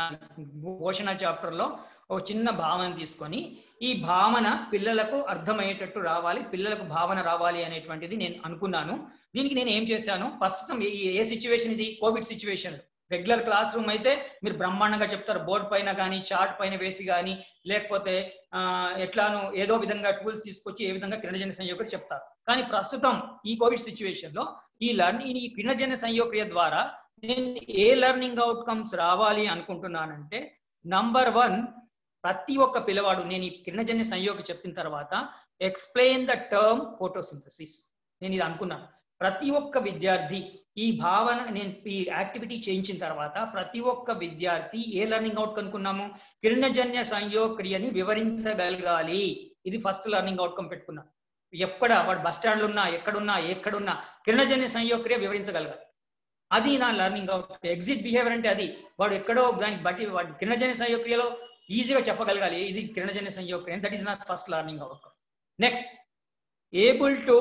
పోషణ చాప్టర్ లో ఒక చిన్న భావన తీసుకొని ఈ భావన పిల్లలకు అర్థమయ్యేటట్టు రావాలి పిల్లలకు భావన రావాలి అనేటువంటిది నేను అనుకున్నాను దీనికి నేను ఏం చేశాను ప్రస్తుతం ఈ- ఏ సిచ్యువేషన్ ఇది Covid situation regular classroom అయితే మీరు బ్రహ్మాండంగా చెప్తారు బోర్డు పైన కానీ చార్ట్ పైన వేసి కానీ లేకపోతే ఆ, ఎట్లానో ఏదో విధంగా టూల్స్ తీసుకొచ్చి ఏ విధంగా కిరణజన్య సంయోగం చెప్తారు కానీ ప్రస్తుతం ఈ కోవిడ్ సిచ్యువేషన్ లో ఈ లర్నింగ్ ఈ కిరణజన్య సంయోగక్రియ ద్వారా నేను ఏ లెర్నింగ్ అవుట్కమ్స్ రావాలి అనుకుంటున్నానంటే నంబర్ వన్ ప్రతి ఒక్క పిల్లవాడు నేను ఈ కిరణజన్య సంయోగం చెప్పిన తర్వాత ఎక్స్ప్లెయిన్ ద టర్మ్ ఫోటోసింథసిస్ నేను ఇది అనుకున్నాను ప్రతి ఒక్క విద్యార్థి ఈ భావన నేను ఈ యాక్టివిటీ చేయించిన తర్వాత ప్రతి ఒక్క విద్యార్థి ఏ లెర్నింగ్ అవుట్ కనుక్కున్నాము కిరణజన్య సంయోగక్రియని వివరించగలగాలి ఇది ఫస్ట్ లెర్నింగ్ అవుట్కమ్ పెట్టుకున్నా ఎక్కడ వాడు బస్ స్టాండ్లు ఉన్నా ఎక్కడున్నా ఎక్కడున్నా కిరణజన్య సంయోగక్రియ వివరించగలగాలి అది నా లెర్నింగ్ అవుట్ ఎగ్జిట్ బిహేవియర్ అంటే అది వాడు ఎక్కడో దానికి బట్టి వాడు కిరణజన్య సంయోగక్రియలో ఈజీగా చెప్పగలగాలి ఇది కిరణజన్య సంయోగక్రియ that is not first learning outcome next able to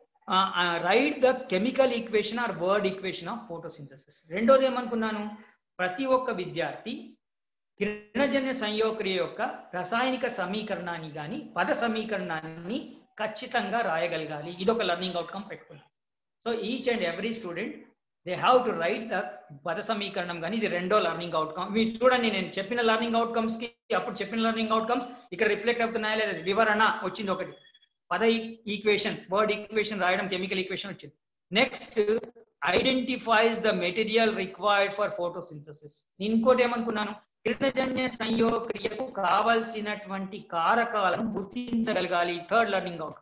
write the chemical equation or word equation of photosynthesis రెండోది ఏమనుకున్నాను ప్రతి ఒక్క విద్యార్థి కిరణజన్య సంయోగక్రియ యొక్క రసాయనిక సమీకరణాన్ని కానీ పద సమీకరణాన్ని ఖచ్చితంగా రాయగలగాలి ఇదొక లెర్నింగ్ అవుట్కమ్ పెట్టుకున్నాను so each and every student they have to write the పద సమీకరణం కానీ ఇది రెండో లెర్నింగ్ అవుట్కమ్ మీరు చూడండి నేను చెప్పిన లెర్నింగ్ అవుట్కమ్స్ కి అప్పుడు చెప్పిన లెర్నింగ్ అవుట్కమ్స్ ఇక్కడ రిఫ్లెక్ట్ అవుతున్నాయా లేదా వివరణ వచ్చింది ఒకటి పద ఈక్వేషన్ వర్డ్ ఈక్వేషన్ రాయడం కెమికల్ ఈక్వేషన్ వచ్చింది next identifies the material required for photosynthesis ఇంకోటి ఏమనుకున్నాను కిరణజన్య సంయోగక్రియకు కావలసినటువంటి కారకాలను గుర్తించగలగాలి థర్డ్ లెర్నింగ్ అవుట్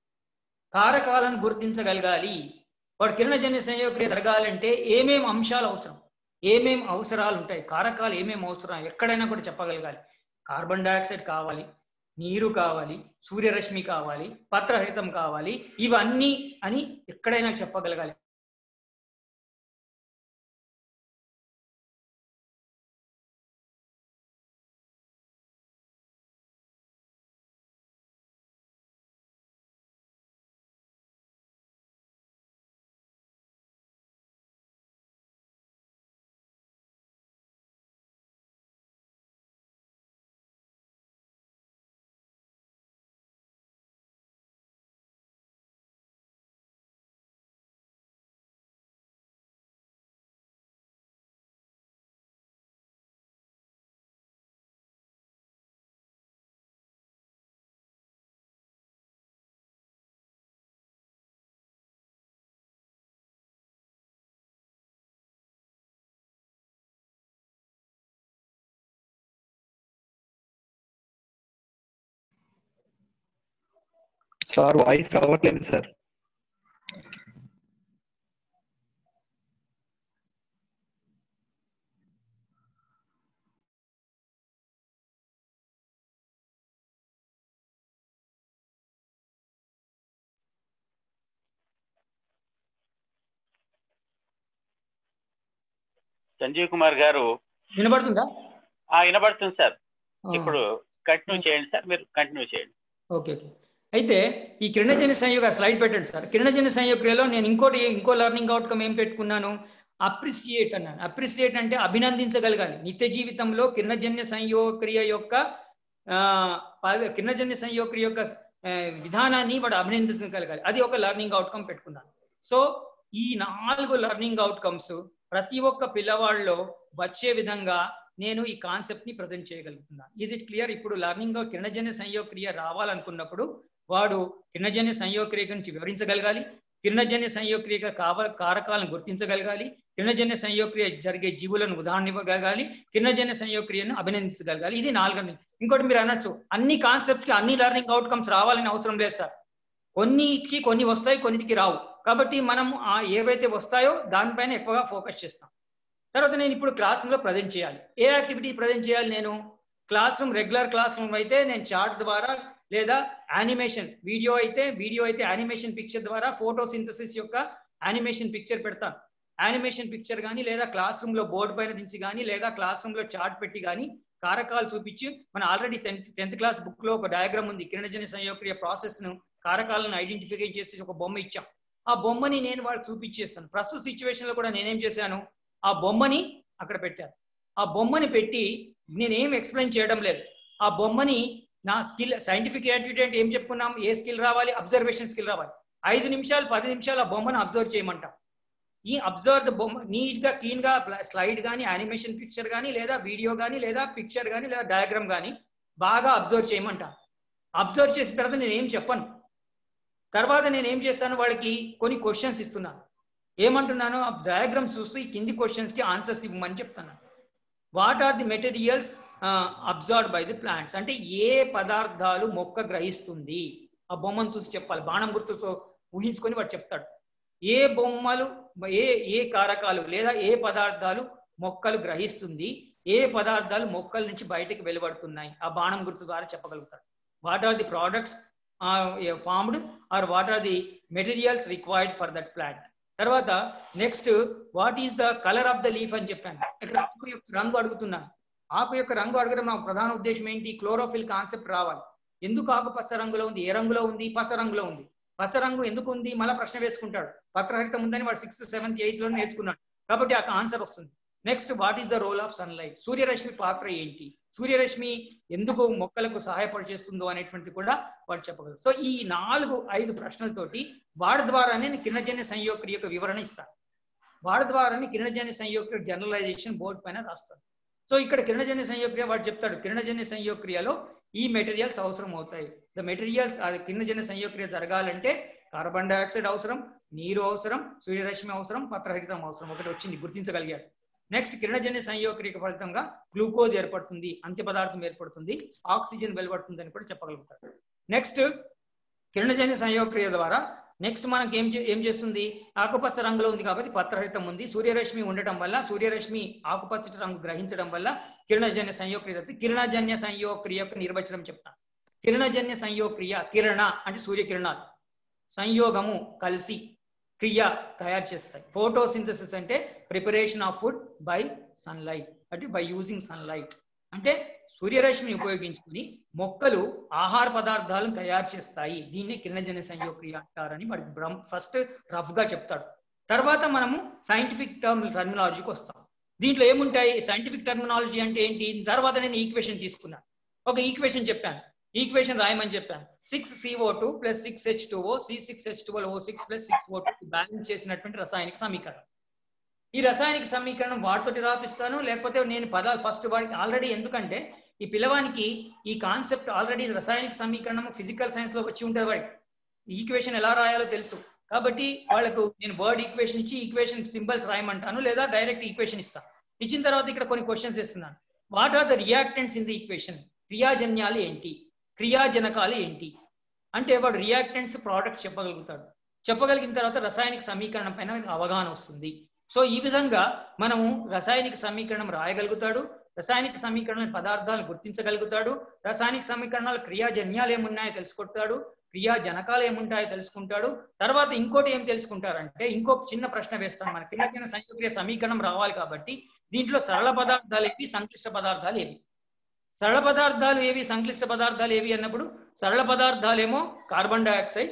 కారకాలను గుర్తించగలగాలి వాడు కిరణజన్య సంయోగక్రియ జరగాలంటే ఏమేం అంశాలు అవసరం ఏమేం అవసరాలు ఉంటాయి కారకాలు ఏమేం అవసరం ఎక్కడైనా కూడా చెప్పగలగాలి కార్బన్ డైఆక్సైడ్ కావాలి నీరు కావాలి సూర్యరశ్మి కావాలి పత్రహరితం కావాలి ఇవన్నీ అని ఎక్కడైనా చెప్పగలగాలి సార్ వాయిస్ రావట్లేదు సార్ సంజీవ్ కుమార్ గారు వినబడుతుందా ఆ వినబడుతుంది సార్ ఆ, ఇప్పుడు కంటిన్యూ చేయండి సార్ మీరు కంటిన్యూ చేయండి ఓకే ఓకే అయితే ఈ కిరణజన్య సంయోగ స్లైడ్ పెట్టండి సార్ కిరణజన్య సంయోగక్రియలో నేను ఇంకోటి ఇంకో లెర్నింగ్ అవుట్కమ్ ఏం పెట్టుకున్నాను అప్రిసియేట్ అన్నాను అప్రిసియేట్ అంటే అభినందించగలగాలి నిత్య జీవితంలో కిరణజన్య సంయోగక్రియ యొక్క ఆ, పద- కిరణజన్య సంయోగక్రియ యొక్క ఆ, విధానాన్ని వాడు అభినందించగలగాలి అది ఒక లెర్నింగ్ అవుట్కమ్ పెట్టుకున్నాను సో ఈ నాలుగు లెర్నింగ్ అవుట్కమ్స్ ప్రతి ఒక్క పిల్లవాళ్ళలో వచ్చే విధంగా నేను ఈ కాన్సెప్ట్ ని ప్రజెంట్ చేయగలుగుతున్నాను ఈజ్ ఇట్ క్లియర్ ఇప్పుడు లర్నింగ్ కిరణజన్య సంయోగక్రియ రావాలనుకున్నప్పుడు వాడు కిరణజన్య సంయోగక్రియ గురించి వివరించగలగాలి కిరణజన్య సంయోగక్రియ కావ కారకాలను గుర్తించగలగాలి కిరణజన్య సంయోగక్రియ జరిగే జీవులను ఉదాహరణ ఇవ్వగలగాలి కిరణజన్య సంయోగక్రియను అభినందించగలగాలి ఇది నాలుగని ఇంకోటి మీరు అనొచ్చు అన్ని కాన్సెప్ట్స్ కి అన్ని లెర్నింగ్ అవుట్కమ్స్ రావాలని అవసరం లేదు సార్ కొన్నికి కొన్ని వస్తాయి కొన్నిటికి రావు కాబట్టి మనం ఆ ఏవైతే వస్తాయో దానిపైన ఎక్కువగా ఫోకస్ చేస్తాం తర్వాత నేను ఇప్పుడు క్లాస్ రూమ్ లో ప్రజెంట్ చేయాలి ఏ యాక్టివిటీ ప్రజెంట్ చేయాలి నేను classroom regular classroom అయితే నేను చార్ట్ ద్వారా లేదా యానిమేషన్ వీడియో అయితే వీడియో అయితే యానిమేషన్ పిక్చర్ ద్వారా ఫోటో సింథసిస్ యొక్క యానిమేషన్ పిక్చర్ పెడతాను యానిమేషన్ పిక్చర్ కానీ లేదా క్లాస్ రూమ్ లో బోర్డు పైన దించి కానీ లేదా క్లాస్ రూమ్ లో చార్ట్ పెట్టి కానీ కారకాలు చూపించి మన already tenth tenth class book లో ఒక డయాగ్రామ్ ఉంది కిరణజన్య సంయోక్రియ ప్రాసెస్ ను కారకాలను ఐడెంటిఫై చేసి ఒక బొమ్మ ఇచ్చాం ఆ బొమ్మని నేను వాళ్ళకి చూపించేస్తాను ప్రస్తుత సిచ్యువేషన్ లో కూడా నేనేం చేశాను ఆ బొమ్మని అక్కడ పెట్టాను ఆ బొమ్మని పెట్టి నేనేం ఎక్స్ప్లెయిన్ చేయడం లేదు ఆ బొమ్మని నా స్కిల్ సైంటిఫిక్ యాక్టివిటీ అంటే ఏం చెప్పుకున్నాం ఏ స్కిల్ రావాలి అబ్జర్వేషన్ స్కిల్ రావాలి ఐదు నిమిషాలు పది నిమిషాలు ఆ బొమ్మను అబ్జర్వ్ చేయమంటాం ఈ అబ్జర్వ్ ద బొమ్మ నీట్ గా క్లీన్ గా స్లైడ్ కానీ యానిమేషన్ పిక్చర్ కానీ లేదా వీడియో కానీ లేదా పిక్చర్ కానీ లేదా డయాగ్రామ్ కానీ బాగా అబ్జర్వ్ చేయమంటాం అబ్జర్వ్ చేసిన తర్వాత నేను ఏం చెప్పను తర్వాత నేను ఏం చేస్తాను వాళ్ళకి కొన్ని క్వశ్చన్స్ ఇస్తున్నాను ఏమంటున్నాను ఆ డయాగ్రామ్ చూస్తూ ఈ కింది క్వశ్చన్స్ కి ఆన్సర్స్ ఇవ్వమని చెప్తాను what are the materials observe by the plants అంటే ఏ పదార్థాలు మొక్క గ్రహిస్తుంది ఆ బొమ్మను చూసి చెప్పాలి బాణం గుర్తుతో ఊహించుకొని వాడు చెప్తాడు ఏ బొమ్మలు ఏ ఏ కారకాలు లేదా ఏ పదార్థాలు మొక్కలు గ్రహిస్తుంది ఏ పదార్థాలు మొక్కల నుంచి బయటకు వెలువడుతున్నాయి ఆ బాణం గుర్తు ద్వారా చెప్పగలుగుతాడు what are the products formed are what are the materials required for that plant తర్వాత next what is the colour of the leaf అని చెప్పాను ఇక్కడ ఆకు యొక్క రంగు అడుగుతున్నాను ఆకు యొక్క రంగు అడగడం నా ప్రధాన ఉద్దేశం ఏంటి క్లోరోఫిల్ కాన్సెప్ట్ రావాలి ఎందుకు ఆకు పచ్చ రంగులో ఉంది ఏ రంగులో ఉంది పచ్చ రంగులో ఉంది పచ్చ రంగు ఎందుకు ఉంది మళ్ళీ ప్రశ్న వేసుకుంటాడు పత్రహరితం ఉందని వాడు సిక్స్త్ సెవెంత్ ఎయిత్ లో నేర్చుకున్నాడు కాబట్టి ఆ ఆన్సర్ వస్తుంది next what is the role of sunlight సూర్యరశ్మి పాత్ర ఏంటి సూర్యరశ్మి ఎందుకు మొక్కలకు సహాయపడిచేస్తుందో అనేటువంటి కూడా వాడు చెప్పగలరు సో ఈ నాలుగు ఐదు ప్రశ్నలతోటి వాడి ద్వారానే నేను కిరణజన్య సంయోగక్రియ యొక్క వివరణ ఇస్తాను వాడి ద్వారానే కిరణజన్య సంయోగక్రియ జనరలైజేషన్ బోర్డు పైన రాస్తాను సో ఇక్కడ కిరణజన్య సంయోగక్రియ వాడు చెప్తాడు కిరణజన్య సంయోగక్రియలో ఈ మెటీరియల్స్ అవసరం అవుతాయి ద మెటీరియల్స్ అది కిరణజన్య సంయోగక్రియ జరగాలంటే కార్బన్ డైఆక్సైడ్ అవసరం నీరు అవసరం సూర్యరశ్మి అవసరం పత్రహరితం అవసరం ఒకటి వచ్చింది గుర్తించగలిగాడు నెక్స్ట్ కిరణజన్య సంయోగక్రియ ఫలితంగా గ్లూకోజ్ ఏర్పడుతుంది అంత్య పదార్థం ఏర్పడుతుంది ఆక్సిజన్ వెలువడుతుంది అని కూడా చెప్పగలుగుతారు నెక్స్ట్ కిరణజన్య సంయోగక్రియ ద్వారా నెక్స్ట్ మనకి ఏం ఏం చేస్తుంది ఆకుపచ్చ రంగులో ఉంది కాబట్టి పత్రహితం ఉంది సూర్యరశ్మి ఉండటం వల్ల సూర్యరశ్మి ఆకుపచ్చటి రంగు గ్రహించడం వల్ల కిరణజన్య సంయోగక్రియ కిరణజన్య సంయోగక్రియ యొక్క నిర్వచనం చెప్తాను కిరణజన్య సంయోగక్రియ కిరణ అంటే సూర్యకిరణాలు సంయోగము కలిసి క్రియ తయారు చేస్తాయి ఫోటోసింథసిస్ అంటే preparation of food by sunlight అంటే బై యూజింగ్ సన్లైట్ అంటే సూర్యరశ్మిని ఉపయోగించుకుని మొక్కలు ఆహార పదార్థాలను తయారు చేస్తాయి దీన్నే కిరణజన్య సంయోగక్రియ అంటారని వాడికి బ్రహ్మ ఫస్ట్ రఫ్ గా చెప్తాడు తర్వాత మనము సైంటిఫిక్ టర్మ్ టర్మినాలజీకి వస్తాం దీంట్లో ఏముంటాయి సైంటిఫిక్ టర్మినాలజీ అంటే ఏంటి తర్వాత నేను ఈక్వేషన్ తీసుకున్నాను ఒక ఈక్వేషన్ చెప్పాను ఈక్వేషన్ రాయమని చెప్పాను six CO two plus six H two O C six H two O six plus six O two balance చేసినటువంటి రసాయనిక సమీకరణం ఈ రసాయనిక సమీకరణం వాడితోటి రాపిస్తాను లేకపోతే నేను పదాలు ఫస్ట్ వాడికి ఆల్రెడీ ఎందుకంటే ఈ పిల్లవానికి ఈ కాన్సెప్ట్ ఆల్రెడీ రసాయనిక సమీకరణం ఫిజికల్ సైన్స్ లో వచ్చి ఉంటుంది వాడికి ఈక్వేషన్ ఎలా రాయాలో తెలుసు కాబట్టి వాళ్ళకు నేను వర్డ్ ఈక్వేషన్ ఇచ్చి ఈక్వేషన్ సింబల్స్ రాయమంటాను లేదా డైరెక్ట్ ఈక్వేషన్ ఇస్తాను ఇచ్చిన తర్వాత ఇక్కడ కొన్ని క్వశ్చన్స్ ఇస్తున్నాను what are the reactants in the equation క్రియాజన్యాలు ఏంటి క్రియాజనకాలు ఏంటి అంటే వాడు రియాక్టెంట్స్ ప్రోడక్ట్ చెప్పగలుగుతాడు చెప్పగలిగిన తర్వాత రసాయనిక సమీకరణం పైన అవగాహన వస్తుంది సో ఈ విధంగా మనము రసాయనిక సమీకరణం రాయగలుగుతాడు రసాయనిక సమీకరణ పదార్థాలను గుర్తించగలుగుతాడు రసాయనిక సమీకరణాలు క్రియాజన్యాలు ఏమున్నాయో తెలుసుకుంటాడు క్రియాజనకాలు ఏముంటాయో తెలుసుకుంటాడు తర్వాత ఇంకోటి ఏం తెలుసుకుంటారంటే ఇంకొక చిన్న ప్రశ్న వేస్తాను మన క్రియాజన సంయోగక్రియ సమీకరణం రావాలి కాబట్టి దీంట్లో సరళ పదార్థాలు ఏవి సంక్లిష్ట పదార్థాలు ఏవి సరళ పదార్థాలు ఏవి సంక్లిష్ట పదార్థాలు ఏవి అన్నప్పుడు సరళ పదార్థాలేమో కార్బన్ డైఆక్సైడ్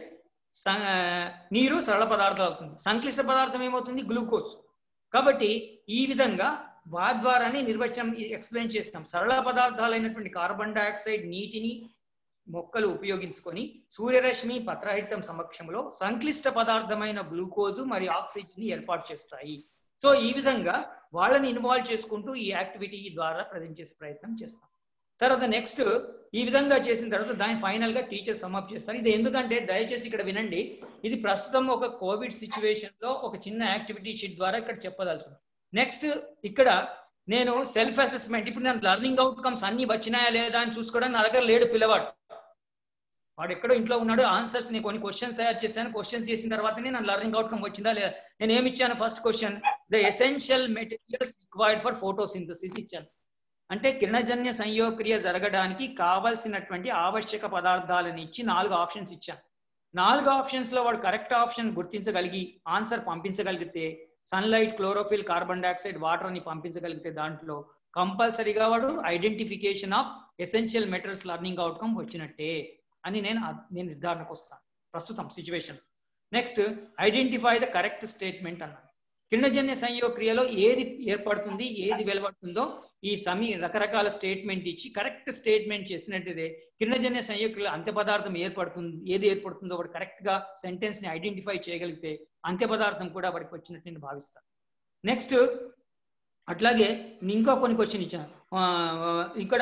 నీరు సరళ పదార్థం అవుతుంది సంక్లిష్ట పదార్థం ఏమవుతుంది గ్లూకోజ్ కాబట్టి ఈ విధంగా వా ద్వారానే నిర్వచనం ఎక్స్ప్లెయిన్ చేస్తాం సరళ పదార్థాలైనటువంటి కార్బన్ డైఆక్సైడ్ నీటిని మొక్కలు ఉపయోగించుకొని సూర్యరశ్మి పత్రహితం సమక్షంలో సంక్లిష్ట పదార్థమైన గ్లూకోజు మరియు ఆక్సిజన్ ని ఏర్పాటు చేస్తాయి సో ఈ విధంగా వాళ్ళని ఇన్వాల్వ్ చేసుకుంటూ ఈ యాక్టివిటీ ద్వారా ప్రజెంట్ చేసే ప్రయత్నం చేస్తాం తర్వాత నెక్స్ట్ ఈ విధంగా చేసిన తర్వాత దాని ఫైనల్ గా టీచర్ సమ్అప్ చేస్తారు ఇది ఎందుకంటే దయచేసి ఇక్కడ వినండి ఇది ప్రస్తుతం ఒక కోవిడ్ సిచ్యువేషన్ లో ఒక చిన్న యాక్టివిటీ షీట్ ద్వారా ఇక్కడ చెప్పదలుచున్నాను నెక్స్ట్ ఇక్కడ నేను సెల్ఫ్ అసెస్మెంట్ ఇప్పుడు నేను లర్నింగ్ అవుట్కమ్స్ అన్ని వచ్చినాయా లేదా అని చూసుకోవడానికి నా దగ్గర లేడు పిల్లవాడు వాడు ఎక్కడో ఇంట్లో ఉన్నాడు ఆన్సర్స్ నేను కొన్ని క్వశ్చన్స్ తయారు చేశాను క్వశ్చన్స్ చేసిన తర్వాతనే నా లర్నింగ్ అవుట్కమ్ వచ్చిందా లేదా నేను ఏమి ఇచ్చాను first question the essential materials required for photosynthesis ఇచ్చాను అంటే కిరణజన్య సంయోగక్రియ జరగడానికి కావలసినటువంటి ఆవశ్యక పదార్థాలను ఇచ్చి నాలుగు ఆప్షన్స్ ఇచ్చాను నాలుగు ఆప్షన్స్ లో వాడు కరెక్ట్ ఆప్షన్ గుర్తించగలిగి ఆన్సర్ పంపించగలిగితే sunlight chlorophyll carbon dioxide water అని పంపించగలిగితే దాంట్లో కంపల్సరీగా వాడు identification of essential materials learning outcome వచ్చినట్టే అని నేను నేను నిర్ధారణకు వస్తాను ప్రస్తుతం situation next identify the correct statement అన్నాను కిరణజన్య సంయోగక్రియలో ఏది ఏర్పడుతుంది ఏది వెలువడుతుందో ఈ సమీ రకరకాల స్టేట్మెంట్ ఇచ్చి కరెక్ట్ స్టేట్మెంట్ చేసినట్టయితే కిరణజన్య సంయోగక్రియలో అంత్య పదార్థం ఏర్పడుతుంది ఏది ఏర్పడుతుందో వాడు కరెక్ట్ గా సెంటెన్స్ ని ఐడెంటిఫై చేయగలిగితే అంత్య పదార్థం కూడా వాడికి వచ్చినట్టు నేను భావిస్తాను నెక్స్ట్ అట్లాగే ఇంకో కొన్ని క్వశ్చన్ ఇచ్చాను ఇక్కడ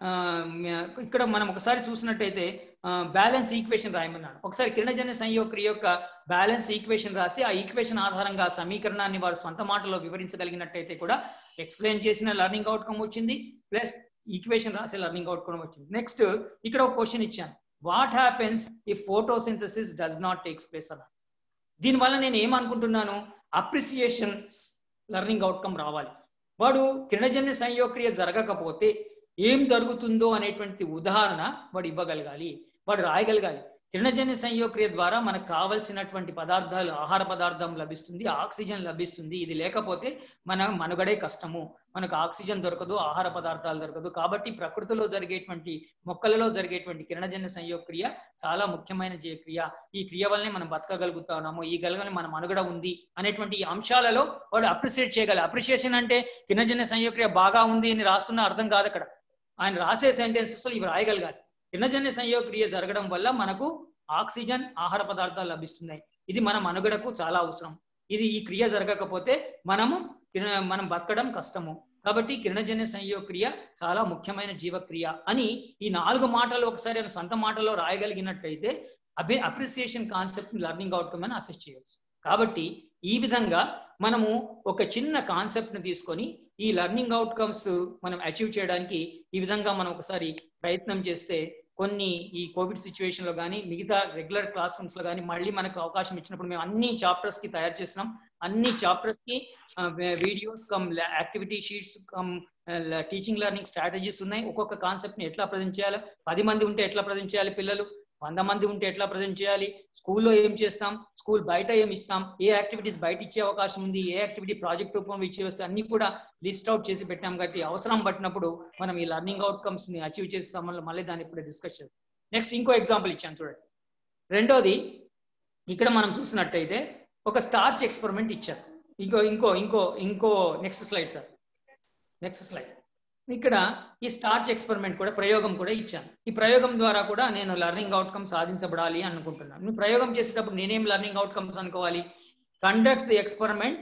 ఇక్కడ మనం ఒకసారి చూసినట్టయితే బ్యాలెన్స్ ఈక్వేషన్ రాయమన్నాను ఒకసారి కిరణజన్య సంయోగక్రియ యొక్క బ్యాలెన్స్ ఈక్వేషన్ రాసి ఆ ఈక్వేషన్ ఆధారంగా సమీకరణాన్ని వారు సొంత మాటలో వివరించగలిగినట్టయితే కూడా ఎక్స్ప్లెయిన్ చేసిన లర్నింగ్ అవుట్కమ్ వచ్చింది ప్లస్ ఈక్వేషన్ రాసే లర్నింగ్ అవుట్కమ్ వచ్చింది నెక్స్ట్ ఇక్కడ ఒక క్వశ్చన్ ఇచ్చాను what happens if photosynthesis does not takes place అన్న దీనివల్ల నేను ఏమనుకుంటున్నాను అప్రిసియేషన్ లర్నింగ్ అవుట్కమ్ రావాలి వాడు కిరణజన్య సంయోగక్రియ జరగకపోతే ఏం జరుగుతుందో అనేటువంటి ఉదాహరణ వాడు ఇవ్వగలగాలి వాడు రాయగలగాలి కిరణజన్య సంయోగక్రియ ద్వారా మనకు కావలసినటువంటి పదార్థాలు ఆహార పదార్థం లభిస్తుంది ఆక్సిజన్ లభిస్తుంది ఇది లేకపోతే మన మనుగడే కష్టము మనకు ఆక్సిజన్ దొరకదు ఆహార పదార్థాలు దొరకదు కాబట్టి ప్రకృతిలో జరిగేటువంటి మొక్కలలో జరిగేటువంటి కిరణజన్య సంయోగక్రియ చాలా ముఖ్యమైన క్రియ ఈ క్రియ వల్లనే మనం బతకగలుగుతున్నాము ఈ గలగని మన మనుగడ ఉంది అనేటువంటి అంశాలలో వాడు అప్రిషియేట్ చేయగలరు అప్రిషియేషన్ అంటే కిరణజన్య సంయోగక్రియ బాగా ఉంది అని రాస్తున్న అర్థం కాదు అక్కడ ఆయన రాసే సెంటెన్సెస్ ఇవి రాయగలగాలి కిరణజన్య సంయోగక్రియ జరగడం వల్ల మనకు ఆక్సిజన్ ఆహార పదార్థాలు లభిస్తున్నాయి ఇది మన మనుగడకు చాలా అవసరం ఇది ఈ క్రియ జరగకపోతే మనము మనం బతకడం కష్టము కాబట్టి కిరణజన్య సంయోగక్రియ చాలా ముఖ్యమైన జీవక్రియ అని ఈ నాలుగు మాటలు ఒకసారి ఆయన సొంత మాటలో రాయగలిగినట్టయితే అభి అప్రిసియేషన్ కాన్సెప్ట్ లర్నింగ్ అవుట్కమ్ అని అసెస్ చేయవచ్చు కాబట్టి ఈ విధంగా మనము ఒక చిన్న కాన్సెప్ట్ ని తీసుకొని ఈ లర్నింగ్ అవుట్కమ్స్ మనం అచీవ్ చేయడానికి ఈ విధంగా మనం ఒకసారి ప్రయత్నం చేస్తే కొన్ని ఈ కోవిడ్ సిచ్యువేషన్ లో కానీ మిగతా రెగ్యులర్ క్లాస్ రూమ్స్ లో కానీ మళ్ళీ మనకు అవకాశం ఇచ్చినప్పుడు మేము అన్ని చాప్టర్స్ కి తయారు చేస్తున్నాం అన్ని చాప్టర్స్ కి videos cum activity sheets cum teaching learning strategies ఉన్నాయి ఒక్కొక్క కాన్సెప్ట్ ని ఎట్లా ప్రజెంట్ చేయాలి పది మంది ఉంటే ఎట్లా ప్రజెంట్ చేయాలి పిల్లలు వంద మంది ఉంటే ఎట్లా ప్రజెంట్ చేయాలి స్కూల్లో ఏం చేస్తాం స్కూల్ బయట ఏం ఇస్తాం ఏ యాక్టివిటీస్ బయట ఇచ్చే అవకాశం ఉంది ఏ యాక్టివిటీ ప్రాజెక్ట్ రూపంలో ఇచ్చే వస్తే అన్ని కూడా లిస్ట్ అవుట్ చేసి పెట్టాం కాబట్టి అవసరం పట్టినప్పుడు మనం ఈ లర్నింగ్ అవుట్కమ్స్ ని అచీవ్ చేస్తాం మళ్ళీ దాన్ని ఇప్పుడు డిస్కస్ చేద్దాం నెక్స్ట్ ఇంకో ఎగ్జాంపుల్ ఇచ్చాను చూడండి రెండోది ఇక్కడ మనం చూసినట్టయితే ఒక స్టార్చ్ ఎక్స్పెరిమెంట్ ఇచ్చారు ఇంకో ఇంకో ఇంకో ఇంకో next slide sir next slide ఇక్కడ ఈ స్టార్చ్ ఎక్స్పెరిమెంట్ కూడా ప్రయోగం కూడా ఇచ్చాను ఈ ప్రయోగం ద్వారా కూడా నేను లర్నింగ్ అవుట్కమ్ సాధించబడాలి అనుకుంటున్నాను నేను ప్రయోగం చేసేటప్పుడు నేనేం లర్నింగ్ అవుట్కమ్స్ అనుకోవాలి conducts the experiment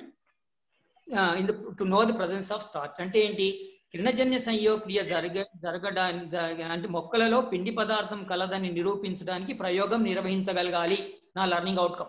in to know the presence of starch అంటే ఏంటి కిరణజన్య సంయోగక్రియ జరగ జరగడానికి అంటే మొక్కలలో పిండి పదార్థం కలదని నిరూపించడానికి ప్రయోగం నిర్వహించగలగాలి నా లర్నింగ్ అవుట్కమ్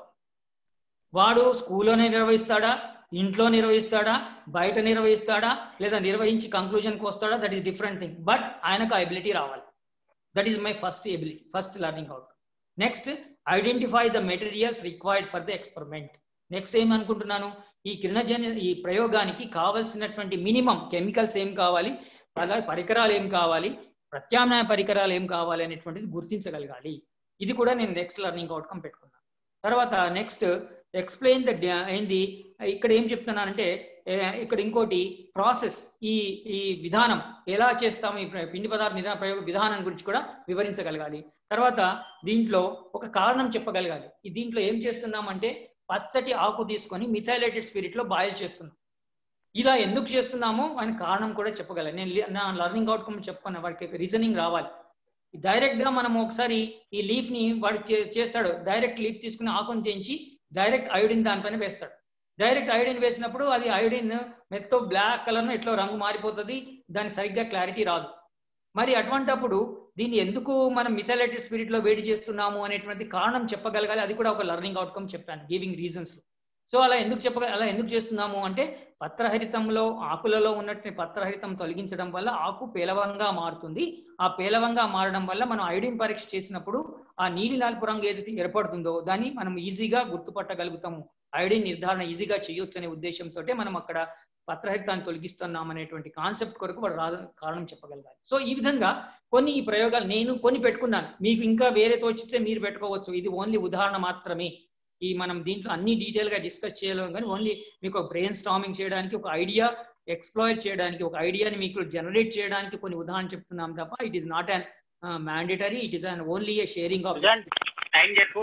వాడు స్కూల్లోనే నిర్వహిస్తాడా ఇంట్లో నిర్వహిస్తాడా బయట నిర్వహిస్తాడా లేదా నిర్వహించి కంక్లూజన్కి వస్తాడా that is different thing but ఆయనకు ఆ ఎబిలిటీ రావాలి that is my first ability first learning out next identify the materials required for the experiment next ఏమనుకుంటున్నాను ఈ కిరణజన్య ఈ ప్రయోగానికి కావలసినటువంటి మినిమం కెమికల్స్ ఏం కావాలి అలాగే పరికరాలు ఏం కావాలి ప్రత్యామ్నాయ పరికరాలు ఏం కావాలి అనేటువంటిది గుర్తించగలగాలి ఇది కూడా నేను నెక్స్ట్ లెర్నింగ్ అవుట్కమ్ పెట్టుకున్నాను తర్వాత నెక్స్ట్ ఎక్స్ప్లెయిన్ ద ఏంది ఇక్కడ ఏం చెప్తున్నానంటే ఏ, ఇక్కడ ఇంకోటి ప్రాసెస్ ఈ ఈ విధానం ఎలా చేస్తాము ఈ ప్ర- పిండి పదార్థ నిదాన ప్రయోగ విధానం గురించి కూడా వివరించగలగాలి తర్వాత దీంట్లో ఒక కారణం చెప్పగలగాలి ఈ దీంట్లో ఏం చేస్తున్నామంటే పచ్చటి ఆకు తీసుకొని మిథైలేటెడ్ స్పిరిట్ లో బాయిల్ చేస్తున్నాం ఇలా ఎందుకు చేస్తున్నామో ఆయన కారణం కూడా చెప్పగలను నేను లి- నా లర్నింగ్ అవుట్కమ్ చెప్పుకున్నా వాడికి రీజనింగ్ రావాలి డైరెక్ట్ గా మనం ఒకసారి ఈ లీఫ్ ని వాడు చే- చేస్తాడు డైరెక్ట్ లీఫ్ తీసుకుని ఆకుని తెంచి డైరెక్ట్ అయోడిన్ దానిపైన వేస్తాడు డైరెక్ట్ అయోడిన్ వేసినప్పుడు అది అయోడిన్ మెత్తో బ్లాక్ కలర్ ఎట్లా రంగు మారిపోతుంది దాని సరిగ్గా క్లారిటీ రాదు మరి అటువంటప్పుడు దీన్ని ఎందుకు మనం మిథైలేటెడ్ స్పిరిట్ లో వేడి చేస్తున్నాము అనేటువంటి కారణం చెప్పగలగాలి అది కూడా ఒక లర్నింగ్ అవుట్కమ్ చెప్పాను గివింగ్ రీజన్స్ సో అలా ఎందుకు చెప్పగ అలా ఎందుకు చేస్తున్నాము అంటే పత్రహరితంలో ఆకులలో ఉన్నటువంటి పత్రహరితం తొలగించడం వల్ల ఆకు పేలవంగా మారుతుంది ఆ పేలవంగా మారడం వల్ల మనం ఐడిన్ పరీక్ష చేసినప్పుడు ఆ నీలి నలుపు రంగు ఏదైతే ఏర్పడుతుందో దాన్ని మనం ఈజీగా గుర్తుపట్టగలుగుతాము ఐడిన్ నిర్ధారణ ఈజీగా చేయొచ్చు అనే ఉద్దేశంతో మనం అక్కడ పత్రహరితాన్ని తొలగిస్తున్నాం అనేటువంటి కాన్సెప్ట్ కొరకు వాడు రా కారణం చెప్పగలగాలి సో ఈ విధంగా కొన్ని ఈ ప్రయోగాలు నేను కొన్ని పెట్టుకున్నాను మీకు ఇంకా వేరే తోచితే మీరు పెట్టుకోవచ్చు ఇది ఓన్లీ ఉదాహరణ మాత్రమే ఈ మనం దీంట్లో అన్ని డీటెయిల్ గా డిస్కస్ చేయలేము కానీ ఓన్లీ మీకు ఒక బ్రెయిన్ స్టామింగ్ చేయడానికి ఒక ఐడియా ఎక్స్ప్లాయిట్ చేయడానికి ఒక ఐడియాని మీకు జనరేట్ చేయడానికి కొన్ని ఉదాహరణ చెప్తున్నాం తప్ప it is not an mandatory it is an only a sharing of సుజాన్ టైం చెప్పు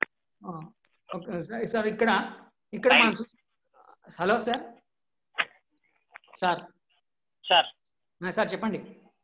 సార్ ఇక్కడ ఇక్కడ మనం చూసి hello sir sir sir sir చెప్పండి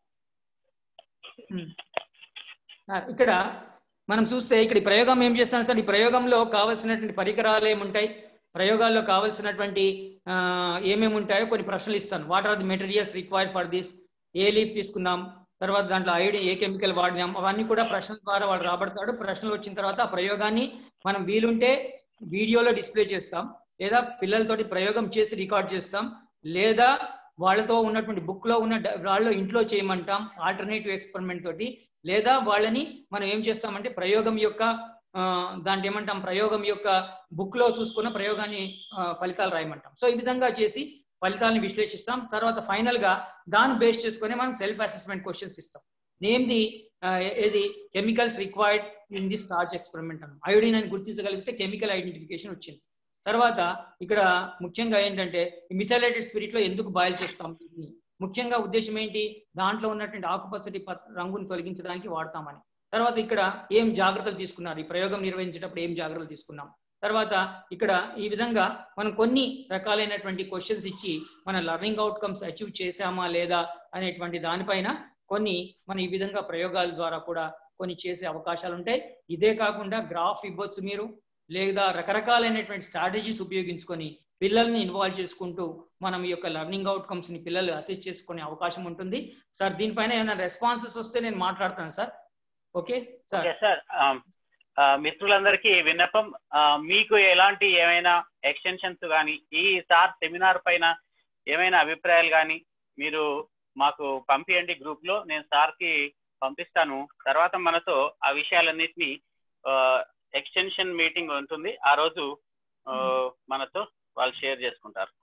ఉమ్. సార్ ఇక్కడ మనం చూస్తే ఇక్కడ ఈ ప్రయోగం ఏం చేస్తున్నాం సార్ ఈ ప్రయోగంలో కావాల్సినటువంటి పరికరాలు ఏముంటాయి ప్రయోగాల్లో కావాల్సినటువంటి ఆ, ఏమేమి ఉంటాయో కొన్ని ప్రశ్నలు ఇస్తాను what are the materials required for this a leaf తీసుకున్నాం తర్వాత దాంట్లో ఐడి ఏ కెమికల్ వాడినాం అవన్నీ కూడా ప్రశ్నల ద్వారా వాడు రాబడతాడు ప్రశ్నలు వచ్చిన తర్వాత ఆ ప్రయోగాన్ని మనం వీలుంటే వీడియోలో డిస్ప్లే చేస్తాం లేదా పిల్లలతోటి ప్రయోగం చేసి రికార్డ్ చేస్తాం లేదా వాళ్ళతో ఉన్నటువంటి బుక్ లో ఉన్న డ- వాళ్ళు ఇంట్లో చేయమంటాం ఆల్టర్నేటివ్ ఎక్స్పెరిమెంట్ తోటి లేదా వాళ్ళని మనం ఏం చేస్తామంటే ప్రయోగం యొక్క ఆ, దాంట్లో ఏమంటాం ప్రయోగం యొక్క బుక్ లో చూసుకున్న ప్రయోగాన్ని ఆ, ఫలితాలు రాయమంటాం సో ఈ విధంగా చేసి ఫలితాలను విశ్లేషిస్తాం తర్వాత ఫైనల్ గా దాన్ని బేస్ చేసుకొని మనం సెల్ఫ్ అసెస్మెంట్ క్వశ్చన్స్ ఇస్తాం నేమ్ ది ఏది chemicals required in the starch experiment అన్నాం అయోడిన్ అని గుర్తించగలిగితే కెమికల్ ఐడెంటిఫికేషన్ వచ్చింది తర్వాత ఇక్కడ ముఖ్యంగా ఏంటంటే మిథైలేటెడ్ స్పిరిట్ లో ఎందుకు బాయిల్ చేస్తాం దీన్ని? ముఖ్యంగా ఉద్దేశం ఏంటి దాంట్లో ఉన్నటువంటి ఆకుపచ్చటి పత్- రంగును తొలగించడానికి వాడతామని తర్వాత ఇక్కడ ఏం జాగ్రత్తలు తీసుకున్నారు ఈ ప్రయోగం నిర్వహించేటప్పుడు ఏం జాగ్రత్తలు తీసుకున్నాం తర్వాత ఇక్కడ ఈ విధంగా మనం కొన్ని రకాలైనటువంటి క్వశ్చన్స్ ఇచ్చి మన లర్నింగ్ అవుట్కమ్స్ అచీవ్ చేశామా లేదా అనేటువంటి దానిపైన కొన్ని మన ఈ విధంగా ప్రయోగాల ద్వారా కూడా కొన్ని చేసే అవకాశాలు ఉంటాయి ఇదే కాకుండా గ్రాఫ్ ఇవ్వచ్చు మీరు లేదా రకరకాలైనటువంటి స్ట్రాటజీస్ ఉపయోగించుకొని పిల్లల్ని ఇన్వాల్వ్ చేసుకుంటూ మనం ఈ యొక్క లర్నింగ్ అవుట్కమ్స్ ని పిల్లలు అసెస్ చేసుకునే అవకాశం ఉంటుంది సార్ దీనిపైన ఏమైనా రెస్పాన్సెస్ వస్తే నేను మాట్లాడతాను sir okay sir okay sir ఆ, ఆ, మిత్రులందరికీ విన్నపం ఆ, మీకు ఎలాంటి ఏమైనా ఎక్స్టెన్షన్స్ కానీ ఈ సార్ సెమినార్ పైన ఏమైనా అభిప్రాయాలు కానీ మీరు మాకు పంపించండి గ్రూప్ లో నేను సార్ కి పంపిస్తాను తర్వాత మనతో ఆ విషయాలన్నిటినీ ఎక్స్టెన్షన్ మీటింగ్ ఉంటుంది ఆ రోజు ఆ, మనతో వాళ్ళు షేర్ చేసుకుంటారు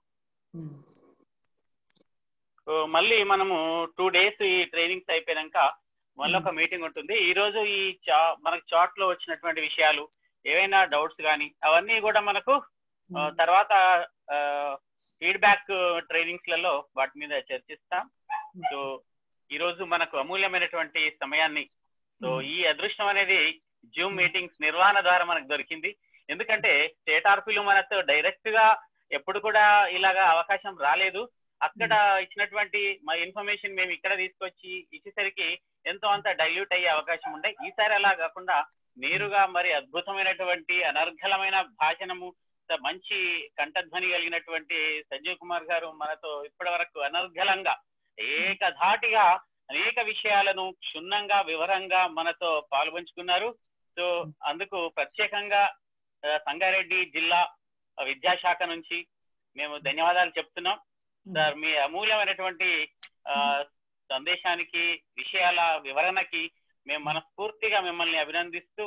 సో మళ్ళీ మనము టూ డేస్ ఈ ట్రైనింగ్స్ అయిపోయాక మళ్ళీ ఒక మీటింగ్ ఉంటుంది ఈ రోజు ఈ చా మనకు చాట్ లో వచ్చినటువంటి విషయాలు ఏవైనా డౌట్స్ కానీ అవన్నీ కూడా మనకు ఆ, తర్వాత ఫీడ్బ్యాక్ ట్రైనింగ్స్ లలో వాటి మీద చర్చిస్తాం సో ఈ రోజు మనకు అమూల్యమైనటువంటి సమయాన్ని సో ఈ అదృష్టం అనేది జూమ్ మీటింగ్స్ నిర్వహణ ద్వారా మనకు దొరికింది ఎందుకంటే స్టేట్ ఆర్పీలు మనతో డైరెక్ట్ గా ఎప్పుడు కూడా ఇలాగా అవకాశం రాలేదు అక్కడ ఇచ్చినటువంటి మా ఇన్ఫర్మేషన్ మేము ఇక్కడ తీసుకొచ్చి ఇచ్చేసరికి ఎంతో అంత డైల్యూట్ అయ్యే అవకాశం ఉండే ఈసారి అలా కాకుండా నేరుగా మరి అద్భుతమైనటువంటి అనర్ఘలమైన భాషణము స- మంచి కంఠధ్వని కలిగినటువంటి సంజీవ్ కుమార్ గారు మనతో ఇప్పటి వరకు అనర్ఘలంగా ఏకధాటిగా అనేక విషయాలను క్షుణ్ణంగా వివరంగా మనతో పాల్పంచుకున్నారు సో అందుకు ప్రత్యేకంగా ఆ, సంగారెడ్డి జిల్లా విద్యాశాఖ నుంచి మేము ధన్యవాదాలు చెప్తున్నాం సార్ మీ అమూల్యమైనటువంటి ఆ, సందేశానికి విషయాల వివరణకి మేము మనస్ఫూర్తిగా మిమ్మల్ని అభినందిస్తూ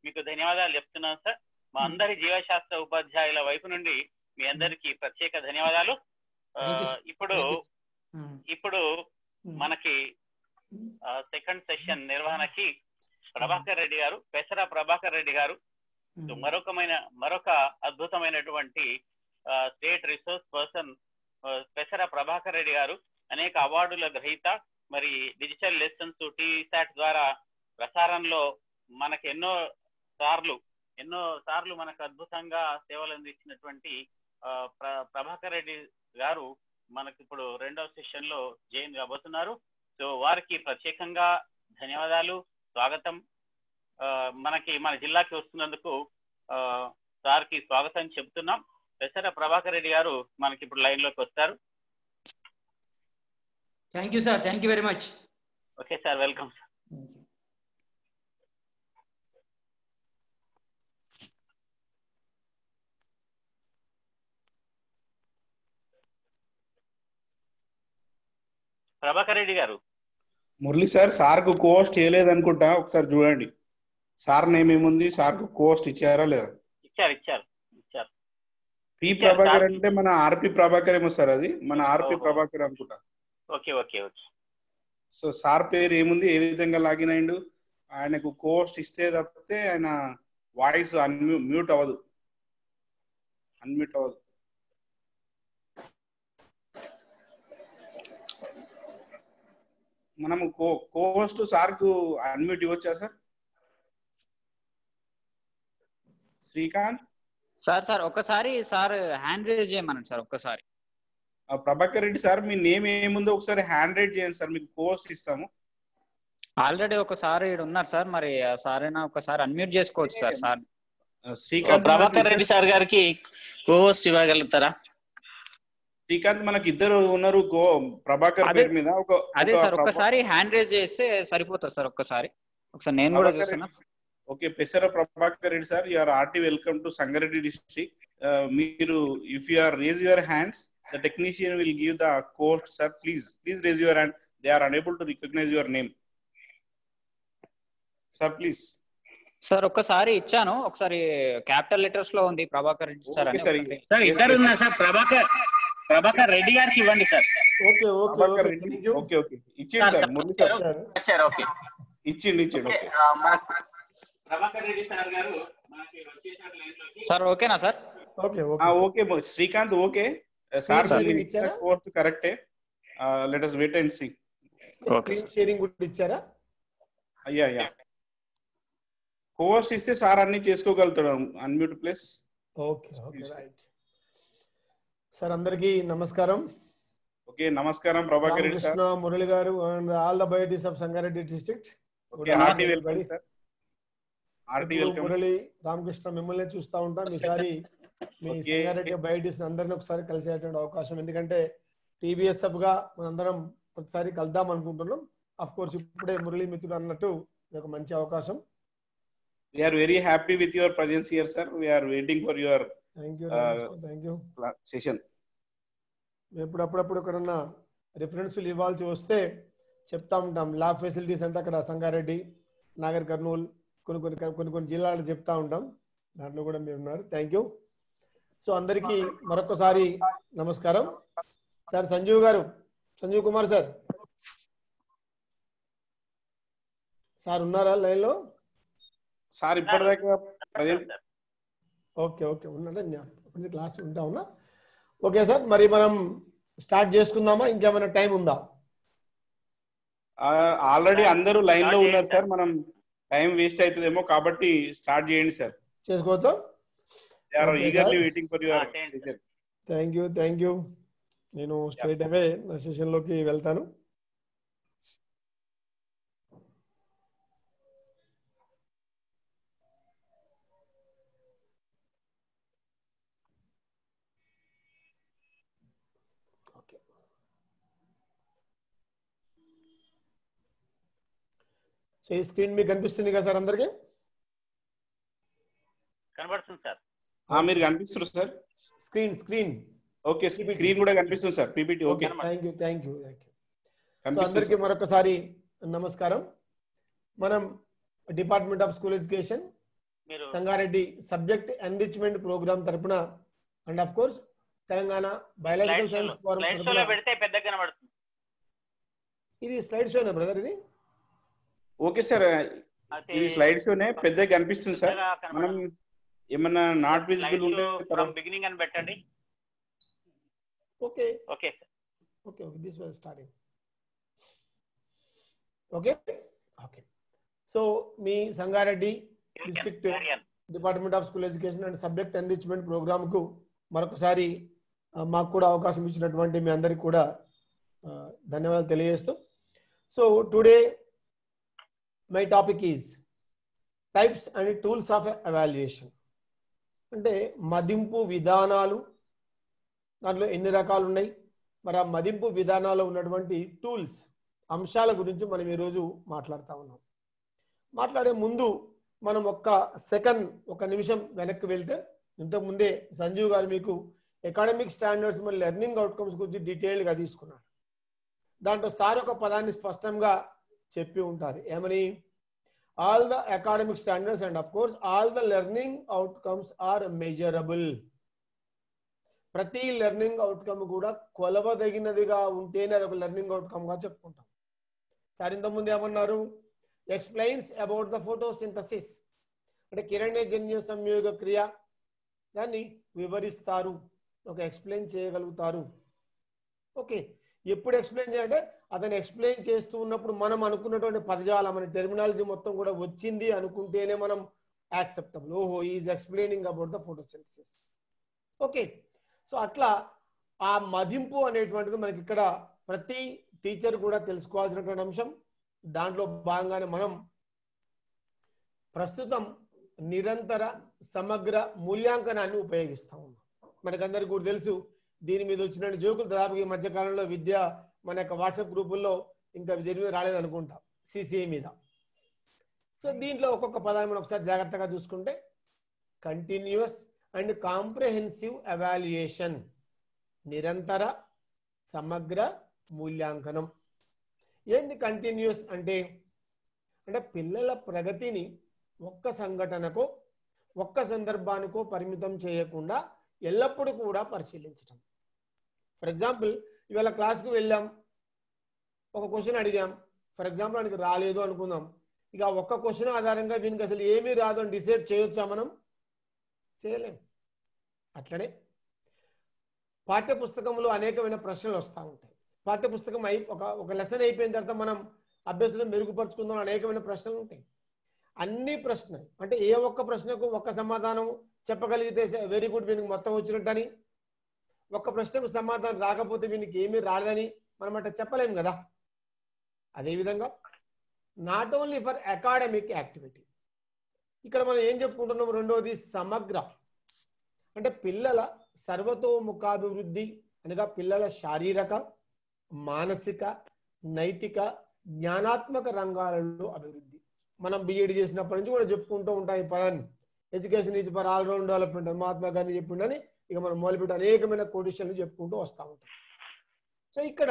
మీకు ధన్యవాదాలు చెప్తున్నాను సార్ మా అందరి జీవశాస్త్ర ఉపాధ్యాయుల వైపు నుండి మీ అందరికి ప్రత్యేక ధన్యవాదాలు ఆ, Thank you, sir. ఇప్పుడు Thank you. ఉమ్, ఇప్పుడు ఉమ్. మనకి సెకండ్ సెషన్ నిర్వహణకి ప్రభాకర్ రెడ్డి గారు పెసర ప్రభాకర్ రెడ్డి గారు ఉమ్. మరొకమైన మరొక అద్భుతమైనటువంటి స్టేట్ రిసోర్స్ పర్సన్ పెసర ప్రభాకర్ రెడ్డి గారు అనేక అవార్డుల గ్రహీత మరి డిజిటల్ లెసన్స్ టీవీ సాట్ ద్వారా ప్రసారంలో మనకు ఎన్నో సార్లు ఎన్నో సార్లు మనకు అద్భుతంగా సేవలు అందించినటువంటి ఆ, ప్ర- ప్రభాకర్ రెడ్డి గారు మనకి ఇప్పుడు రెండవ సెషన్ లో జాయిన్ కాబోతున్నారు సో వారికి ప్రత్యేకంగా ధన్యవాదాలు స్వాగతం ఆ, మనకి మన జిల్లాకి వస్తున్నందుకు ఆ, సార్కి స్వాగతం చెబుతున్నాం పెసర ప్రభాకర్ రెడ్డి గారు మనకి ఇప్పుడు లైన్ లోకి వస్తారు thank you sir thank you very much okay sir welcome Prabhakar Reddy గారు మురళి సార్ సార్కు కోస్ట్ చేయలేదు అనుకుంటా ఒకసారి చూడండి సార్ నేమ్ ఏముంది సార్కు కోస్ట్ ఇచ్చారా లేదా ఇచ్చారు ఇచ్చారు ఇచ్చారు పి ఇచ్చారు ప్రభాకర్ సార్. అంటే మన ఆర్పి ప్రభాకర్ ఏమో సార్ అది మన ఆర్పి ఓహో. ప్రభాకర్ అనుకుంటా okay okay okay so sir పేరు ఏముంది ఏ విధంగా లాగిన్ అయిండు ఆయనకు కోస్ట్ ఇస్తే తప్పితే ఆయన వాయిస్ అన్మ్యూ మ్యూట్ అవ్వదు అన్మ్యూట్ అవ్వదు మనము కో కోస్ట్ సార్కు అన్మ్యూట్ ఇవ్వచ్చా సార్ శ్రీకాంత్ సార్ సార్ ఒక్కసారి సార్ హ్యాండ్ రేజ్ చేయమనండి సార్ ఒక్కసారి ఆ, ప్రభాకర్ రెడ్డి సార్ మీ నేమ్ ఏముందో ఒకసారి హ్యాండ్ రైట్ చేయండి సార్ మీకు కోస్ట్ ఇస్తాము ఆల్రెడీ ఒకసారి ఇక్కడ ఉన్నారు సార్ మరి ఆ సార్ అయినా ఒకసారి అన్మ్యూట్ చేసుకోవచ్చు సార్ సార్ ఆ, శ్రీకాంత్ ప్రభాకర్ మనకి రెడ్డి సార్ గారికి కోహోస్ట్ ఇవ్వగలుగుతారా శ్రీకాంత్ మనకి ఇద్దరు ఉన్నారు గో ప్రభాకర్ అదే- పేరు మీద ఒక అదే ఒక సార్ ప్రభా- ఒక్కసారి హ్యాండ్ రేజ్ చేస్తే సరిపోతుంది సార్ ఒక్కసారి ఒకసారి నేను కూడా ప్రభాకర్ చూస్తున్నా okay Pesara Prabhakar Reddy sir you're RT welcome to Sangareddy district మీరు if you are raise your hands the technician will give the cohost sir please please raise your hand they are unable to recognize your name sir please sir ఒక్కసారి ఇచ్చాను ఒకసారి క్యాపిటల్ లెటర్స్ లో ఉంది ప్రభాకర్ రెడ్డి సార్ అని ఓకే సార్ ఒకసారి- సార్ Yes, ఇద్దరు yes. ఉన్నారు సార్ ప్రభాకర్ ప్రభాకర్ రెడ్డి గారికి ఇవ్వండి sir okay okay Prabhakar okay Reddy thank you okay okay ఇచ్చిండి sir Murali sir sir sir okay ఇచ్చిండి ఇచ్చిండి ఓకే ఓకే ఆ, మనకు ప్రభాకర్ రెడ్డి సార్ గారు మనకి వచ్చేసారు లైన్ లోకి సార్ ఓకేనా సార్ ఓకే ఆ, ఓకే ఓకే మొ- శ్రీకాంత్ ఓకే సార్ sharing మీరు ఇచ్చారా? కోర్స్ కరెక్టే let us wait and see screen sharing కూడా ఇచ్చారా అయ్యా అయ్యా కోస్ట్ ఇస్తే సార్ అన్ని చేసుకోగలుగుతాడు unmute plus okay okay right sir అందరికీ నమస్కారం ఓకే నమస్కారం ప్రభాకర్ రెడ్డి సార్ రామకృష్ణ మురళి గారు అండ్ ఆల్ ద బయోటీస్ of Sangareddy district okay RT welcome sir RT welcome Murali Ramakrishna మిమ్మల్ని చూస్తా ఉంటాం ఈసారి మీ Okay. సంగారెడ్డి బయోటీస్ అందరిని ఒకసారి కలిసేటువంటి అవకాశం ఎందుకంటే టీబీఎస్ సబ్ గా మనందరం ప్రతిసారి కలుద్దాం అనుకుంటున్నాం అఫ్ కోర్స్ ఇప్పుడే మురళి మిత్రుడు అన్నట్టు ఇది ఒక మంచి అవకాశం we're very happy with your presence here sir we're waiting for your thank you Uh, thank you session ఎప్పుడు అప్పుడప్పుడు ఎక్కడన్నా రిఫరెన్స్లు ఇవ్వాల్సి వస్తే చెప్తా ఉంటాం ల్యాబ్ ఫెసిలిటీస్ అంటే అక్కడ సంగారెడ్డి నాగర్ కర్నూల్ కొన్ని కొన్ని కొన్ని కొన్ని జిల్లాలు చెప్తా ఉంటాం దాంట్లో కూడా మీరు ఉన్నారు థ్యాంక్ యూ సో అందరికీ మరొకసారి నమస్కారం సార్ సంజీవ్ గారు సంజీవ్ కుమార్ సార్ సార్ ఉన్నారా లైన్లో సార్ ఇప్పటిదాకా ప్రజెంట్ ఓకే ఓకే ఉన్నాడా క్లాస్ ఉంటా ఉన్నా ఓకే సార్ మరి మనం స్టార్ట్ చేసుకుందామా ఇంకేమైనా టైం ఉందా ఆల్రెడీ అందరూ లైన్ లో Start ఉన్నారు చేయండి సార్ మనం టైం వేస్ట్ అవుతుందేమో కాబట్టి స్టార్ట్ చేయండి సార్ చేసుకోవచ్చా they are Okay, eagerly sir. Waiting for your Ah, చేయండి, session thank you thank you నేను స్ట్రైట్ అవే నా సెషన్ లోకి వెళ్తాను ఓకే సో ఈ స్క్రీన్ మీకు కనిపిస్తుంది కదా సార్ అందరికి కనబడుతుంది సార్ మీరు కనిపిస్తారు sir screen screen okay screen కూడా కనిపిస్తుంది sir PPT okay thank you thank you thank you so కనిపిస్తుంది అందరికీ మరొకసారి నమస్కారం మనం డిపార్ట్మెంట్ ఆఫ్ స్కూల్ ఎడ్యుకేషన్ మీరు సంగారెడ్డి సబ్జెక్ట్ ఎన్రిచ్మెంట్ ప్రోగ్రామ్ తరపున and of course Telangana biological slide science forum slide షోలో తరపున పెడితే పెద్దగా కనబడుతుంది ఇది స్లైడ్ షోనా బ్రదర్ ఇది ఓకే సార్ అయితే ఇది స్లైడ్ షోనే పెద్దగా కనిపిస్తుంది సార్ పెద్దగా మనం కనబడదు. ఏమన్నా నాట్ స్లైడ్ విజిబుల్ ఉంటే షో తర్వాత ఫ్రమ్ బిగినింగ్ అని పెట్టండి okay okay okay okay this was starting okay okay so మీ Sangareddy district department of school education and subject enrichment ప్రోగ్రామ్కు మరొకసారి ఆ, మాకు కూడా అవకాశం ఇచ్చినటువంటి మీ అందరికి కూడా ఆ, ధన్యవాదాలు తెలియజేస్తూ so today my topic is types and tools of evaluation అంటే మదింపు విధానాలు దాంట్లో ఎన్ని రకాలు ఉన్నాయి మరి ఆ మదింపు విధానాల్లో ఉన్నటువంటి టూల్స్ అంశాల గురించి మనం ఈరోజు మాట్లాడుతూ ఉన్నాం మాట్లాడే ముందు మనం ఒక్క సెకండ్ ఒక నిమిషం వెనక్కి వెళ్తే ఇంతకు ముందే సంజీవ్ గారు మీకు అకాడమిక్ స్టాండర్డ్స్ మరియు లెర్నింగ్ అవుట్కమ్స్ గురించి డీటెయిల్గా తీసుకున్నాడు దాంట్లో సార్ ఒక పదాన్ని స్పష్టంగా చెప్పి ఉంటారు ఏమని all the academic standards and of course all the learning outcomes are measurable ప్రతి లెర్నింగ్ అవుట్కమ్ కూడా కొలవదగినదిగా ఉంటేనే అది ఒక లెర్నింగ్ అవుట్కమ్ గా చెప్పుకుంటాం సార్ ఇంతకుముందు ఏమన్నారు ఎక్స్ప్లెయిన్స్ అబౌట్ ద ఫోటోసింథసిస్ అంటే కిరణజన్య సంయోగ క్రియ దాన్ని వివరిస్తారు ఒక ఎక్స్ప్లెయిన్ చేయగలుగుతారు ఓకే ఎప్పుడు ఎక్స్ప్లెయిన్ చేయాలంటే అతను ఎక్స్ప్లెయిన్ చేస్తూ ఉన్నప్పుడు మనం అనుకున్నటువంటి పదజాలం మన టెర్మినాలజీ మొత్తం కూడా వచ్చింది అనుకుంటేనే మనం యాక్సెప్టబుల్ ఓహో is explaining about the photosynthesis okay so అట్లా ఆ మదింపు అనేటువంటిది మనకి ఇక్కడ ప్రతి టీచర్ కూడా తెలుసుకోవాల్సినటువంటి అంశం దాంట్లో భాగంగానే మనం ప్రస్తుతం నిరంతర సమగ్ర మూల్యాంకనాన్ని ఉపయోగిస్తా ఉన్నాం మనకందరికి కూడా తెలుసు దీని మీద వచ్చిన జోకులు దాదాపు ఈ మధ్య కాలంలో విద్య మన యొక్క వాట్సాప్ గ్రూపుల్లో ఇంకా దీని మీద రాలేదనుకుంటా సిసిఐ మీద సో దీంట్లో ఒక్కొక్క పదాన్ని మనం ఒకసారి జాగ్రత్తగా చూసుకుంటే కంటిన్యూస్ అండ్ కాంప్రహెన్సివ్ ఎవాల్యుయేషన్ నిరంతర సమగ్ర మూల్యాంకనం ఏంది కంటిన్యూస్ అంటే అంటే పిల్లల ప్రగతిని ఒక్క సంఘటనకో ఒక్క సందర్భానికో పరిమితం చేయకుండా ఎల్లప్పుడూ కూడా పరిశీలించటం ఫర్ ఎగ్జాంపుల్ ఇవాళ క్లాస్కి వెళ్ళాం ఒక క్వశ్చన్ అడిగాం ఫర్ ఎగ్జాంపుల్ ఆయనకి రాలేదు అనుకుందాం ఇక ఆ ఒక్క క్వశ్చన్ ఆధారంగా వీనికి అసలు ఏమీ రాదు అని డిసైడ్ చేయొచ్చా మనం చేయలేం అట్లనే పాఠ్య పుస్తకంలో అనేకమైన ప్రశ్నలు వస్తూ ఉంటాయి పాఠ్య పుస్తకం అయి ఒక ఒక లెసన్ అయిపోయిన తర్వాత మనం అభ్యాసం మెరుగుపరుచుకుందాం అనేకమైన ప్రశ్నలు ఉంటాయి అన్ని ప్రశ్నలు అంటే ఏ ఒక్క ప్రశ్నకు ఒక్క సమాధానం చెప్పగలిగితే వెరీ గుడ్ వీనికి మొత్తం వచ్చినట్టని ఒక్క ప్రశ్నకు సమాధానం రాకపోతే వీనికి ఏమీ రాలేదని మనం అట్లా చెప్పలేం కదా అదేవిధంగా not only for academic activity ఇక్కడ మనం ఏం చెప్పుకుంటున్నాం రెండవది సమగ్ర అంటే పిల్లల సర్వతోముఖాభివృద్ధి అనగా పిల్లల శారీరక మానసిక నైతిక జ్ఞానాత్మక రంగాలలో అభివృద్ధి మనం బిఎడ్ చేసినప్పటి నుంచి కూడా చెప్పుకుంటూ ఉంటాం ఈ పదాన్ని education is for all round development అని మహాత్మా గాంధీ చెప్పిండని ఇక మనం మొదలుపెట్టి అనేకమైన కొడిషన్లు చెప్పుకుంటూ వస్తూ ఉంటాం సో ఇక్కడ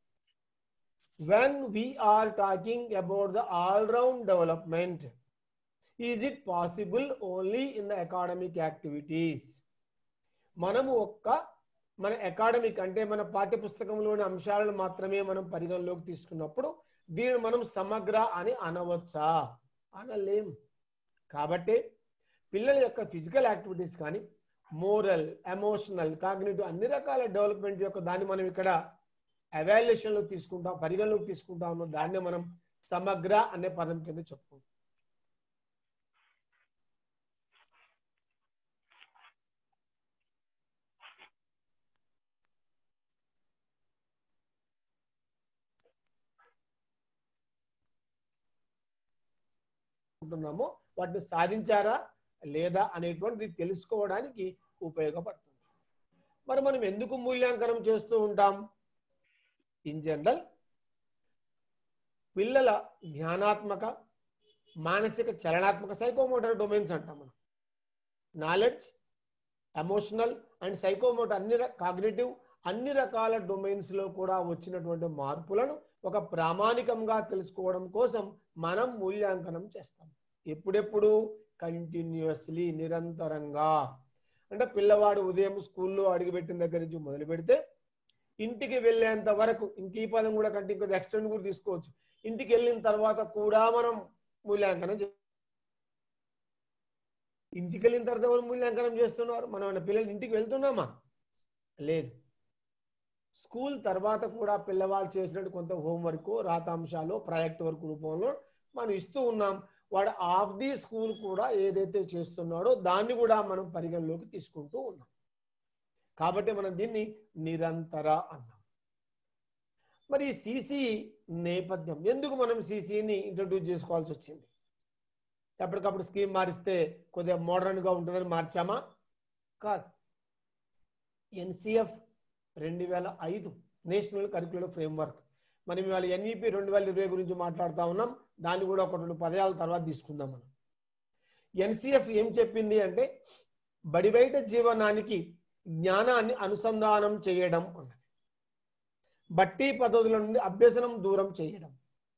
when we're talking about the all round development is it possible only in the academic activities మనము ఒక్క మన అకాడమిక్ అంటే మన పాఠ్య పుస్తకంలోని అంశాలను మాత్రమే మనం పరిగణలోకి తీసుకున్నప్పుడు దీనిని మనం సమగ్ర అని అనవచ్చా అనలేం కాబట్టి పిల్లల యొక్క ఫిజికల్ యాక్టివిటీస్ కానీ మోరల్ ఎమోషనల్ కాగ్నేటివ్ అన్ని రకాల డెవలప్మెంట్ యొక్క దాన్ని మనం ఇక్కడ evaluation లో తీసుకుంటాం పరిగణలోకి తీసుకుంటాం అన్న దాన్ని మనం సమగ్ర అనే పదం కింద చెప్పుకుంటాం అనుకుంటున్నామో వాటిని సాధించారా లేదా అనేటువంటిది తెలుసుకోవడానికి ఉపయోగపడుతుంది మరి మనం ఎందుకు మూల్యాంకనం చేస్తూ ఉంటాం ఇన్ జనరల్ పిల్లల జ్ఞానాత్మక మానసిక చలనాత్మక సైకోమోటర్ డొమైన్స్ అంటాం మనం నాలెడ్జ్ ఎమోషనల్ అండ్ సైకోమోటర్ అన్ని కాగ్నేటివ్ అన్ని రకాల డొమైన్స్ లో కూడా వచ్చినటువంటి మార్పులను ఒక ప్రామాణికంగా తెలుసుకోవడం కోసం మనం మూల్యాంకనం చేస్తాం ఎప్పుడెప్పుడు కంటిన్యూస్లీ నిరంతరంగా అంటే పిల్లవాడు ఉదయం స్కూల్లో అడుగుపెట్టిన దగ్గర నుంచి మొదలు పెడితే ఇంటికి వెళ్ళేంత వరకు ఇంక ఈ పదం కూడా కంటే ఇంకొక ఎక్స్టెండ్ కూడా తీసుకోవచ్చు ఇంటికి వెళ్ళిన తర్వాత కూడా మనం మూల్యాంకనం చే- ఇంటికి వెళ్ళిన తర్వాత ఎవరు మూల్యాంకనం చేస్తున్నారు మనం ఏమైనా పిల్లలు ఇంటికి వెళ్తున్నామా లేదు స్కూల్ తర్వాత కూడా పిల్లవాడు చేసినట్టు కొంత హోంవర్క్ రాతాంశాలు ప్రాజెక్ట్ వర్క్ రూపంలో మనం ఇస్తూ ఉన్నాం వాడు ఆఫ్ ది స్కూల్ కూడా ఏదైతే చేస్తున్నాడో దాన్ని కూడా మనం పరిగణలోకి తీసుకుంటూ ఉన్నాం కాబట్టి మనం దీన్ని నిరంతర అన్నాం మరి సిసి నేపథ్యం ఎందుకు మనం సిసిని ఇంట్రడ్యూస్ చేసుకోవాల్సి వచ్చింది ఎప్పటికప్పుడు స్కీమ్ మారిస్తే కొద్దిగా మోడర్న్గా ఉంటుందని మార్చామా కాదు ఎన్సిఎఫ్ రెండు వేల ఐదు నేషనల్ కరికులర్ ఫ్రేమ్వర్క్ మనం ఇవాళ ఎన్ఈపి రెండు వేల ఇరవై గురించి మాట్లాడుతూ ఉన్నాం దాన్ని కూడా ఒక రెండు పదయాల తర్వాత తీసుకుందాం మనం ఎన్సిఎఫ్ ఏం చెప్పింది అంటే బడి బయట జీవనానికి జ్ఞానాన్ని అనుసంధానం చేయడం అన్నది బట్టి పద్ధతుల నుండి అభ్యసనం దూరం చేయడం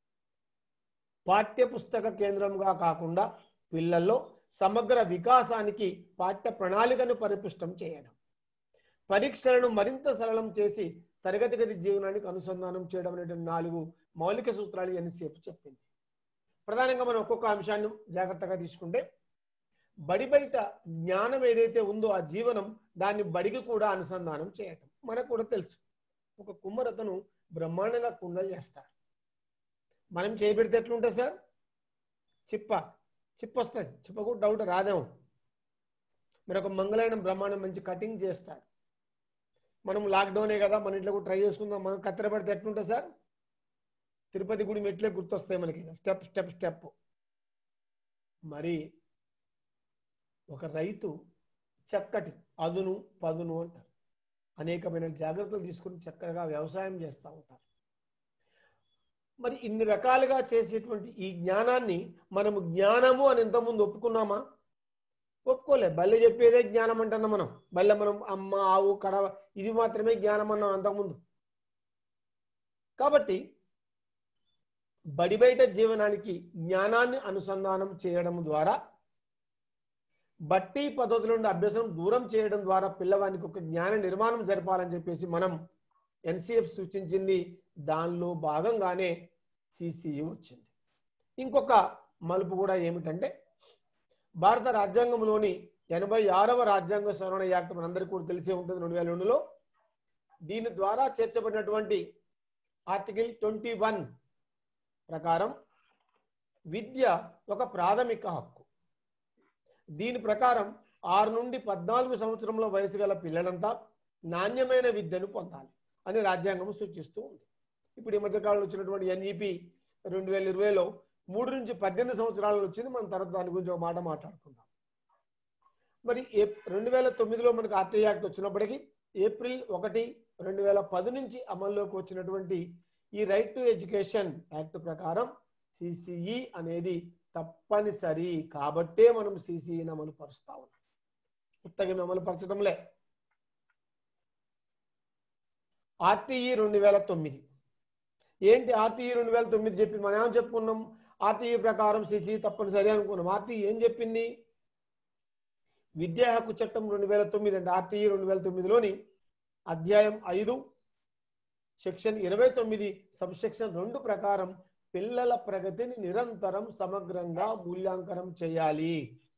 పాఠ్య పుస్తక కేంద్రంగా కాకుండా పిల్లల్లో సమగ్ర వికాసానికి పాఠ్య ప్రణాళికను పరిపుష్టం చేయడం పరీక్షలను మరింత సరళం చేసి తరగతి గది జీవనానికి అనుసంధానం చేయడం అనేటువంటి నాలుగు మౌలిక సూత్రాలు ఎన్సీఎఫ్ చెప్పింది ప్రధానంగా మనం ఒక్కొక్క అంశాన్ని జాగ్రత్తగా తీసుకుంటే బడి బయట జ్ఞానం ఏదైతే ఉందో ఆ జీవనం దాన్ని బడికి కూడా అనుసంధానం చేయటం మనకు కూడా తెలుసు ఒక కుమ్మరతను బ్రహ్మాండంగా కుండలు చేస్తాడు మనం చేయబెడితే ఎట్లుంటుంది సార్ చిప్ప చిప్ప వస్తుంది చిప్ప కూడా డౌట్ రాదేమో మరి ఒక మంగళాయనం బ్రహ్మాండం మంచి కటింగ్ చేస్తాడు మనం లాక్డౌనే కదా మన ఇంట్లో కూడా ట్రై చేసుకుందాం మనం కత్తెర పడితే ఎట్లుంటుంది సార్ తిరుపతి గుడి మెట్లే గుర్తొస్తాయి మనకి స్టెప్ స్టెప్ స్టెప్ మరి ఒక రైతు చక్కటి అదును పదును అంటారు అనేకమైన జాగ్రత్తలు తీసుకుని చక్కగా వ్యవసాయం చేస్తూ ఉంటారు మరి ఇన్ని రకాలుగా చేసేటువంటి ఈ జ్ఞానాన్ని మనము జ్ఞానము అని ఇంతకుముందు ఒప్పుకున్నామా ఒప్పుకోలే బల్లె చెప్పేదే జ్ఞానం అంటున్నాం మనం బల్లె మనం అమ్మ ఆవు కడవ ఇది మాత్రమే జ్ఞానం అన్నాం అంతకుముందు కాబట్టి బడి బయట జీవనానికి జ్ఞానాన్ని అనుసంధానం చేయడం ద్వారా బట్టి పద్ధతుల నుండి అభ్యసనం దూరం చేయడం ద్వారా పిల్లవానికి ఒక జ్ఞాన నిర్మాణం జరపాలని చెప్పేసి మనం ఎన్సిఎఫ్ సూచించింది దానిలో భాగంగానే సిసియు వచ్చింది ఇంకొక మలుపు కూడా ఏమిటంటే భారత రాజ్యాంగంలోని ఎనభై ఆరవ రాజ్యాంగ సవరణ యాక్ట్ మనందరికీ కూడా తెలిసే ఉంటుంది రెండు వేల రెండులో దీని ద్వారా చేర్చబడినటువంటి ఆర్టికల్ ట్వంటీ వన్ ప్రకారం విద్య ఒక ప్రాథమిక హక్కు దీని ప్రకారం ఆరు నుండి పద్నాలుగు సంవత్సరంలో వయసు గల పిల్లలంతా నాణ్యమైన విద్యను పొందాలి అని రాజ్యాంగం సూచిస్తూ ఉంది ఇప్పుడు ఈ మధ్యకాలంలో వచ్చినటువంటి ఎన్ఈపి రెండు వేల ఇరవైలో మూడు నుంచి పద్దెనిమిది సంవత్సరాలు వచ్చింది మనం తర్వాత దాని గురించి ఒక మాట మాట్లాడుకుందాం మరి రెండు వేల తొమ్మిదిలో మనకు ఆర్టీ యాక్ట్ వచ్చినప్పటికీ ఏప్రిల్ ఒకటి రెండు వేల పది నుంచి అమల్లోకి వచ్చినటువంటి ఈ రైట్ టు ఎడ్యుకేషన్ యాక్ట్ ప్రకారం సిసిఈ అనేది తప్పనిసరి కాబట్టే మనం సిసిఈని అమలు పరుస్తా ఉన్నాం కొత్తగా అమలు పరచడంలే ఆర్టీఈ రెండు వేల తొమ్మిది ఏంటి ఆర్టీఈ రెండు వేల తొమ్మిది చెప్పింది మనం ఏమని చెప్పుకున్నాం ఆర్టీఈ ప్రకారం సిసి తప్పనిసరి అనుకున్నాం ఆర్టీఈ ఏం చెప్పింది విద్యా హక్కు చట్టం రెండు వేల తొమ్మిది అంటే ఆర్టీఈ రెండు వేల తొమ్మిదిలోని అధ్యాయం ఐదు సెక్షన్ ఇరవై తొమ్మిది సబ్ సెక్షన్ రెండు ప్రకారం పిల్లల ప్రగతిని నిరంతరం సమగ్రంగా మూల్యాంకనం చేయాలి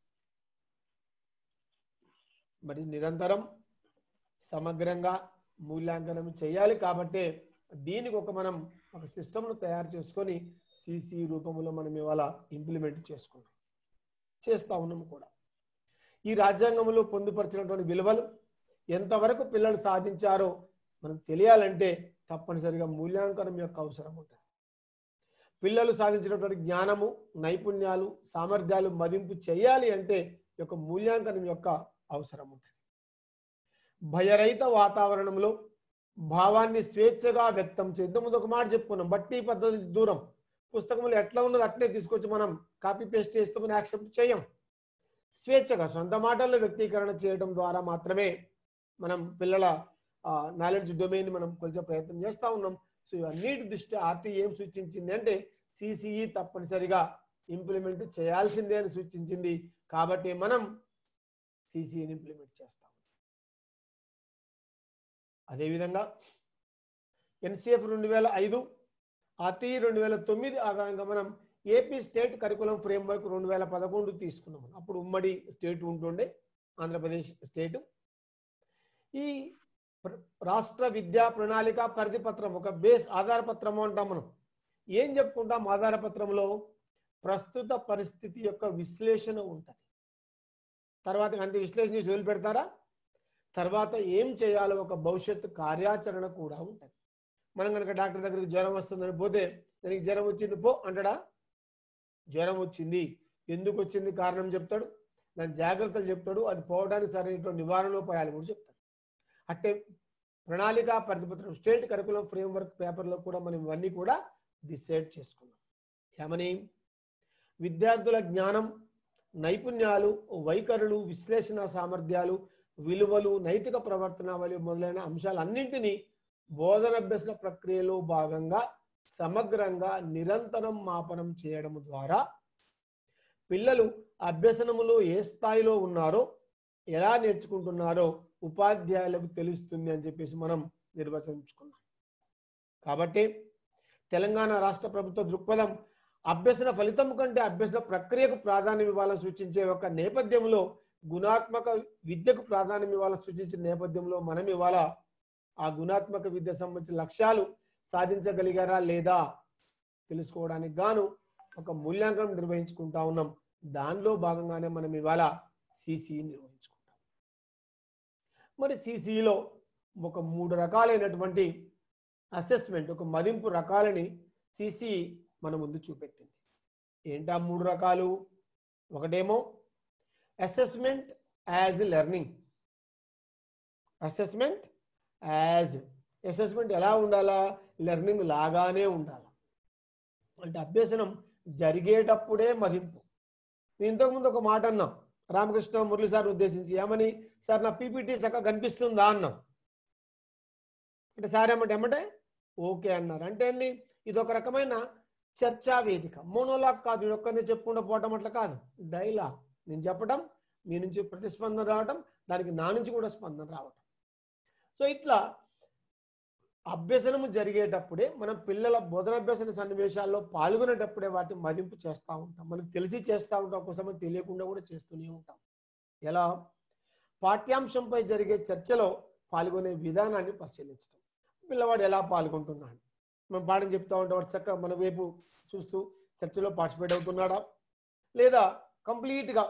మరి నిరంతరం సమగ్రంగా మూల్యాంకనం చేయాలి కాబట్టే దీనికి ఒక మనం ఒక సిస్టమ్ను తయారు చేసుకొని సిసి రూపంలో మనం ఇవాళ ఇంప్లిమెంట్ చేసుకున్నాం చేస్తా ఉన్నాం కూడా ఈ రాజ్యాంగంలో పొందుపరిచినటువంటి విలువలు ఎంతవరకు పిల్లలు సాధించారో మనకు తెలియాలంటే తప్పనిసరిగా మూల్యాంకనం యొక్క అవసరం ఉంటుంది పిల్లలు సాధించినటువంటి జ్ఞానము నైపుణ్యాలు సామర్థ్యాలు మదింపు చేయాలి అంటే ఈ యొక్క మూల్యాంకనం యొక్క అవసరం ఉంటుంది భయరహిత వాతావరణంలో భావాన్ని స్వేచ్ఛగా వ్యక్తం చేద్దాం ముందు ఒక మాట చెప్పుకున్నాం బట్టి పద్ధతి దూరం పుస్తకంలో ఎట్లా ఉన్నది అట్లే తీసుకొచ్చి మనం కాపీ పేస్ట్ చేస్తామని యాక్సెప్ట్ చేయం స్వేచ్ఛగా సొంత మాటల్లో వ్యక్తీకరణ చేయడం ద్వారా మాత్రమే మనం పిల్లల నాలెడ్జ్ డొమైన్ మనం కొంచెం ప్రయత్నం చేస్తూ ఉన్నాం సో ఇవన్నిటి దృష్టి ఆర్టీ ఏం సూచించింది అంటే సిసిఈ తప్పనిసరిగా ఇంప్లిమెంట్ చేయాల్సిందే అని సూచించింది కాబట్టి మనం సిసిని ఇంప్లిమెంట్ చేస్తాం అదేవిధంగా ఎన్సిఎఫ్ రెండు వేల ఐదు ఆర్టీ రెండు వేల తొమ్మిది ఆధారంగా మనం ఏపీ స్టేట్ కరికులం ఫ్రేమ్వర్క్ రెండు వేల పదకొండు తీసుకున్నాం అప్పుడు ఉమ్మడి స్టేట్ ఉంటుండే ఆంధ్రప్రదేశ్ స్టేట్ ఈ ప్ర- రాష్ట్ర విద్యా ప్రణాళిక పరిధి పత్రం ఒక బేస్ ఆధారపత్రము అంటాం మనం ఏం చెప్పుకుంటాం ఆధారపత్రంలో ప్రస్తుత పరిస్థితి యొక్క విశ్లేషణ ఉంటుంది తర్వాత అంత విశ్లేషణ చేసి వదిలిపెడతారా తర్వాత ఏం చేయాలో ఒక భవిష్యత్తు కార్యాచరణ కూడా ఉంటుంది మనం కనుక డాక్టర్ దగ్గరికి జ్వరం వస్తుందని పోతే దానికి జ్వరం వచ్చింది పో అంటాడా జ్వరం వచ్చింది ఎందుకు వచ్చింది కారణం చెప్తాడు దాని జాగ్రత్తలు చెప్తాడు అది పోవడానికి సరైనటువంటి నివారణోపాయాలు కూడా చెప్తాడు అట్టే ప్రణాళిక పరిధిపత్రం స్టేట్ కరికులం ఫ్రేమ్వర్క్ పేపర్లో కూడా మనం ఇవన్నీ కూడా డిసైడ్ చేసుకున్నాం ఏమని విద్యార్థుల జ్ఞానం నైపుణ్యాలు వైఖరులు విశ్లేషణ సామర్థ్యాలు విలువలు నైతిక ప్రవర్తన మరియు మొదలైన అంశాలన్నింటినీ బోధనాభ్యసన ప్రక్రియలో భాగంగా సమగ్రంగా నిరంతరం మాపనం చేయడం ద్వారా పిల్లలు అభ్యసనములో ఏ స్థాయిలో ఉన్నారో ఎలా నేర్చుకుంటున్నారో ఉపాధ్యాయులకు తెలుస్తుంది అని చెప్పేసి మనం నిర్వచించుకున్నాం కాబట్టి తెలంగాణ రాష్ట్ర ప్రభుత్వ దృక్పథం అభ్యసన ఫలితం కంటే అభ్యసన ప్రక్రియకు ప్రాధాన్యం ఇవ్వాలని సూచించే ఒక నేపథ్యంలో గుణాత్మక విద్యకు ప్రాధాన్యం ఇవ్వాలని సూచించిన నేపథ్యంలో మనం ఇవాళ ఆ గుణాత్మక విద్య సంబంధించిన లక్ష్యాలు సాధించగలిగారా లేదా తెలుసుకోవడానికి గాను ఒక మూల్యాంకనం నిర్వహించుకుంటా ఉన్నాం దానిలో భాగంగానే మనం ఇవాళ సిసి నిర్వహించుకుంటాం మరి సిసిలో ఒక మూడు రకాలైనటువంటి అసెస్మెంట్ ఒక మదింపు రకాలని సిసి మన ముందు చూపెట్టింది ఏంటా మూడు రకాలు ఒకటేమో assessment as learning assessment as assessment ఎలా ఉండాలా లెర్నింగ్ లాగానే ఉండాలి అంటే అభ్యసనం జరిగేటప్పుడే మదింపు నేను ఇంతకుముందు ఒక మాట అన్నాం రామకృష్ణ మురళి సార్ ఉద్దేశించి ఏమని సార్ నా పీపీటీ చక్కగా కనిపిస్తుందా అన్నాం అంటే సార్ ఏమంటే ఏమంటే ఓకే అన్నారు అంటే ఏంది ఇది ఒక రకమైన చర్చా వేదిక మోనోలాగ్ కాదు నేను ఒక్కరిని చెప్పుకుంటూ పోవటం అట్లా కాదు డైలాగ్ నేను చెప్పడం మీ నుంచి ప్రతిస్పందన రావటం దానికి నా నుంచి కూడా స్పందన రావటం సో ఇట్లా అభ్యసనము జరిగేటప్పుడే మనం పిల్లల బోధనాభ్యసన సన్నివేశాల్లో పాల్గొనేటప్పుడే వాటిని మదింపు చేస్తూ ఉంటాం మనకు తెలిసి చేస్తూ ఉంటాం ఒక్కోసారి తెలియకుండా కూడా చేస్తూనే ఉంటాం ఎలా పాఠ్యాంశంపై జరిగే చర్చలో పాల్గొనే విధానాన్ని పరిశీలించడం పిల్లవాడు ఎలా పాల్గొంటున్నాడు మనం పాఠం చెప్తా ఉంటాం వాడు చక్కగా మన వైపు చూస్తూ చర్చలో పార్టిసిపేట్ అవుతున్నాడా లేదా కంప్లీట్గా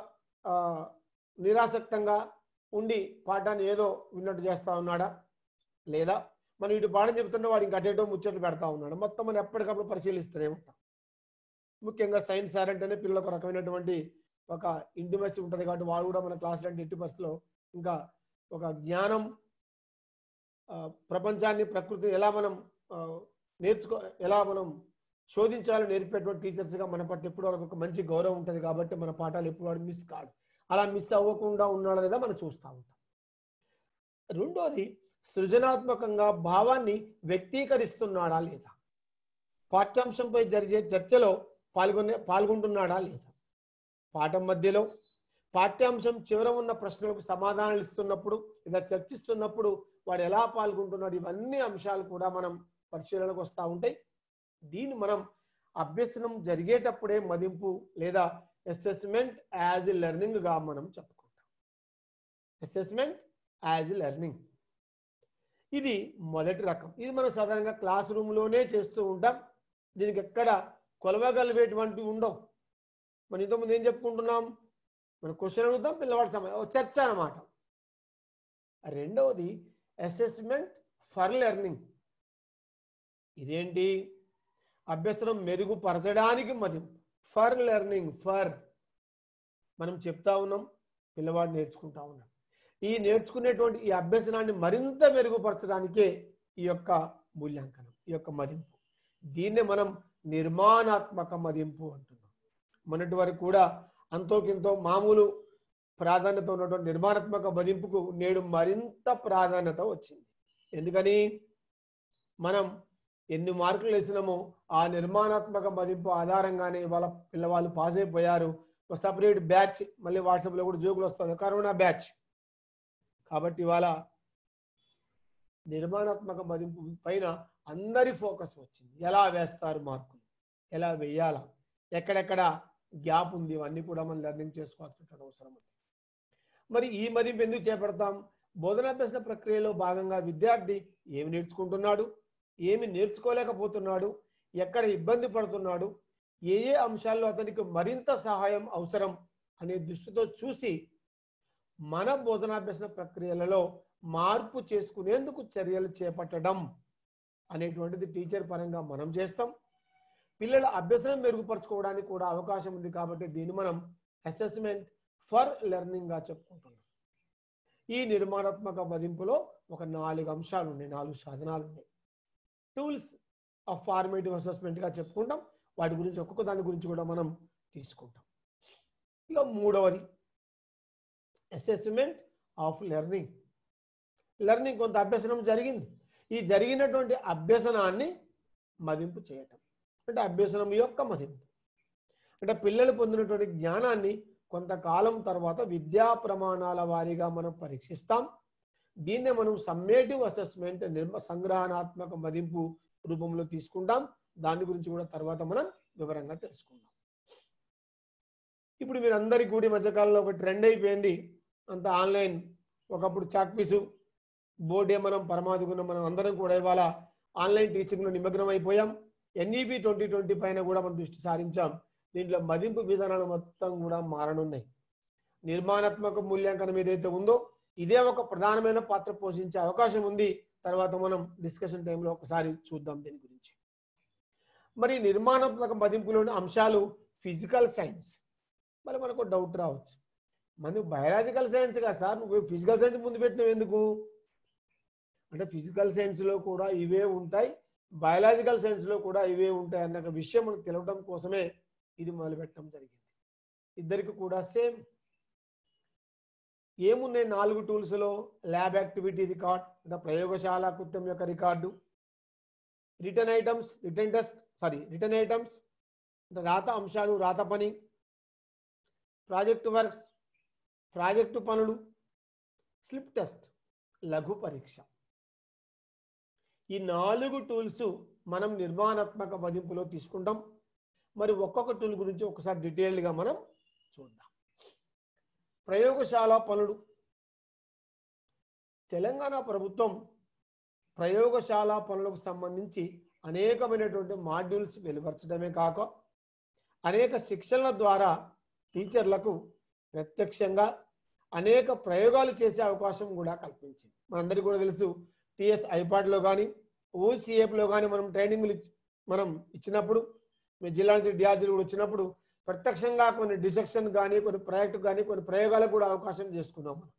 నిరాసక్తంగా ఉండి పాఠాన్ని ఏదో విన్నట్టు చేస్తా ఉన్నాడా లేదా మనం ఇటు పాఠం చెప్తుంటే వాడు ఇంకా అటేటో ముచ్చట్లు పెడతా ఉన్నాడు మొత్తం మనం ఎప్పటికప్పుడు పరిశీలిస్తూనే ఉంటాం ముఖ్యంగా సైన్స్ సార్ అంటేనే పిల్లలకు ఒక రకమైనటువంటి ఒక ఇంటిమసీ ఉంటుంది కాబట్టి వాడు కూడా మన క్లాసులు అంటే ఎట్టి పరిస్థితిలో ఇంకా ఒక జ్ఞానం ఆ, ప్రపంచాన్ని ప్రకృతిని ఎలా మనం ఆ, నేర్చుకో ఎలా మనం శోధించాలో నేర్పేటువంటి టీచర్స్గా మన పట్ల ఎప్పుడు వాళ్ళకి ఒక మంచి గౌరవం ఉంటుంది కాబట్టి మన పాఠాలు ఎప్పుడు వాడు మిస్ కాడు అలా మిస్ అవ్వకుండా ఉన్నాడా లేదా మనం చూస్తూ ఉంటాం రెండోది సృజనాత్మకంగా భావాన్ని వ్యక్తీకరిస్తున్నాడా లేదా పాఠ్యాంశంపై జరిగే చర్చలో పాల్గొనే పాల్గొంటున్నాడా లేదా పాఠం మధ్యలో పాఠ్యాంశం చివర ఉన్న ప్రశ్నలకు సమాధానాలు ఇస్తున్నప్పుడు లేదా చర్చిస్తున్నప్పుడు వాడు ఎలా పాల్గొంటున్నాడు ఇవన్నీ అంశాలు కూడా మనం పరిశీలనకు వస్తూ ఉంటాయి దీన్ని మనం అభ్యసనం జరిగేటప్పుడే మదింపు లేదా అసెస్మెంట్ యాజ్ ఎ లెర్నింగ్గా మనం చెప్పుకుంటాం అసెస్మెంట్ యాజ్ ఎ లెర్నింగ్ ఇది మొదటి రకం ఇది మనం సాధారణంగా క్లాస్ రూమ్లోనే చేస్తూ ఉంటాం దీనికి ఎక్కడ కొలవగలిగేటువంటివి ఉండవు మనం ఇంతకుముందు ఏం చెప్పుకుంటున్నాం మనం క్వశ్చన్ అడుగుతాం పిల్లవాడి సమయం చర్చ అన్నమాట రెండవది అసెస్మెంట్ ఫర్ లెర్నింగ్ ఇదేంటి అభ్యసనం మెరుగుపరచడానికి మదింపు ఫర్ లెర్నింగ్ ఫర్ మనం చెప్తా ఉన్నాం పిల్లవాడు నేర్చుకుంటా ఉన్నాం ఈ నేర్చుకునేటువంటి ఈ అభ్యసనాన్ని మరింత మెరుగుపరచడానికే ఈ యొక్క మూల్యాంకనం ఈ యొక్క మదింపు దీన్నే మనం నిర్మాణాత్మక మదింపు అంటున్నాం మొన్నటి వరకు కూడా అంతోకింతో మామూలు ప్రాధాన్యత ఉన్నటువంటి నిర్మాణాత్మక మదింపుకు నేడు మరింత ప్రాధాన్యత వచ్చింది ఎందుకని మనం ఎన్ని మార్కులు వేసినామో ఆ నిర్మాణాత్మక మదింపు ఆధారంగానే వాళ్ళ పిల్లవాళ్ళు పాస్ అయిపోయారు ఒక సపరేట్ బ్యాచ్ మళ్ళీ వాట్సాప్లో కూడా జోకులు వస్తుంది కరోనా బ్యాచ్ కాబట్టి ఇవాళ నిర్మాణాత్మక మదింపు పైన అందరి ఫోకస్ వచ్చింది ఎలా వేస్తారు మార్కులు ఎలా వేయాలా ఎక్కడెక్కడ గ్యాప్ ఉంది ఇవన్నీ కూడా మనం లెర్నింగ్ చేసుకోవాల్సిన అవసరం ఉంది మరి ఈ మదింపు ఎందుకు చేపడతాం బోధనాభ్యసన ప్రక్రియలో భాగంగా విద్యార్థి ఏమి నేర్చుకుంటున్నాడు ఏమి నేర్చుకోలేకపోతున్నాడు ఎక్కడ ఇబ్బంది పడుతున్నాడు ఏ ఏ అంశాల్లో అతనికి మరింత సహాయం అవసరం అనే దృష్టితో చూసి మన బోధనాభ్యసన ప్రక్రియలలో మార్పు చేసుకునేందుకు చర్యలు చేపట్టడం అనేటువంటిది టీచర్ పరంగా మనం చేస్తాం పిల్లల అభ్యసనం మెరుగుపరచుకోవడానికి కూడా అవకాశం ఉంది కాబట్టి దీన్ని మనం అసెస్మెంట్ ఫర్ లెర్నింగ్ గా చెప్పుకుంటున్నాం ఈ నిర్మాణాత్మక మదింపులో ఒక నాలుగు అంశాలు ఉన్నాయి నాలుగు సాధనాలు ఉన్నాయి టూల్స్ ఆఫ్ ఫార్మేటివ్ అసెస్మెంట్ గా చెప్పుకుంటాం వాటి గురించి ఒక్కొక్క దాని గురించి కూడా మనం తీసుకుంటాం ఇక మూడవది అసెస్మెంట్ ఆఫ్ లెర్నింగ్ లెర్నింగ్ కొంత అభ్యసనం జరిగింది ఈ జరిగినటువంటి అభ్యసనాన్ని మదింపు చేయటం అంటే అభ్యసనం యొక్క మదింపు అంటే పిల్లలు పొందినటువంటి జ్ఞానాన్ని కొంతకాలం తర్వాత విద్యా ప్రమాణాల వారీగా మనం పరీక్షిస్తాం దీన్నే మనం సమ్మేటివ్ అసెస్మెంట్ నిర్మ సంగ్రహణాత్మక మదింపు రూపంలో తీసుకుంటాం దాని గురించి కూడా తర్వాత మనం వివరంగా తెలుసుకుందాం ఇప్పుడు మీరు అందరి కూడి మధ్యకాలంలో ఒక ట్రెండ్ అయిపోయింది అంత ఆన్లైన్ ఒకప్పుడు చాక్ పీసు బోర్డే మనం పరమాధికున్న మనం అందరం కూడా ఇవాళ ఆన్లైన్ టీచింగ్లో నిమగ్నం అయిపోయాం ఎన్ఈబి ట్వంటీ ట్వంటీ పైన కూడా మనం దృష్టి సారించాం దీంట్లో మదింపు విధానాలు మొత్తం కూడా మారనున్నాయి నిర్మాణాత్మక మూల్యాంకనం ఏదైతే ఉందో ఇదే ఒక ప్రధానమైన పాత్ర పోషించే అవకాశం ఉంది తర్వాత మనం డిస్కషన్ టైంలో ఒకసారి చూద్దాం దీని గురించి మరి నిర్మాణాత్మక మదింపులోని అంశాలు ఫిజికల్ సైన్స్ మరి మనకు డౌట్ రావచ్చు మన బయాలజికల్ సైన్స్ కదా సార్ నువ్వు ఫిజికల్ సైన్స్ ముందు పెట్టినవి ఎందుకు అంటే ఫిజికల్ సైన్స్లో కూడా ఇవే ఉంటాయి బయాలజికల్ సైన్స్లో కూడా ఇవే ఉంటాయి అన్న ఒక విషయం మనకు తెలవడం కోసమే ఇది మొదలు పెట్టడం జరిగింది ఇద్దరికి కూడా సేమ్ ఏమున్నాయి నాలుగు టూల్స్లో ల్యాబ్ యాక్టివిటీ రికార్డ్ అంటే ప్రయోగశాల కృత్యం యొక్క record return items return test sorry return items అంటే రాత అంశాలు రాత పని ప్రాజెక్ట్ వర్క్స్ ప్రాజెక్టు పనులు స్లిప్ టెస్ట్ లఘు పరీక్ష ఈ నాలుగు టూల్స్ మనం నిర్మాణాత్మక మదింపులో తీసుకుంటాం మరి ఒక్కొక్క టూల్ గురించి ఒకసారి డీటెయిల్గా మనం చూద్దాం ప్రయోగశాల పనులు తెలంగాణ ప్రభుత్వం ప్రయోగశాల పనులకు సంబంధించి అనేకమైనటువంటి మాడ్యూల్స్ వెలువరచడమే కాక అనేక శిక్షణల ద్వారా టీచర్లకు ప్రత్యక్షంగా అనేక ప్రయోగాలు చేసే అవకాశం కూడా కల్పించింది మనందరికీ కూడా తెలుసు టిఎస్ ఐపాడ్లో కానీ ఓసిఎఫ్లో కానీ మనం ట్రైనింగ్లు మనం ఇచ్చినప్పుడు మీ జిల్లా నుంచి డిఆర్జీలు కూడా వచ్చినప్పుడు ప్రత్యక్షంగా కొన్ని డిసెక్షన్ కానీ కొన్ని ప్రాజెక్టు కానీ కొన్ని ప్రయోగాలకు కూడా అవకాశం చేసుకున్నాం మనం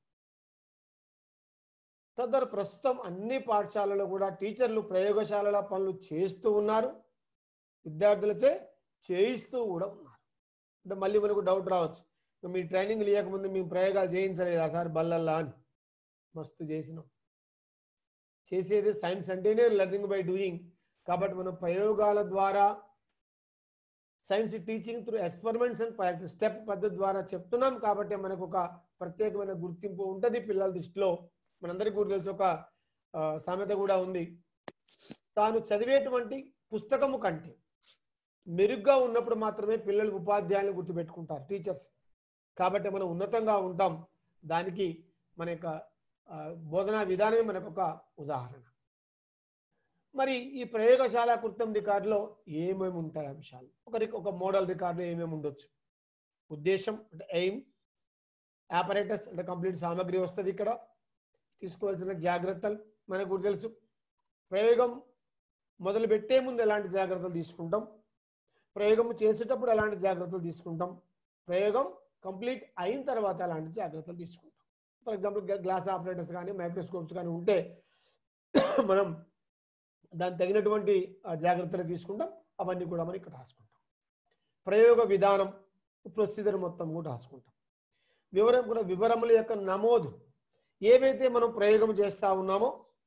తద్వారా ప్రస్తుతం అన్ని పాఠశాలలో కూడా టీచర్లు ప్రయోగశాలల పనులు చేస్తూ ఉన్నారు విద్యార్థులచే చేయిస్తూ కూడా ఉన్నారు అంటే మళ్ళీ మనకు డౌట్ రావచ్చు మీ ట్రైనింగ్ లేకముందు మేము ప్రయోగాలు చేయించలేదా సార్ బల్లల్లా అని మస్తు చేసినాం చేసేది సైన్స్ అంటేనే లెర్నింగ్ బై డూయింగ్ కాబట్టి మనం ప్రయోగాల ద్వారా science teaching through experiments and practice step పద్ధతి ద్వారా చెప్తున్నాం కాబట్టి మనకు ఒక ప్రత్యేకమైన గుర్తింపు ఉంటుంది పిల్లల దృష్టిలో మనందరికీ కూడా తెలుసు ఒక ఆ, సామెత కూడా ఉంది తాను చదివేటువంటి పుస్తకము కంటే మెరుగ్గా ఉన్నప్పుడు మాత్రమే పిల్లలు ఉపాధ్యాయులను గుర్తుపెట్టుకుంటారు టీచర్స్ కాబట్టి మనం ఉన్నతంగా ఉంటాం దానికి మన యొక్క ఆ, బోధనా విధానమే మనకు ఒక ఉదాహరణ మరి ఈ ప్రయోగశాల కృతం రికార్డులో ఏమేమి ఉంటాయి అంశాలు ఒక రిక- ఒక మోడల్ రికార్డులో ఏమేమి ఉండొచ్చు ఉద్దేశం అంటే ఎయిమ్ ఆపరేటర్స్ అంటే కంప్లీట్ సామాగ్రి వస్తుంది ఇక్కడ తీసుకోవాల్సిన జాగ్రత్తలు మనకు కూడా తెలుసు ప్రయోగం మొదలు పెట్టే ముందు ఎలాంటి జాగ్రత్తలు తీసుకుంటాం ప్రయోగం చేసేటప్పుడు ఎలాంటి జాగ్రత్తలు తీసుకుంటాం ప్రయోగం కంప్లీట్ అయిన తర్వాత ఎలాంటి జాగ్రత్తలు తీసుకుంటాం ఫర్ ఎగ్జాంపుల్ గ్లాస్ ఆపరేటర్స్ కానీ మైక్రోస్కోప్స్ కానీ ఉంటే మనం దానికి తగినటువంటి ఆ, జాగ్రత్తలు తీసుకుంటాం అవన్నీ కూడా మనం ఇక్కడ రాసుకుంటాం ప్రయోగ విధానం ప్రొసీజర్ మొత్తం కూడా రాసుకుంటాం వివరం కూడా వివరముల యొక్క నమోదు ఏవైతే మనం ప్రయోగం చేస్తా ఉన్నామో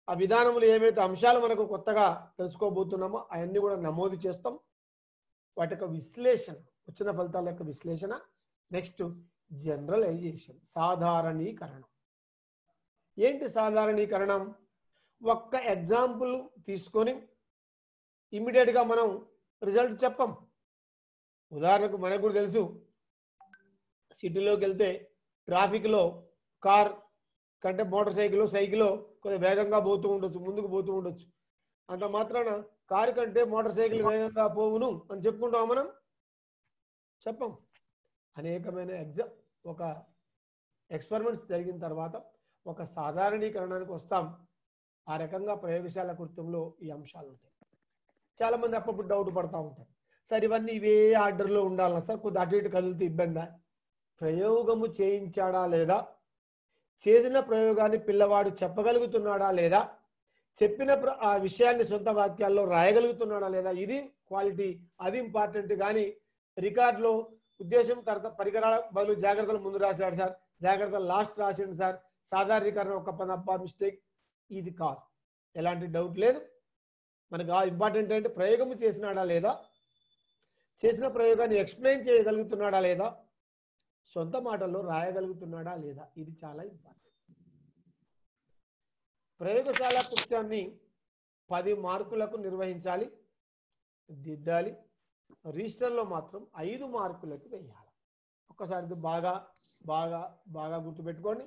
ఆ విధానంలో ఏమైతే అంశాలు మనకు కొత్తగా తెలుసుకోబోతున్నామో అవన్నీ కూడా నమోదు చేస్తాం వాటి యొక్క విశ్లేషణ వచ్చిన ఫలితాల యొక్క విశ్లేషణ నెక్స్ట్ జనరలైజేషన్ సాధారణీకరణం ఏంటి సాధారణీకరణం ఒక్క ఎగ్జాంపుల్ తీసుకొని ఇమ్మీడియట్గా మనం రిజల్ట్ చెప్పం ఉదాహరణకు మనకు కూడా తెలుసు సిటీలోకి వెళ్తే ట్రాఫిక్లో కార్ కంటే మోటార్ సైకిల్ సైకిల్ కొద్దిగా వేగంగా పోతూ ఉండొచ్చు ముందుకు పోతూ ఉండొచ్చు అంత మాత్రాన కారు కంటే మోటార్ సైకిల్ వేగంగా పోవును అని చెప్పుకుంటాం మనం చెప్పం అనేకమైన ఎగ్జామ్ ఒక ఎక్స్పెరిమెంట్స్ జరిగిన తర్వాత ఒక సాధారణీకరణానికి వస్తాం ఆ రకంగా ప్రయోగశాల కృత్యంలో ఈ అంశాలు ఉంటాయి చాలా మంది అప్పుడప్పుడు డౌట్ పడతా ఉంటారు సార్ ఇవన్నీ ఇవే ఆర్డర్లో ఉండాలన్నా సార్ కొద్ది అటు ఇటు కదిలితే ఇబ్బందా ప్రయోగము చేయించాడా లేదా చేసిన ప్రయోగాన్ని పిల్లవాడు చెప్పగలుగుతున్నాడా లేదా చెప్పిన ప్ర- ఆ విషయాన్ని సొంత వాక్యాల్లో రాయగలుగుతున్నాడా లేదా ఇది క్వాలిటీ అది ఇంపార్టెంట్ కానీ రికార్డులో ఉద్దేశం తర్వాత పరికరాల బదులు జాగ్రత్తలు ముందు రాశాడు సార్ జాగ్రత్తలు లాస్ట్ రాసిండు సార్ సాధారణీకరణ ఒక పదప్ప మిస్టేక్ ఇది కాదు ఎలాంటి డౌట్ లేదు మనకు ఇంపార్టెంట్ అంటే ప్రయోగం చేసినాడా లేదా చేసిన ప్రయోగాన్ని ఎక్స్ప్లెయిన్ చేయగలుగుతున్నాడా లేదా సొంత మాటల్లో రాయగలుగుతున్నాడా లేదా ఇది చాలా ఇంపార్టెంట్ ప్రయోగశాల కృత్యాన్ని పది మార్కులకు నిర్వహించాలి దిద్దాలి రిజిస్టర్లో మాత్రం ఐదు మార్కులకు వేయాలి ఒక్కసారి ఇది బాగా బాగా బాగా గుర్తుపెట్టుకోండి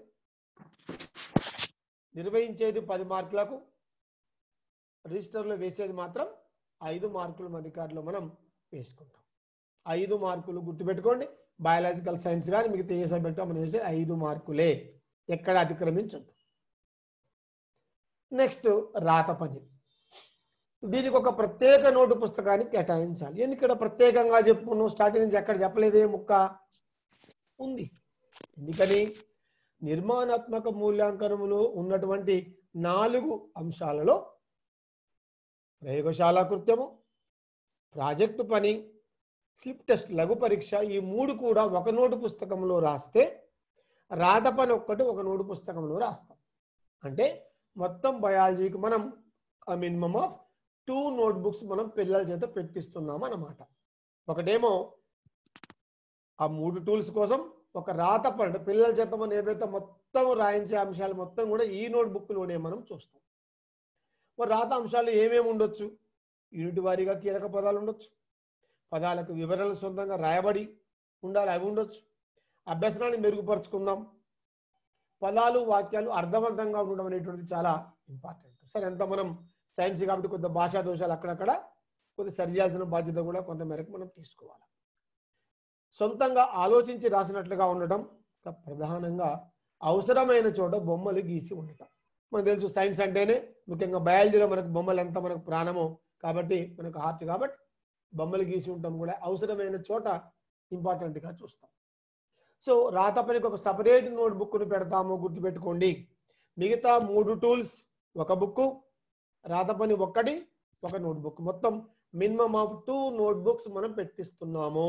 నిర్వహించేది పది మార్కులకు రిజిస్టర్లో వేసేది మాత్రం ఐదు మార్కులు మన రికార్డులో మనం వేసుకుంటాం ఐదు మార్కులు గుర్తుపెట్టుకోండి బయాలజికల్ సైన్స్ కానీ మిగతా ఏ సబ్జెక్ట్ మనం వేసే ఐదు మార్కులే ఎక్కడ అతిక్రమించద్దు నెక్స్ట్ రాత పని దీనికి ఒక ప్రత్యేక నోటు పుస్తకాన్ని కేటాయించాలి ఎందుకంటే ప్రత్యేకంగా చెప్పుకున్నాం స్టార్టింగ్ నుంచి ఎక్కడ చెప్పలేదే ముక్క ఉంది ఎందుకని నిర్మాణాత్మక మూల్యాంకనములో ఉన్నటువంటి నాలుగు అంశాలలో ప్రయోగశాల కృత్యము ప్రాజెక్టు పని స్లిప్ టెస్ట్ లఘు పరీక్ష ఈ మూడు కూడా ఒక నోటు పుస్తకంలో రాస్తే రాత పని ఒక్కటి ఒక నోటు పుస్తకంలో రాస్తాం అంటే మొత్తం బయాలజీకి మనం minimum of two note books మనం పిల్లల చేత పెట్టిస్తున్నాం అన్నమాట ఒకటేమో ఆ మూడు టూల్స్ కోసం ఒక రాత పని అంటే పిల్లల చేత మనం ఏవైతే మొత్తం రాయించే అంశాలు మొత్తం కూడా ఈ నోట్ బుక్లోనే మనం చూస్తాం మరి రాత అంశాలు ఏమేమి ఉండొచ్చు యూనిట్ వారీగా కీలక పదాలు ఉండొచ్చు పదాలకు వివరణలు సొంతంగా రాయబడి ఉండాలి అవి ఉండొచ్చు అభ్యసనాన్ని మెరుగుపరుచుకుందాం పదాలు వాక్యాలు అర్థవంతంగా ఉండడం అనేటువంటిది చాలా ఇంపార్టెంట్ సరే ఎంత మనం సైన్స్ కాబట్టి కొంత భాషా దోషాలు అక్కడక్కడ కొంత సరిచేయాల్సిన బాధ్యత కూడా కొంత మేరకు మనం తీసుకోవాలి సొంతంగా ఆలోచించి రాసినట్లుగా ఉండటం ఇంకా ప్రధానంగా అవసరమైన చోట బొమ్మలు గీసి ఉండటం మనకు తెలుసు సైన్స్ అంటేనే ముఖ్యంగా బయాలజీలో మనకు బొమ్మలు ఎంత మనకు ప్రాణమో కాబట్టి మనకు హార్ట్ కాబట్టి బొమ్మలు గీసి ఉంటాం కూడా అవసరమైన చోట ఇంపార్టెంట్గా చూస్తాం సో రాత పనికి ఒక సపరేట్ నోట్ బుక్ను పెడతాము గుర్తుపెట్టుకోండి మిగతా మూడు టూల్స్ ఒక బుక్ రాత పని ఒక్కటి ఒక నోట్ బుక్ మొత్తం minimum of two note books మనం పెట్టిస్తున్నాము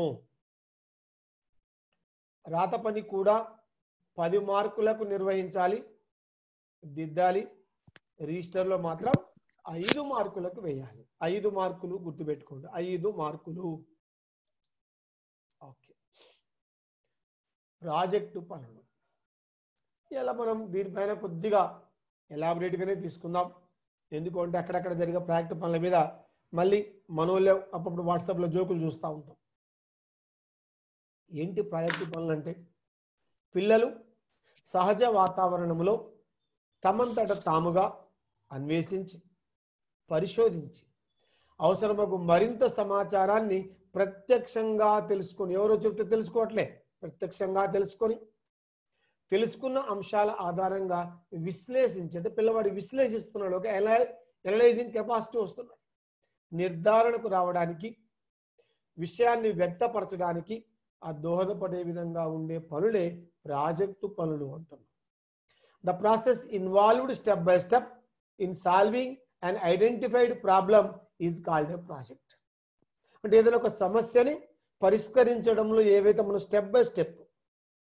రాత పని కూడా పది మార్కులకు నిర్వహించాలి దిద్దాలి రిజిస్టర్లో మాత్రం ఐదు మార్కులకు వేయాలి ఐదు మార్కులు గుర్తుపెట్టుకోండి ఐదు మార్కులు ఓకే ప్రాజెక్టు పనులు ఇలా మనం దీనిపైన కొద్దిగా ఎలాబరేట్గానే తీసుకుందాం ఎందుకంటే అక్కడక్కడ జరిగే ప్రాజెక్టు పనుల మీద మళ్ళీ మనోళ్ళే అప్పుడప్పుడు వాట్సాప్లో జోకులు చూస్తూ ఉంటాం ఏంటి ప్రాజెక్టు పనులు అంటే పిల్లలు సహజ వాతావరణంలో తమంతట తాముగా అన్వేషించి పరిశోధించి అవసరమకు మరింత సమాచారాన్ని ప్రత్యక్షంగా తెలుసుకొని ఎవరో చెప్తే తెలుసుకోవట్లే ప్రత్యక్షంగా తెలుసుకొని తెలుసుకున్న అంశాల ఆధారంగా విశ్లేషించి అంటే పిల్లవాడు విశ్లేషిస్తున్నాడు ఒక ఎనలై ఎనలైజింగ్ కెపాసిటీ వస్తున్నాయి నిర్ధారణకు రావడానికి విషయాన్ని వ్యక్తపరచడానికి ఆ దోహదపడే విధంగా ఉండే పనులే ప్రాజెక్టు పనులు అంటున్నాం the process involved step by step in solving and identified problem is called a project అంటే ఏదైనా ఒక సమస్యని పరిష్కరించడంలో ఏవైతే మనం స్టెప్ బై స్టెప్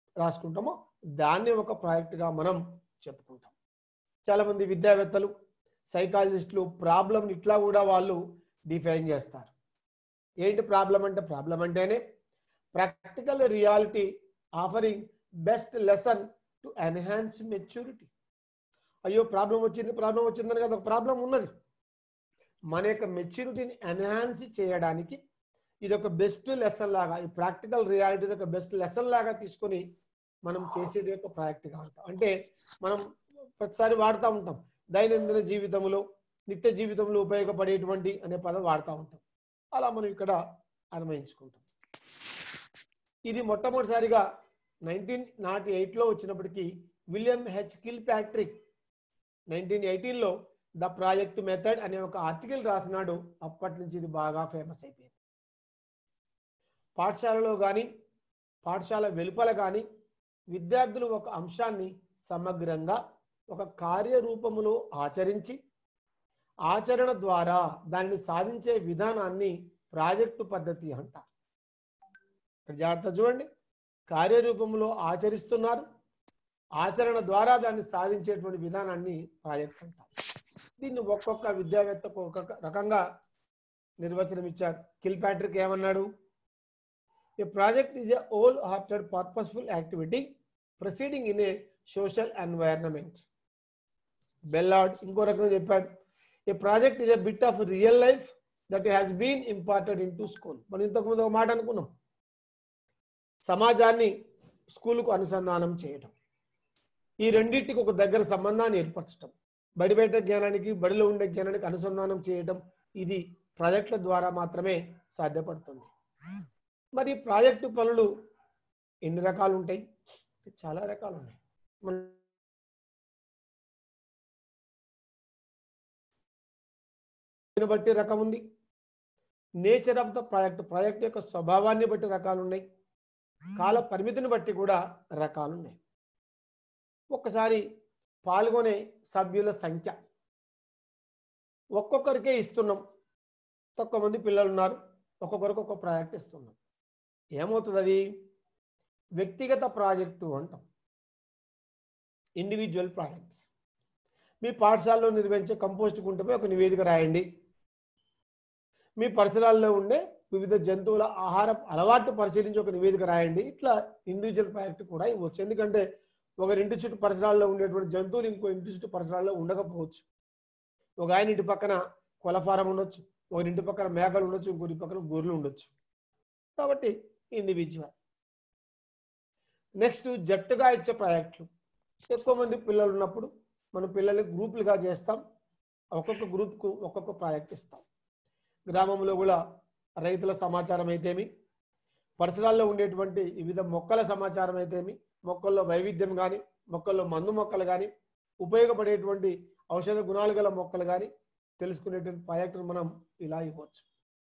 రాసుకుంటామో దాన్ని ఒక ప్రాజెక్టుగా మనం చెప్పుకుంటాం చాలామంది విద్యావేత్తలు సైకాలజిస్టులు ప్రాబ్లం ఇట్లా కూడా వాళ్ళు డిఫైన్ చేస్తారు ఏంటి ప్రాబ్లం అంటే ప్రాబ్లం అంటేనే practical reality offering best lesson to enhance maturity అయ్యో ప్రాబ్లం వచ్చింది ప్రాబ్లం వచ్చిందని కదా ఒక ప్రాబ్లం ఉన్నది మన యొక్క మెచ్యూరిటీని ఎన్హాన్స్ చేయడానికి ఇది ఒక బెస్ట్ లెసన్ లాగా ఈ ప్రాక్టికల్ రియాలిటీని ఒక బెస్ట్ లెసన్ లాగా తీసుకొని మనం చేసేది ఒక ప్రాక్టికల్ అంటాం అంటే మనం ప్రతిసారి వాడుతూ ఉంటాం దైనందిన జీవితంలో నిత్య జీవితంలో ఉపయోగపడేటువంటి అనే పదం వాడుతూ ఉంటాం అలా మనం ఇక్కడ అన్వయించుకుంటాం ఇది మొట్టమొదటిసారిగా నైన్టీన్ నాట్ ఎయిట్లో వచ్చినప్పటికీ William H Kilpatrick nineteen ఎయిటీన్లో ద ప్రాజెక్ట్ మెథడ్ అనే ఒక ఆర్టికల్ రాసినాడు అప్పటి నుంచి ఇది బాగా ఫేమస్ అయిపోయింది పాఠశాలలో కానీ పాఠశాల వెలుపల కానీ విద్యార్థులు ఒక అంశాన్ని సమగ్రంగా ఒక కార్యరూపములో ఆచరించి ఆచరణ ద్వారా దానిని సాధించే విధానాన్ని ప్రాజెక్టు పద్ధతి అంటారు ఇక్కడ జాగ్రత్త చూడండి కార్యరూపంలో ఆచరిస్తున్నారు ఆచరణ ద్వారా దాన్ని సాధించేటువంటి విధానాన్ని ప్రాజెక్ట్ అంటారు దీన్ని ఒక్కొక్క విద్యావేత్తకు ఒక్కొక్క రకంగా నిర్వచనం ఇచ్చారు కిల్ ప్యాట్రిక్ ఏమన్నాడు a project is a whole hearted purposeful activity proceeding in a social environment బెల్లాడ్ ఇంకో రకంగా చెప్పాడు a project is a bit of real life that has been imparted in to school మనం ఇంతకుముందు ఒక మాట అనుకున్నాం సమాజాన్ని స్కూల్కు అనుసంధానం చేయటం ఈ రెండింటికి ఒక దగ్గర సంబంధాన్ని ఏర్పరచడం బడి బయట జ్ఞానానికి బడిలో ఉండే జ్ఞానానికి అనుసంధానం చేయటం ఇది ప్రాజెక్టుల ద్వారా మాత్రమే సాధ్యపడుతుంది మరి ప్రాజెక్టు పనులు ఎన్ని రకాలు ఉంటాయి చాలా రకాలు ఉన్నాయి మన బట్టి రకం ఉంది nature of the project project యొక్క స్వభావాన్ని బట్టి రకాలు ఉన్నాయి కాల పరిమితిని బట్టి కూడా రకాలు ఉన్నాయి ఒక్కసారి పాల్గొనే సభ్యుల సంఖ్య ఒక్కొక్కరికే ఇస్తున్నాం తక్కువ మంది పిల్లలు ఉన్నారు ఒక్కొక్కరికి ఒక్కొక్క ప్రాజెక్ట్ ఇస్తున్నాం ఏమవుతుంది అది వ్యక్తిగత ప్రాజెక్టు అంటాం ఇండివిజువల్ ప్రాజెక్ట్స్ మీ పాఠశాలలో నిర్వహించే కంపోస్ట్ కుంటపై ఒక నివేదిక రాయండి మీ పరిసరాల్లో ఉండే వివిధ జంతువుల ఆహార అలవాటు పరిశీలించి ఒక నివేదిక రాయండి ఇట్లా ఇండివిజువల్ ప్రాజెక్ట్ కూడా ఇవ్వచ్చు ఎందుకంటే ఒకరింటి చుట్టూ పరిసరాల్లో ఉండేటువంటి జంతువులు ఇంకో ఇంటి చుట్టూ పరిసరాల్లో ఉండకపోవచ్చు ఒక ఆయన ఇంటి పక్కన కొలఫారం ఉండొచ్చు ఒకరింటి పక్కన మేకలు ఉండొచ్చు ఇంకోటి పక్కన గొర్రెలు ఉండొచ్చు కాబట్టి ఇండివిజువల్ నెక్స్ట్ జట్టుగా ఇచ్చే ప్రాజెక్టులు ఎక్కువ మంది పిల్లలు ఉన్నప్పుడు మన పిల్లల్ని గ్రూపులుగా చేస్తాం ఒక్కొక్క గ్రూప్కు ఒక్కొక్క ప్రాజెక్ట్ ఇస్తాం గ్రామంలో కూడా రైతుల సమాచారం అయితేమి పరిసరాల్లో ఉండేటువంటి వివిధ మొక్కల సమాచారం అయితేమి మొక్కల్లో వైవిధ్యం కానీ మొక్కల్లో మందు మొక్కలు కానీ ఉపయోగపడేటువంటి ఔషధ గుణాలు గల మొక్కలు కానీ తెలుసుకునేటువంటి ప్రాజెక్టును మనం ఇలా ఇవ్వచ్చు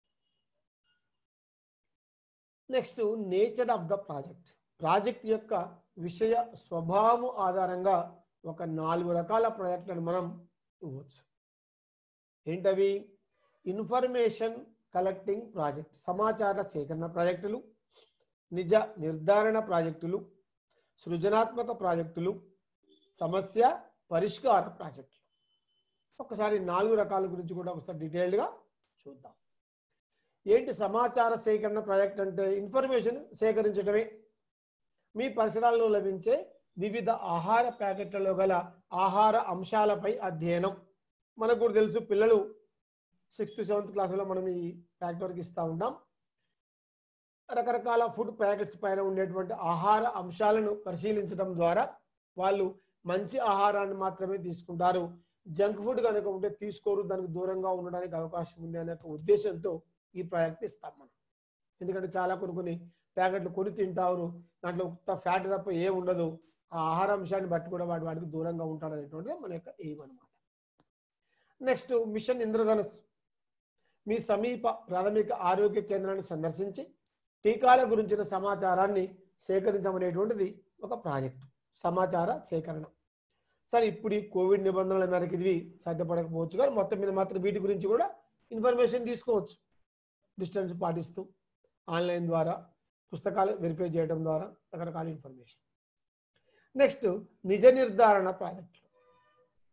next nature of the project project యొక్క విషయ స్వభావం ఆధారంగా ఒక నాలుగు రకాల ప్రాజెక్టులను మనం ఇవ్వచ్చు ఏంటవి ఇన్ఫర్మేషన్ కలెక్టింగ్ ప్రాజెక్ట్ సమాచార సేకరణ ప్రాజెక్టులు నిజ నిర్ధారణ ప్రాజెక్టులు సృజనాత్మక ప్రాజెక్టులు సమస్య పరిష్కార ప్రాజెక్టులు ఒకసారి నాలుగు రకాల గురించి కూడా ఒకసారి డీటెయిల్డ్గా చూద్దాం ఏంటి సమాచార సేకరణ ప్రాజెక్ట్ అంటే ఇన్ఫర్మేషన్ సేకరించడమే మీ పరిసరాల్లో లభించే వివిధ ఆహార ప్యాకెట్లలో గల ఆహార అంశాలపై అధ్యయనం మనకు కూడా తెలుసు పిల్లలు సిక్స్త్ సెవెంత్ క్లాసులో మనం ఈ ప్యాకెట్ వరకు ఇస్తూ ఉంటాం రకరకాల ఫుడ్ ప్యాకెట్స్ పైన ఉండేటువంటి ఆహార అంశాలను పరిశీలించడం ద్వారా వాళ్ళు మంచి ఆహారాన్ని మాత్రమే తీసుకుంటారు జంక్ ఫుడ్ కనుక ఉంటే తీసుకోరు దానికి దూరంగా ఉండడానికి అవకాశం ఉంది అనే ఒక ఉద్దేశంతో ఈ ప్రాజెక్ట్ ఇస్తాం మనం ఎందుకంటే చాలా కొన్ని కొన్ని ప్యాకెట్లు కొని తింటారు దాంట్లో ఉత్త ఫ్యాట్ తప్ప ఏం ఉండదు ఆ ఆహార అంశాన్ని బట్టి కూడా వాటి వాటికి దూరంగా ఉంటాడు అనేటువంటిది మన యొక్క ఎయిమ్ అనమాట నెక్స్ట్ మిషన్ ఇంద్రధనస్ మీ సమీప ప్రాథమిక ఆరోగ్య కేంద్రాన్ని సందర్శించి టీకాల గురించిన సమాచారాన్ని సేకరించమనేటువంటిది ఒక ప్రాజెక్ట్ సమాచార సేకరణ సరే ఇప్పుడు ఈ కోవిడ్ నిబంధనల మేరకు ఇది సాధ్యపడకపోవచ్చు కానీ మొత్తం మీద మాత్రం వీటి గురించి కూడా ఇన్ఫర్మేషన్ తీసుకోవచ్చు డిస్టెన్స్ పాటిస్తూ ఆన్లైన్ ద్వారా పుస్తకాలు వెరిఫై చేయడం ద్వారా రకరకాల ఇన్ఫర్మేషన్ నెక్స్ట్ నిజ నిర్ధారణ ప్రాజెక్టులు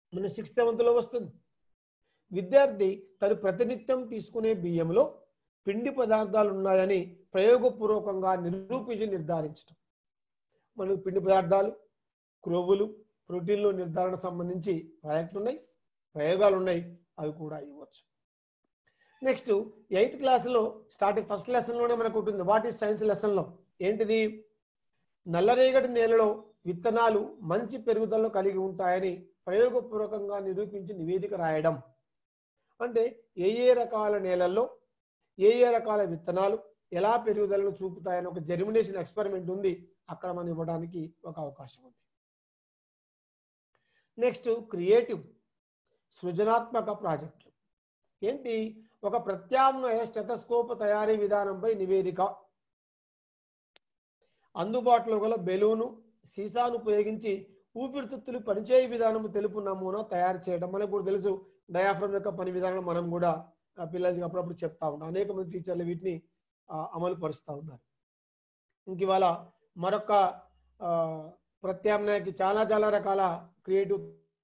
మన సిక్స్త్ సెవెంత్లో వస్తుంది విద్యార్థి తను ప్రతినిత్యం తీసుకునే బియ్యంలో పిండి పదార్థాలు ఉన్నాయని ప్రయోగపూర్వకంగా నిరూపించి నిర్ధారించడం మనకు పిండి పదార్థాలు క్రొవ్వులు ప్రోటీన్లు నిర్ధారణ సంబంధించి ప్రాజెక్టులు ఉన్నాయి ప్రయోగాలు ఉన్నాయి అవి కూడా ఇవ్వచ్చు నెక్స్ట్ ఎయిత్ క్లాస్లో స్టార్టింగ్ ఫస్ట్ లెసన్లోనే మనకు ఉంటుంది వాట్ ఈస్ సైన్స్ లెసన్లో ఏంటిది నల్లరేగడి నేలలో విత్తనాలు మంచి పెరుగుదల కలిగి ఉంటాయని ప్రయోగపూర్వకంగా నిరూపించి నివేదిక రాయడం అంటే ఏ ఏ రకాల నేలల్లో ఏ ఏ రకాల విత్తనాలు ఎలా పెరుగుదలను చూపుతాయని ఒక జెర్మినేషన్ ఎక్స్పెరిమెంట్ ఉంది అక్కడ మనం ఇవ్వడానికి ఒక అవకాశం ఉంది నెక్స్ట్ క్రియేటివ్ సృజనాత్మక ప్రాజెక్టులు ఏంటి ఒక ప్రత్యామ్నాయ స్టెథస్కోప్ తయారీ విధానంపై నివేదిక అందుబాటులో గల బెలూను సీసాను ఉపయోగించి ఊపిరితిత్తులు పనిచేయ విధానం తెలుపు నమూనా తయారు చేయడం మనకు కూడా తెలుసు డయాఫ్రమ్ యొక్క పని విధానం మనం కూడా ఆ, పిల్లలకి అప్పుడప్పుడు చెప్తా ఉంటాం అనేక మంది టీచర్లు వీటిని ఆ, అమలు పరుస్తూ ఉన్నారు ఇంక ఇవాళ మరొక ఆ, ప్రత్యామ్నాయకి చాలా చాలా రకాల క్రియేటివ్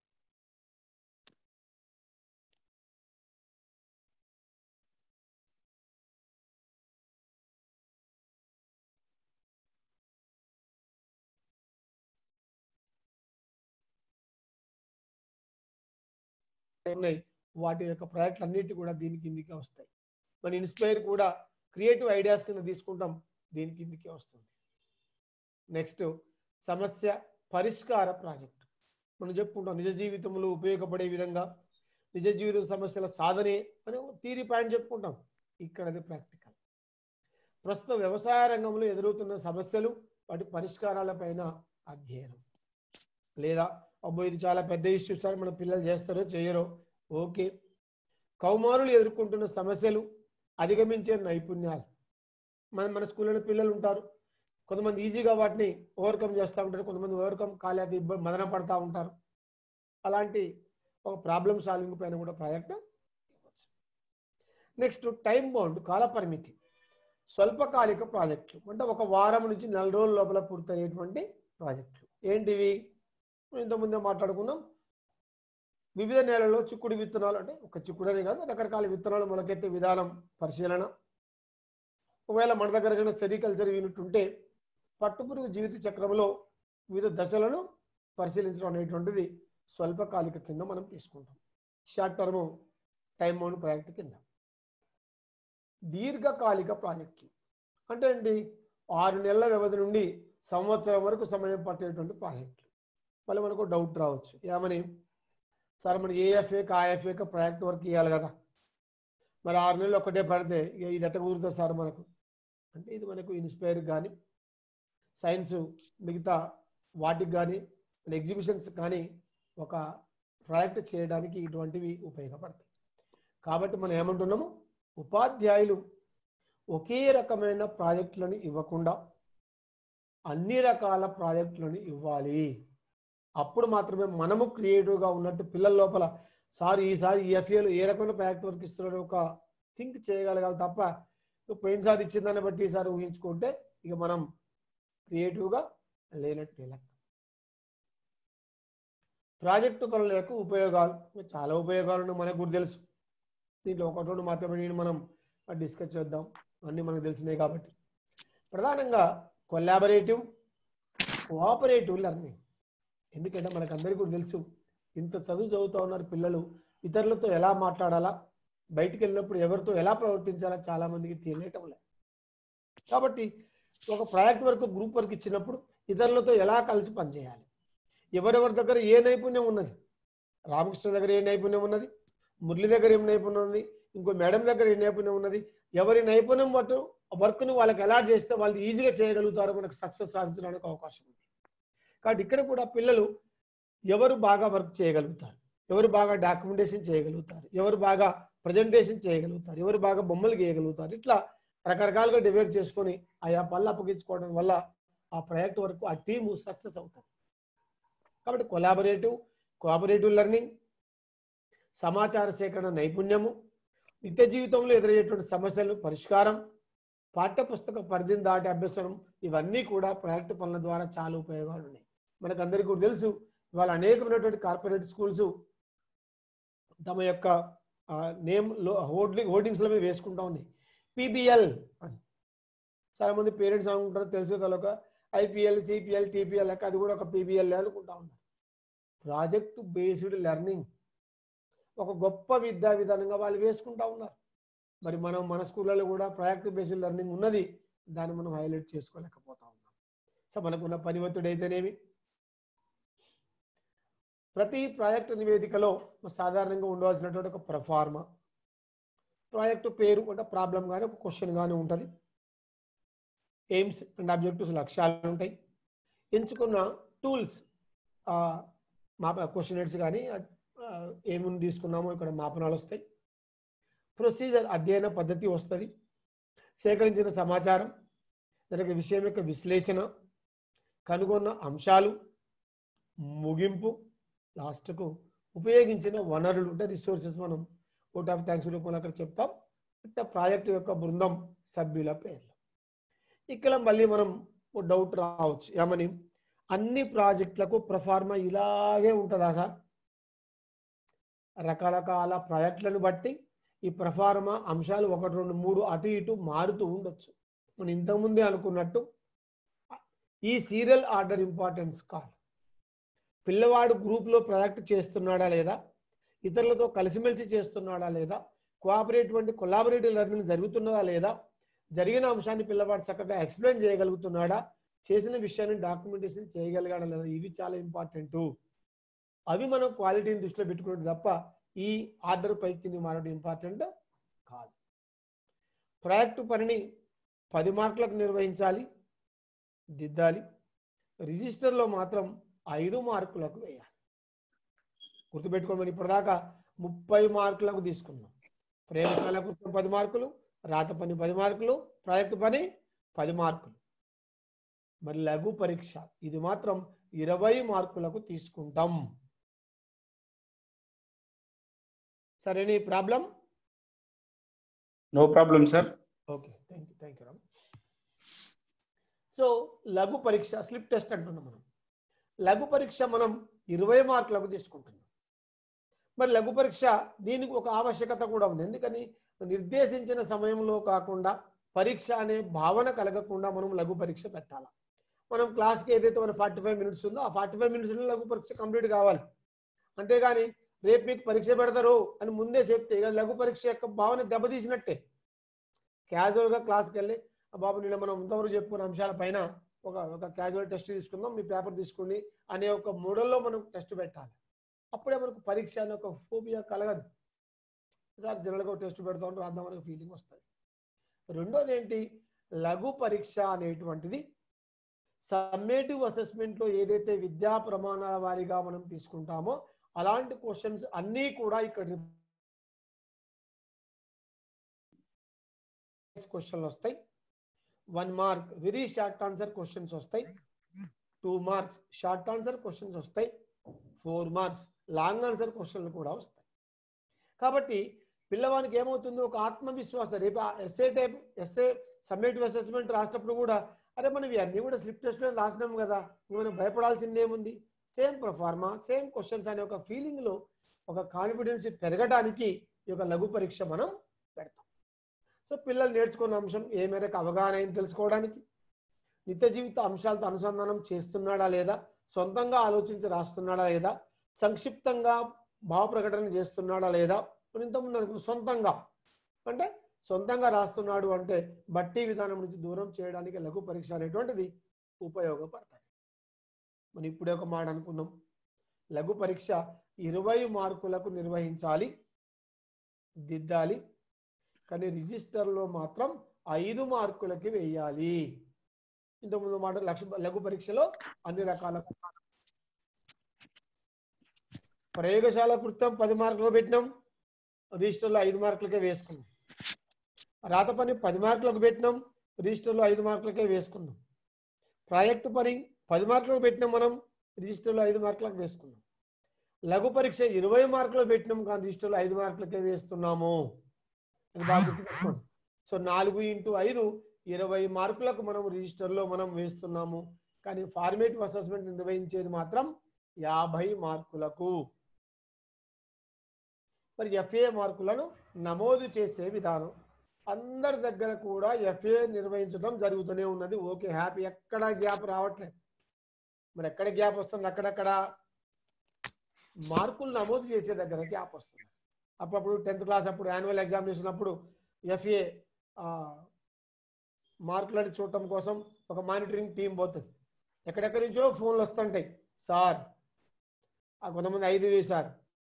ఉన్నాయి వాటి యొక్క ప్రాజెక్టులు అన్నిటి కూడా దీని కిందికి వస్తాయి మన ఇన్స్పైర్ కూడా క్రియేటివ్ ఐడియాస్ కింద తీసుకుంటాం దీని కిందికి వస్తుంది నెక్స్ట్ సమస్య పరిష్కార ప్రాజెక్ట్ మనం చెప్పుకుంటాం నిజ జీవితంలో ఉపయోగపడే విధంగా నిజ జీవిత సమస్యల సాధనే అని థీరీ పాయింట్ చెప్పుకుంటాం ఇక్కడ అది ప్రాక్టికల్ ప్రస్తుత వ్యవసాయ రంగంలో ఎదురవుతున్న సమస్యలు వాటి పరిష్కారాలపైన అధ్యయనం లేదా అబ్బో ఇది చాలా పెద్ద ఇష్యూ సార్ మన పిల్లలు చేస్తారో చేయరో ఓకే కౌమారులు ఎదుర్కొంటున్న సమస్యలు అధిగమించే నైపుణ్యాలు మన మన స్కూల్లో పిల్లలు ఉంటారు కొంతమంది ఈజీగా వాటిని ఓవర్కమ్ చేస్తూ ఉంటారు కొంతమంది ఓవర్కమ్ కాలేక ఇబ్బంది మదన పడతా ఉంటారు అలాంటి ఒక ప్రాబ్లమ్ సాల్వింగ్ పైన కూడా ప్రాజెక్ట్ ఇవ్వచ్చు నెక్స్ట్ టైం బౌండ్ కాల పరిమితి స్వల్పకాలిక ప్రాజెక్టులు అంటే ఒక వారం నుంచి నెల రోజుల లోపల పూర్తయ్యేటువంటి ప్రాజెక్టులు ఏంటివి ఇంతకుముందే మాట్లాడుకున్నాం వివిధ నేలల్లో చిక్కుడు విత్తనాలు అంటే ఒక చిక్కుడనే కాదు రకరకాల విత్తనాలు మొలకెత్తే విధానం పరిశీలన ఒకవేళ మన దగ్గర కనుక సెరికల్చర్ యూనిట్ ఉంటే పట్టుపురుగు జీవిత చక్రంలో వివిధ దశలను పరిశీలించడం అనేటువంటిది స్వల్పకాలిక కింద మనం తీసుకుంటాం short term time bound project కింద దీర్ఘకాలిక ప్రాజెక్టులు అంటే ఏంటి ఆరు నెలల వ్యవధి నుండి సంవత్సరం వరకు సమయం పట్టేటువంటి ప్రాజెక్టులు మళ్ళీ మనకు డౌట్ రావచ్చు ఏమని సార్ మన ఏఎఫ్ఏకి ఆఎఫ్ఏకి ప్రాజెక్ట్ వర్క్ ఇవ్వాలి కదా మరి ఆరు నెలలు ఒకటే పడితే ఇక ఇది ఎట్ట కుదురుతుంది సార్ మనకు అంటే ఇది మనకు ఇన్స్పైర్ కానీ సైన్స్ మిగతా వాటికి కానీ ఎగ్జిబిషన్స్ కానీ ఒక ప్రాజెక్ట్ చేయడానికి ఇటువంటివి ఉపయోగపడతాయి కాబట్టి మనం ఏమంటున్నాము ఉపాధ్యాయులు ఒకే రకమైన ప్రాజెక్టులను ఇవ్వకుండా అన్ని రకాల ప్రాజెక్టులను ఇవ్వాలి అప్పుడు మాత్రమే మనము క్రియేటివ్గా ఉన్నట్టు పిల్లల లోపల సార్ ఈసారి ఈఎఫ్ఏలు ఏ రకమైన ప్రాజెక్ట్ వర్క్ ఇస్తున్నారో ఒక థింక్ చేయగలగాలి తప్ప పోయినసారి ఇచ్చిందాన్ని బట్టి ఈసారి ఊహించుకుంటే ఇక మనం క్రియేటివ్గా లేనట్టు లెక్క ప్రాజెక్టు పనుల యొక్క ఉపయోగాలు చాలా ఉపయోగాలు ఉన్నాయి మనకు కూడా తెలుసు దీంట్లో ఒకటి రెండు మాత్రమే నేను మనం డిస్కస్ చేద్దాం అన్నీ మనకు తెలిసినాయి కాబట్టి ప్రధానంగా కొలాబరేటివ్ కోఆపరేటివ్ లెర్నింగ్ ఎందుకంటే మనకు అందరికీ కూడా తెలుసు ఇంత చదువు చదువుతూ ఉన్నారు పిల్లలు ఇతరులతో ఎలా మాట్లాడాలా బయటికి వెళ్ళినప్పుడు ఎవరితో ఎలా ప్రవర్తించాలా చాలా మందికి తెలియటం లేదు కాబట్టి ఒక ప్రాజెక్ట్ వర్క్ గ్రూప్ వర్క్ ఇచ్చినప్పుడు ఇతరులతో ఎలా కలిసి పనిచేయాలి ఎవరెవరి దగ్గర ఏ నైపుణ్యం ఉన్నది రామకృష్ణ దగ్గర ఏ నైపుణ్యం ఉన్నది మురళి దగ్గర ఏం నైపుణ్యం ఉంది ఇంకో మేడం దగ్గర ఏ నైపుణ్యం ఉన్నది ఎవరి నైపుణ్యం బట్టు వర్క్ను వాళ్ళకి ఎలా చేస్తే వాళ్ళు ఈజీగా చేయగలుగుతారో మనకు సక్సెస్ సాధించడానికి అవకాశం ఉంది కాబట్టి ఇక్కడ కూడా పిల్లలు ఎవరు బాగా వర్క్ చేయగలుగుతారు ఎవరు బాగా డాక్యుమెంటేషన్ చేయగలుగుతారు ఎవరు బాగా ప్రజెంటేషన్ చేయగలుగుతారు ఎవరు బాగా బొమ్మలు గీయగలుగుతారు ఇట్లా రకరకాలుగా డివైడ్ చేసుకొని ఆయా పనులు అప్పగించుకోవడం వల్ల ఆ ప్రాజెక్ట్ వరకు ఆ టీము సక్సెస్ అవుతుంది కాబట్టి కొలాబరేటివ్ కోఆపరేటివ్ లెర్నింగ్ సమాచార సేకరణ నైపుణ్యము నిత్య జీవితంలో ఎదురయ్యేటువంటి సమస్యలు పరిష్కారం పాఠ్యపుస్తక పరిధిని దాటి అభ్యసనం ఇవన్నీ కూడా ప్రాజెక్ట్ పనుల ద్వారా చాలా ఉపయోగాలు ఉన్నాయి మనకు అందరికీ కూడా తెలుసు ఇవాళ అనేకమైనటువంటి కార్పొరేట్ స్కూల్స్ తమ యొక్క నేమ్ లో హోర్డింగ్ హోర్డింగ్స్లో మీద వేసుకుంటా ఉన్నాయి పీబీఎల్ అని చాలా మంది పేరెంట్స్ అనుకుంటారు తెలుసు తలొక ఐపీఎల్ సిపిఎల్ టీపీఎల్ లెక్క అది కూడా ఒక పీబీఎల్ అనుకుంటా ఉన్నారు ప్రాజెక్ట్ బేస్డ్ లెర్నింగ్ ఒక గొప్ప విద్యా విధానంగా వాళ్ళు వేసుకుంటా ఉన్నారు మరి మనం మన స్కూళ్ళలో కూడా ప్రాజెక్ట్ బేస్డ్ లెర్నింగ్ ఉన్నది దాన్ని మనం హైలైట్ చేసుకోలేకపోతా ఉన్నాం సో మనకున్న పని ఒత్తిడి అయితేనేమి ప్రతి ప్రాజెక్టు నివేదికలో సాధారణంగా ఉండవలసినటువంటి ఒక ప్రఫార్మా ప్రాజెక్టు పేరు అంటే ప్రాబ్లం కానీ ఒక క్వశ్చన్ కానీ ఉంటుంది ఎయిమ్స్ అండ్ ఆబ్జెక్టివ్స్ లక్ష్యాలు ఉంటాయి ఎంచుకున్న టూల్స్ మా క్వశ్చనర్స్ కానీ ఏముంది తీసుకున్నామో ఇక్కడ మాపనాలు వస్తాయి ప్రొసీజర్ అధ్యయన పద్ధతి వస్తుంది సేకరించిన సమాచారం దానికి విషయం యొక్క విశ్లేషణ కనుగొన్న అంశాలు ముగింపు లాస్ట్కు ఉపయోగించిన వనరులు అంటే రిసోర్సెస్ మనం ఓట్ ఆఫ్ థ్యాంక్స్ రూపంలో అక్కడ చెప్తాం ఇట్లా ప్రాజెక్టు యొక్క బృందం సభ్యుల పేర్లు ఇక్కడ మళ్ళీ మనం ఓ డౌట్ రావచ్చు ఏమని అన్ని ప్రాజెక్టులకు ప్రఫార్మా ఇలాగే ఉంటుందా సార్ రకరకాల ప్రాజెక్టులను బట్టి ఈ ప్రఫార్మా అంశాలు ఒకటి రెండు మూడు అటు ఇటు మారుతూ ఉండొచ్చు మనం ఇంతకుముందే అనుకున్నట్టు ఈ సీరియల్ ఆర్డర్ ఇంపార్టెన్స్ కాదు పిల్లవాడు గ్రూప్లో ప్రాజెక్ట్ చేస్తున్నాడా లేదా ఇతరులతో కలిసిమెలిసి చేస్తున్నాడా లేదా కోఆపరేటివ్ అంటే కొలాబరేటివ్ లెర్నింగ్ జరుగుతున్నదా లేదా జరిగిన అంశాన్ని పిల్లవాడు చక్కగా ఎక్స్ప్లెయిన్ చేయగలుగుతున్నాడా చేసిన విషయాన్ని డాక్యుమెంటేషన్ చేయగలిగాడా లేదా ఇవి చాలా ఇంపార్టెంట్ అవి మనం క్వాలిటీని దృష్టిలో పెట్టుకున్నట్టు తప్ప ఈ ఆర్డర్ పైకి మారడం ఇంపార్టెంట్ కాదు ప్రాజెక్టు పనిని పది మార్కులకు నిర్వహించాలి దిద్దాలి రిజిస్టర్లో మాత్రం ఐదు మార్కులకు వేయాలి గుర్తుపెట్టుకోమని ఇప్పటిదాకా ముప్పై మార్కులకు తీసుకున్నాం ప్రయోగశాల కృత్యం పది మార్కులు రాత పని పది మార్కులు ప్రాజెక్టు పని పది మార్కులు మరి లఘు పరీక్ష ఇది మాత్రం ఇరవై మార్కులకు తీసుకుంటాం సరే any problem no problem sir okay thank you thank you Ram so లఘు పరీక్ష స్లిప్ టెస్ట్ అంటున్నాం మనం లఘు పరీక్ష మనం ఇరవై మార్కులకు తీసుకుంటున్నాం మరి లఘు పరీక్ష దీనికి ఒక ఆవశ్యకత కూడా ఉంది ఎందుకని నిర్దేశించిన సమయంలో కాకుండా పరీక్ష అనే భావన కలగకుండా మనం లఘు పరీక్ష పెట్టాలి మనం క్లాస్కి ఏదైతే మన ఫార్టీ ఫైవ్ మినిట్స్ ఉందో ఆ ఫార్టీ ఫైవ్ మినిట్స్లో లఘు పరీక్ష కంప్లీట్ కావాలి అంతేగాని రేపు మీకు పరీక్ష పెడతారు అని ముందే చెప్తే ఇక లఘు పరీక్ష యొక్క భావన దెబ్బతీసినట్టే క్యాజువల్గా క్లాస్కి వెళ్ళి "ఆ బాబు నిన్న మనం ఇంతవరకు చెప్పుకున్న అంశాల పైన ఒక ఒక క్యాజువల్ టెస్ట్ తీసుకుందాం మీ పేపర్ తీసుకోండి అనే ఒక మోడల్లో మనం టెస్ట్ పెట్టాలి అప్పుడే మనకు పరీక్ష అనే ఒక ఫోబియా కలగదు సార్ జనరల్గా ఒక టెస్ట్ పెడతాం రాద్దాం అనే ఫీలింగ్ వస్తుంది రెండోది ఏంటి లఘు పరీక్ష అనేటువంటిది సమ్మేటివ్ అసెస్మెంట్లో ఏదైతే విద్యా ప్రమాణాల వారీగా మనం తీసుకుంటామో అలాంటి క్వశ్చన్స్ అన్నీ కూడా ఇక్కడ క్వశ్చన్లు వస్తాయి one mark very short answer questions వస్తాయి two marks short answer questions వస్తాయి ఫోర్ మార్క్స్ లాంగ్ ఆన్సర్ క్వశ్చన్లు కూడా వస్తాయి కాబట్టి పిల్లవానికి ఏమవుతుంది ఒక ఆత్మవిశ్వాసం రేపు SA type SA summative assessment రాసినప్పుడు కూడా అరే మనం ఇవన్నీ కూడా స్లిప్ టెస్ట్లో రాసినాం కదా మనం భయపడాల్సింది ఏముంది సేమ్ ప్రొఫార్మా సేమ్ క్వశ్చన్స్ అనే ఒక ఫీలింగ్లో ఒక కాన్ఫిడెన్స్ పెరగడానికి ఈ యొక్క లఘు పరీక్ష మనం పెడతాం సో పిల్లలు నేర్చుకున్న అంశం ఏ మేరకు అవగాహన అయింది తెలుసుకోవడానికి నిత్య జీవిత అంశాలతో అనుసంధానం చేస్తున్నాడా లేదా సొంతంగా ఆలోచించి రాస్తున్నాడా లేదా సంక్షిప్తంగా భావ ప్రకటన చేస్తున్నాడా లేదా మనం ఇంతకుముందు అనుకున్న సొంతంగా అంటే సొంతంగా రాస్తున్నాడు అంటే బట్టి విధానం నుంచి దూరం చేయడానికి లఘు పరీక్ష అనేటువంటిది ఉపయోగపడుతుంది మనం ఇప్పుడే ఒక మాట అనుకున్నాం లఘు పరీక్ష ఇరవై మార్కులకు నిర్వహించాలి దిద్దాలి కానీ రిజిస్టర్లో మాత్రం ఐదు మార్కులకి వేయాలి ఇంతకుముందు మాట లక్ష లఘు పరీక్షలో అన్ని రకాల ప్రయోగశాల కృత్యం పది మార్కులు పెట్టినాం రిజిస్టర్లో ఐదు మార్కులకే వేసుకున్నాం రాత పని పది మార్కులకు పెట్టినాం రిజిస్టర్లో ఐదు మార్కులకే వేసుకున్నాం ప్రాజెక్టు పని పది మార్కులకు పెట్టినాం మనం రిజిస్టర్లో ఐదు మార్కులకు వేసుకున్నాం లఘు పరీక్ష ఇరవై మార్కులు పెట్టినాం కానీ రిజిస్టర్లో ఐదు మార్కులకే వేస్తున్నాము అది బాగా గుర్తుపెట్టుకోండి సో నాలుగు ఇంటూ ఐదు ఇరవై మార్కులకు మనం రిజిస్టర్లో మనం వేస్తున్నాము కానీ ఫార్మేటివ్ అసెస్మెంట్ నిర్వహించేది మాత్రం యాభై మార్కులకు మరి ఎఫ్ఏ మార్కులను నమోదు చేసే విధానం అందరి దగ్గర కూడా ఎఫ్ఏ నిర్వహించడం జరుగుతూనే ఉన్నది ఓకే హ్యాపీ ఎక్కడ గ్యాప్ రావట్లేదు మరి ఎక్కడ గ్యాప్ వస్తుంది అక్కడక్కడ మార్కులు నమోదు చేసే దగ్గర గ్యాప్ వస్తుంది అప్పుడప్పుడు టెన్త్ క్లాస్ అప్పుడు యాన్యువల్ ఎగ్జామినేషన్ అప్పుడు ఎఫ్ఏ మార్కులను చూడటం కోసం ఒక మానిటరింగ్ టీం పోతుంది ఎక్కడెక్కడి నుంచో ఫోన్లు వస్తుంటాయి సార్ ఆ కొంతమంది ఐదు వేలు సార్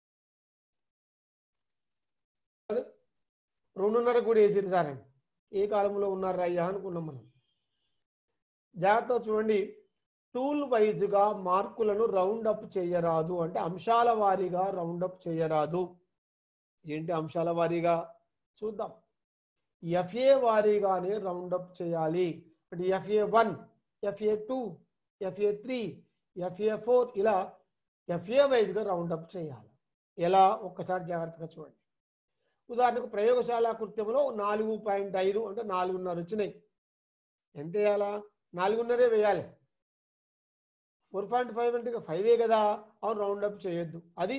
రెండున్నర కూడా వేసారు సార్ అని ఏ కాలంలో ఉన్నారు అయ్యా అనుకున్నాం మనం జాగ్రత్తగా చూడండి టూల్ వైజ్గా మార్కులను రౌండ్ అప్ చేయరాదు అంటే అంశాల వారీగా రౌండ్ అప్ చేయరాదు ఏంటి అంశాల వారీగా చూద్దాం ఎఫ్ఏ వారీగానే రౌండ్ అప్ చేయాలి అంటే FA one FA two FA three FA four ఇలా ఎఫ్ఏ వైజ్గా రౌండ్ అప్ చేయాలి ఎలా ఒక్కసారి జాగ్రత్తగా చూడండి ఉదాహరణకు ప్రయోగశాల కృత్యంలో నాలుగు పాయింట్ ఐదు అంటే నాలుగున్నర వచ్చినాయి ఎంత వేయాలా నాలుగున్నరే వేయాలి ఫోర్ పాయింట్ ఫైవ్ అంటే ఫైవే కదా అవును రౌండ్ అప్ చేయొద్దు అది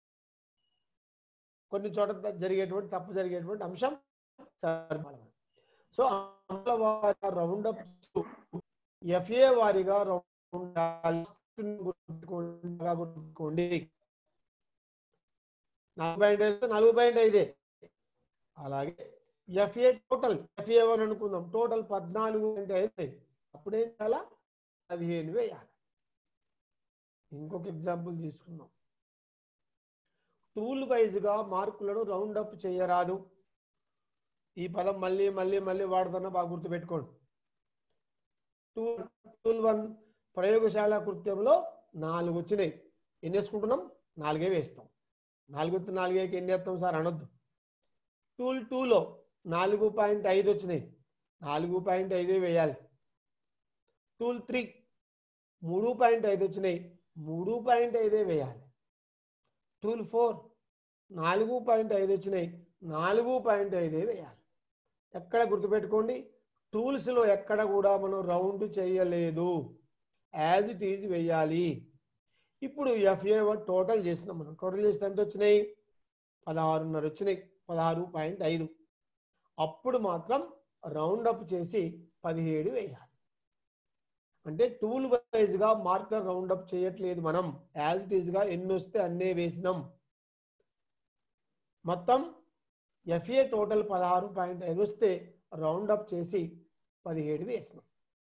కొన్ని చోట్ల జరిగేటువంటి తప్పు జరిగేటువంటి అంశం సో రౌండ్ అప్ ఎఫ్ఏ వారిగా రౌండ్ గుర్తుకోండి నాలుగు పాయింట్ ఐదు నాలుగు పాయింట్ ఐదే అలాగే ఎఫ్ఏ టోటల్ ఎఫ్ఏ వన్ అనుకుందాం టోటల్ పద్నాలుగు అంటే అయితే అప్పుడేం చేయాలా పదిహేను వేయాలి ఇంకొక ఎగ్జాంపుల్ తీసుకుందాం టూల్ వైజ్గా మార్కులను రౌండ్ అప్ చేయరాదు ఈ పదం మళ్ళీ మళ్ళీ మళ్ళీ వాడుతున్నా బాగా గుర్తుపెట్టుకోండి టూల్ టూల్ వన్ ప్రయోగశాల కృత్యంలో నాలుగు వచ్చినాయి ఎన్ని వేసుకుంటున్నాం నాలుగే వేస్తాం నాలుగు నాలుగేకి ఎన్ని వేస్తాం సార్ అనొద్దు టూల్ టూలో నాలుగు పాయింట్ ఐదు వచ్చినాయి నాలుగు పాయింట్ ఐదే వేయాలి టూల్ త్రీ మూడు పాయింట్ ఐదు వచ్చినాయి మూడు పాయింట్ ఐదే వేయాలి టూల్ ఫోర్ నాలుగు పాయింట్ ఐదు వచ్చినాయి నాలుగు పాయింట్ ఐదే వేయాలి ఎక్కడ గుర్తుపెట్టుకోండి టూల్స్లో ఎక్కడ కూడా మనం రౌండ్ చేయలేదు యాజ్ ఇట్ ఈజ్ వేయాలి ఇప్పుడు ఎఫ్ఏ టోటల్ చేసినాం మనం టోటల్ చేస్తే ఎంత వచ్చినాయి పదహారున్నర వచ్చినాయి పదహారు పాయింట్ ఐదు అప్పుడు మాత్రం రౌండ్ అప్ చేసి పదిహేడు వేయాలి అంటే టూల్ వైజ్గా మార్కర్ రౌండ్ అప్ చేయట్లేదు మనం యాజ్ ఇట్ ఈజ్గా ఎన్ని వస్తే అన్నే వేసినాం మొత్తం ఎఫ్ఏ టోటల్ పదహారు పాయింట్ ఐదు వస్తే రౌండ్ అప్ చేసి పదిహేడు వేసినాం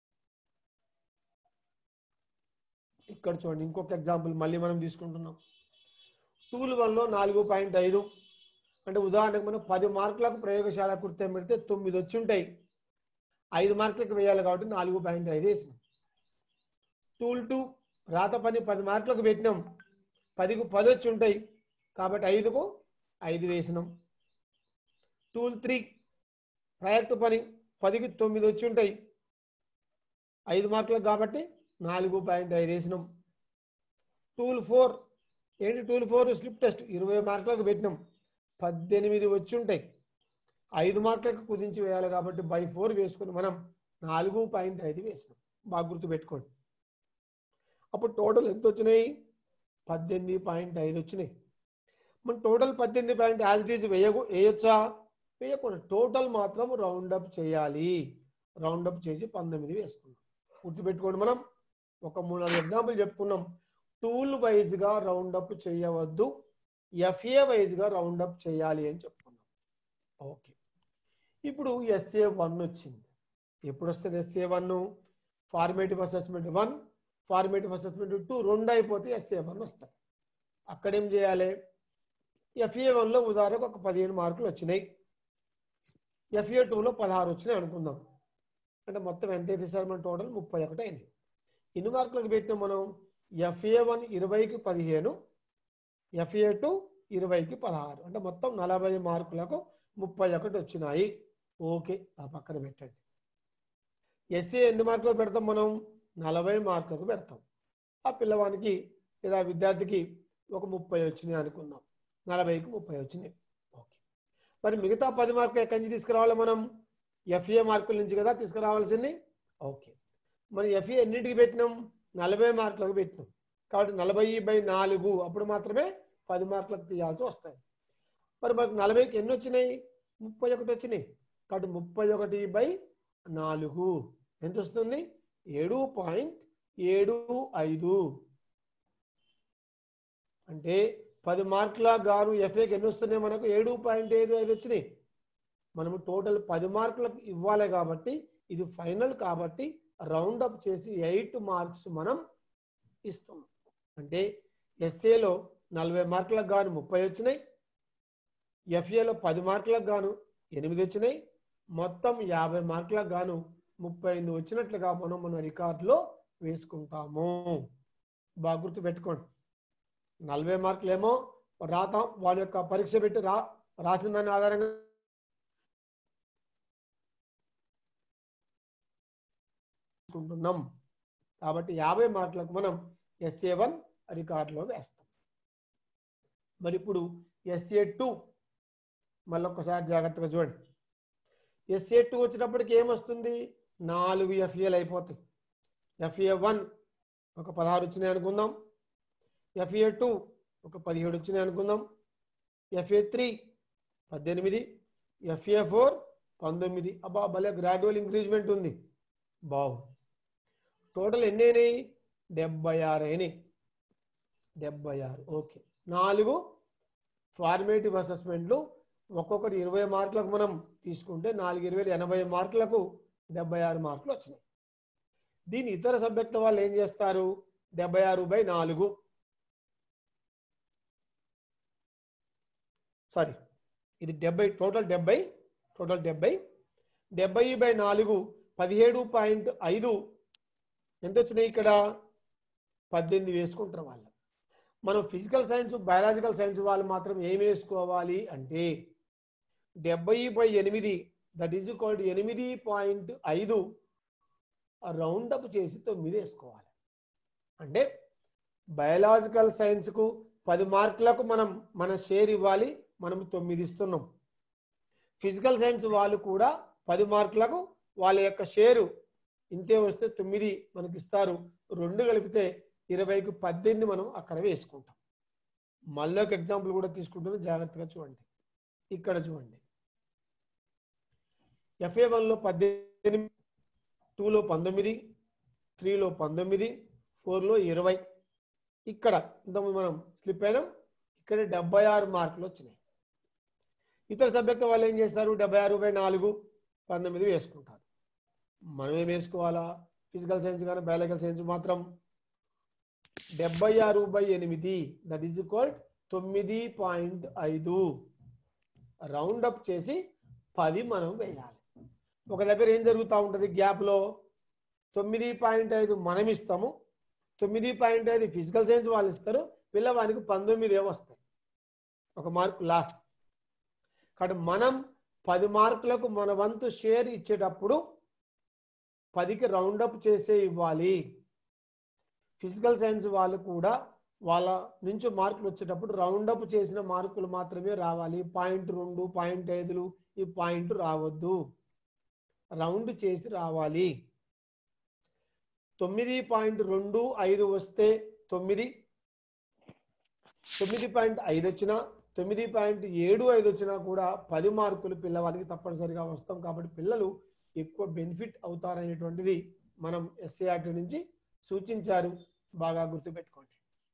ఇక్కడ చూడండి ఇంకొక ఎగ్జాంపుల్ మళ్ళీ మనం తీసుకుంటున్నాం టూల్ వన్లో నాలుగు పాయింట్ ఐదు అంటే ఉదాహరణకు మనం పది మార్కులకు ప్రయోగశాల కృత్యం పెడితే తొమ్మిది వచ్చి ఉంటాయి ఐదు మార్కులకు వేయాలి కాబట్టి నాలుగు పాయింట్ ఐదు వేసినాం టూల్ టూ రాత పని పది మార్కులకు పెట్టినాం పదికు పది వచ్చి ఉంటాయి కాబట్టి ఐదుకు ఐదు వేసినాం టూల్ త్రీ ప్రాజెక్టు పని పదికి తొమ్మిది వచ్చి ఉంటాయి ఐదు మార్కులకు కాబట్టి నాలుగు పాయింట్ ఐదు వేసినాం టూల్ ఫోర్ ఏంటి టూల్ ఫోర్ స్లిప్ టెస్ట్ ఇరవై మార్కులకు పెట్టినాం పద్దెనిమిది వచ్చి ఉంటాయి ఐదు మార్కులకు కుదించి వేయాలి కాబట్టి బై ఫోర్ వేసుకుని మనం నాలుగు పాయింట్ ఐదు వేసినాం బాగా గుర్తు పెట్టుకోండి అప్పుడు టోటల్ ఎంత వచ్చినాయి పద్దెనిమిది పాయింట్ ఐదు వచ్చినాయి మన టోటల్ పద్దెనిమిది పాయింట్ యాజ్ ఇట్ ఈజ్ వేయ వేయొచ్చా వేయకూడదు టోటల్ మాత్రం రౌండ్ అప్ చేయాలి రౌండ్ అప్ చేసి పంతొమ్మిది వేసుకున్నాం గుర్తుపెట్టుకోండి మనం ఒక మూడు నాలుగు ఎగ్జాంపుల్ చెప్పుకున్నాం టూల్ వైజ్గా రౌండ్ అప్ చేయవద్దు ఎఫ్ఏ వైజ్గా రౌండ్ అప్ చేయాలి అని చెప్పుకున్నాం ఓకే ఇప్పుడు ఎస్ఏ వన్ వచ్చింది ఎప్పుడు వస్తుంది SA one formative assessment one formative assessment two రెండు అయిపోతే ఎస్ఏ వన్ వస్తాయి అక్కడేం చేయాలి ఎఫ్ఏ వన్లో ఉదాహరణకు ఒక పదిహేను మార్కులు వచ్చినాయి ఎఫ్ఏ టూలో పదహారు వచ్చినాయి అనుకుందాం అంటే మొత్తం ఎంత అయితే సార్ మన టోటల్ ముప్పై ఒకటి అయింది ఎన్ని మార్కులకు పెట్టినాం మనం ఎఫ్ఏ వన్ ఇరవైకి పదిహేను ఎఫ్ఏ టూ ఇరవైకి పదహారు అంటే మొత్తం నలభై మార్కులకు ముప్పై ఒకటి వచ్చినాయి ఓకే ఆ పక్కన పెట్టండి ఎస్ఏ ఎన్ని మార్కులకు పెడతాం మనం నలభై మార్కులకు పెడతాం ఆ పిల్లవానికి లేదా విద్యార్థికి ఒక ముప్పై వచ్చినాయి అనుకుందాం నలభైకి ముప్పై వచ్చినాయి ఓకే మరి మిగతా పది మార్కులు ఎక్కడి నుంచి తీసుకురావాలి మనం ఎఫ్ఏ మార్కుల నుంచి కదా తీసుకురావాల్సింది ఓకే మరి ఎఫ్ఏ ఎన్నింటికి పెట్టినాం నలభై మార్కులకు పెట్టినాం కాబట్టి నలభై బై నాలుగు అప్పుడు మాత్రమే పది మార్కులకు తీయాల్సి వస్తాయి మరి మనకు నలభైకి ఎన్ని వచ్చినాయి ముప్పై ఒకటి వచ్చినాయి కాబట్టి ముప్పై ఒకటి బై నాలుగు ఎంత వస్తుంది ఏడు పాయింట్ ఏడు ఐదు అంటే పది మార్కుల గాను ఎఫ్ఏకి ఎన్ని వస్తున్నాయి మనకు ఏడు పాయింట్ ఏడు ఐదు వచ్చినాయి మనము టోటల్ పది మార్కులకు ఇవ్వాలి కాబట్టి ఇది ఫైనల్ కాబట్టి రౌండ్ అప్ చేసి ఎయిట్ మార్క్స్ మనం ఇస్తున్నాం అంటే ఎస్ఏలో నలభై మార్కులకు గాను ముప్పై వచ్చినాయి ఎఫ్ఏలో పది మార్కులకు గాను ఎనిమిది వచ్చినాయి మొత్తం యాభై మార్కులకు గాను ముప్పై ఎనిమిది వచ్చినట్లుగా మనం మన రికార్డులో వేసుకుంటాము బాగా గుర్తు పెట్టుకోండి నలభై మార్కులు ఏమో రాతాం వాళ్ళ యొక్క పరీక్ష పెట్టి రా రాసిన దాని ఆధారంగా తీసుకుంటున్నాం కాబట్టి యాభై మార్కులకు మనం ఎస్ఏ వన్ రికార్డులో వేస్తాం మరి ఇప్పుడు ఎస్ఏ టూ మళ్ళీ ఒక్కసారి జాగ్రత్తగా చూడండి ఎస్ఏ టూ వచ్చినప్పటికి ఏమొస్తుంది నాలుగు ఎఫ్ఏలు అయిపోతాయి ఎఫ్ఏ వన్ ఒక పదహారు వచ్చినాయి అనుకుందాం ఎఫ్ఏ టూ ఒక పదిహేడు వచ్చినాయి అనుకుందాం ఎఫ్ఏ త్రీ పద్దెనిమిది ఎఫ్ఏ ఫోర్ పంతొమ్మిది అబ్బా భలే గ్రాడ్యువల్ ఇంక్రీజ్మెంట్ ఉంది బాగుంది టోటల్ ఎన్ని అయినాయి డెబ్బై ఆరు అయినాయి డెబ్బై ఆరు ఓకే నాలుగు ఫార్మేటివ్ అసెస్మెంట్లు ఒక్కొక్కటి ఇరవై మార్కులకు మనం తీసుకుంటే నాలుగు ఇరవై ఎనభై మార్కులకు డెబ్బై ఆరు మార్కులు వచ్చినాయి దీని ఇతర సబ్జెక్టుల వాళ్ళు ఏం చేస్తారు డెబ్బై ఆరు బై నాలుగు సారీ ఇది డెబ్బై టోటల్ డెబ్బై టోటల్ డెబ్బై డెబ్బై బై నాలుగు పదిహేడు పాయింట్ ఐదు ఎంత వచ్చినాయి ఇక్కడ పద్దెనిమిది వేసుకుంటారు వాళ్ళు మనం ఫిజికల్ సైన్స్ బయాలజికల్ సైన్స్ వాళ్ళు మాత్రం ఏం వేసుకోవాలి అంటే డెబ్బై బై ఎనిమిది దట్ ఈజ్ ఈక్వల్ టు ఎనిమిది పాయింట్ ఐదు రౌండ్ అప్ చేసి తొమ్మిది వేసుకోవాలి అంటే బయలాజికల్ సైన్స్కు పది మార్కులకు మనం మన షేర్ ఇవ్వాలి మనం తొమ్మిది ఇస్తున్నాం ఫిజికల్ సైన్స్ వాళ్ళు కూడా పది మార్కులకు వాళ్ళ యొక్క షేరు ఇంతే వస్తే తొమ్మిది మనకి ఇస్తారు రెండు కలిపితే ఇరవైకి పద్దెనిమిది మనం అక్కడ వేసుకుంటాం మళ్ళీ ఒక ఎగ్జాంపుల్ కూడా తీసుకుంటున్నాం జాగ్రత్తగా చూడండి ఇక్కడ చూడండి ఎఫ్ఏ వన్లో పద్దెనిమిది టూలో పంతొమ్మిది త్రీలో పంతొమ్మిది ఫోర్లో ఇరవై ఇక్కడ ఇంతకుముందు మనం స్లిప్ అయినాం ఇక్కడ డెబ్బై ఆరు మార్కులు వచ్చినాయి ఇతర సబ్జెక్టు వాళ్ళు ఏం చేస్తారు డెబ్బై ఆరు బై నాలుగు పంతొమ్మిది వేసుకుంటారు మనం ఏం వేసుకోవాలా ఫిజికల్ సైన్స్ కానీ బయాలజికల్ సైన్స్ మాత్రం డెబ్బై ఆరు బై ఎనిమిది దట్ ఈజ్ ఈక్వల్ తొమ్మిది పాయింట్ ఐదు రౌండ్ అప్ చేసి పది మనం వేయాలి ఒక దగ్గర ఏం జరుగుతూ ఉంటుంది గ్యాప్లో తొమ్మిది పాయింట్ ఐదు మనం ఇస్తాము తొమ్మిది పాయింట్ ఐదు ఫిజికల్ సైన్స్ వాళ్ళు ఇస్తారు పిల్లవానికి పంతొమ్మిది వస్తాయి ఒక మార్క్ లాస్ కాబట్టి మనం పది మార్కులకు మన వంతు షేర్ ఇచ్చేటప్పుడు పదికి రౌండప్ చేసే ఇవ్వాలి ఫిజికల్ సైన్స్ వాళ్ళు కూడా వాళ్ళ నుంచి మార్కులు వచ్చేటప్పుడు రౌండప్ చేసిన మార్కులు మాత్రమే రావాలి పాయింట్ రెండు పాయింట్ ఐదులు ఈ పాయింట్ రావద్దు రౌండ్ చేసి రావాలి తొమ్మిది పాయింట్ రెండు ఐదు వస్తే తొమ్మిది తొమ్మిది పాయింట్ ఐదు వచ్చినా తొమ్మిది పాయింట్ ఏడు ఐదు వచ్చినా కూడా పది మార్కులు పిల్లవాడికి తప్పనిసరిగా వస్తాం కాబట్టి పిల్లలు ఎక్కువ బెనిఫిట్ అవుతారనేటువంటిది మనం ఎస్ఏఆర్టీ నుంచి సూచించారు బాగా గుర్తుపెట్టుకోండి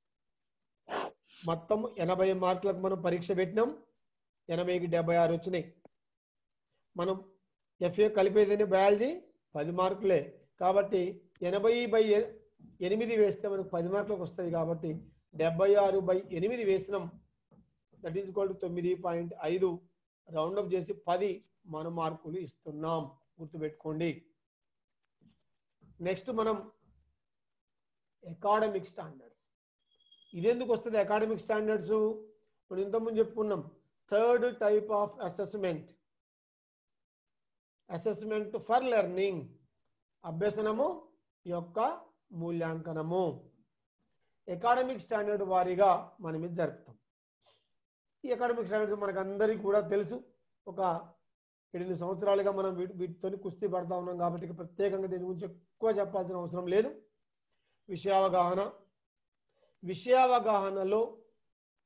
మొత్తం ఎనభై మార్కులకు మనం పరీక్ష పెట్టినాం ఎనభైకి డెబ్బై ఆరు వచ్చినాయి మనం ఎఫ్ఏ కలిపేదని బయాలజీ పది మార్కులే కాబట్టి ఎనభై బై ఎ- ఎనిమిది వేస్తే మనకు పది మార్కులకు వస్తాయి కాబట్టి డెబ్బై ఆరు బై ఎనిమిది వేసినాం దట్ ఈజ్ ఈక్వల్ టు తొమ్మిది పాయింట్ ఐదు రౌండప్ చేసి పది మన మార్కులు ఇస్తున్నాం గుర్తుపెట్టుకోండి నెక్స్ట్ మనం అకాడమిక్ స్టాండర్డ్స్ ఇదెందుకు వస్తుంది అకాడమిక్ స్టాండర్డ్స్ మనం ఇంతకుముందు చెప్పుకున్నాం third type of assessment assessment for learning అభ్యసనము యొక్క మూల్యాంకనము అకాడమిక్ స్టాండర్డ్ వారీగా మనం ఇది జరుపుతాం ఈ అకాడమిక్ స్టాండర్డ్స్ మనకు అందరికీ కూడా తెలుసు ఒక ఎనిమిది సంవత్సరాలుగా మనం వీటి వీటితో కుస్తీ పడతా ఉన్నాం కాబట్టి ఇక ప్రత్యేకంగా దీని గురించి ఎక్కువ చెప్పాల్సిన అవసరం లేదు విషయావగాహన విషయావగాహనలో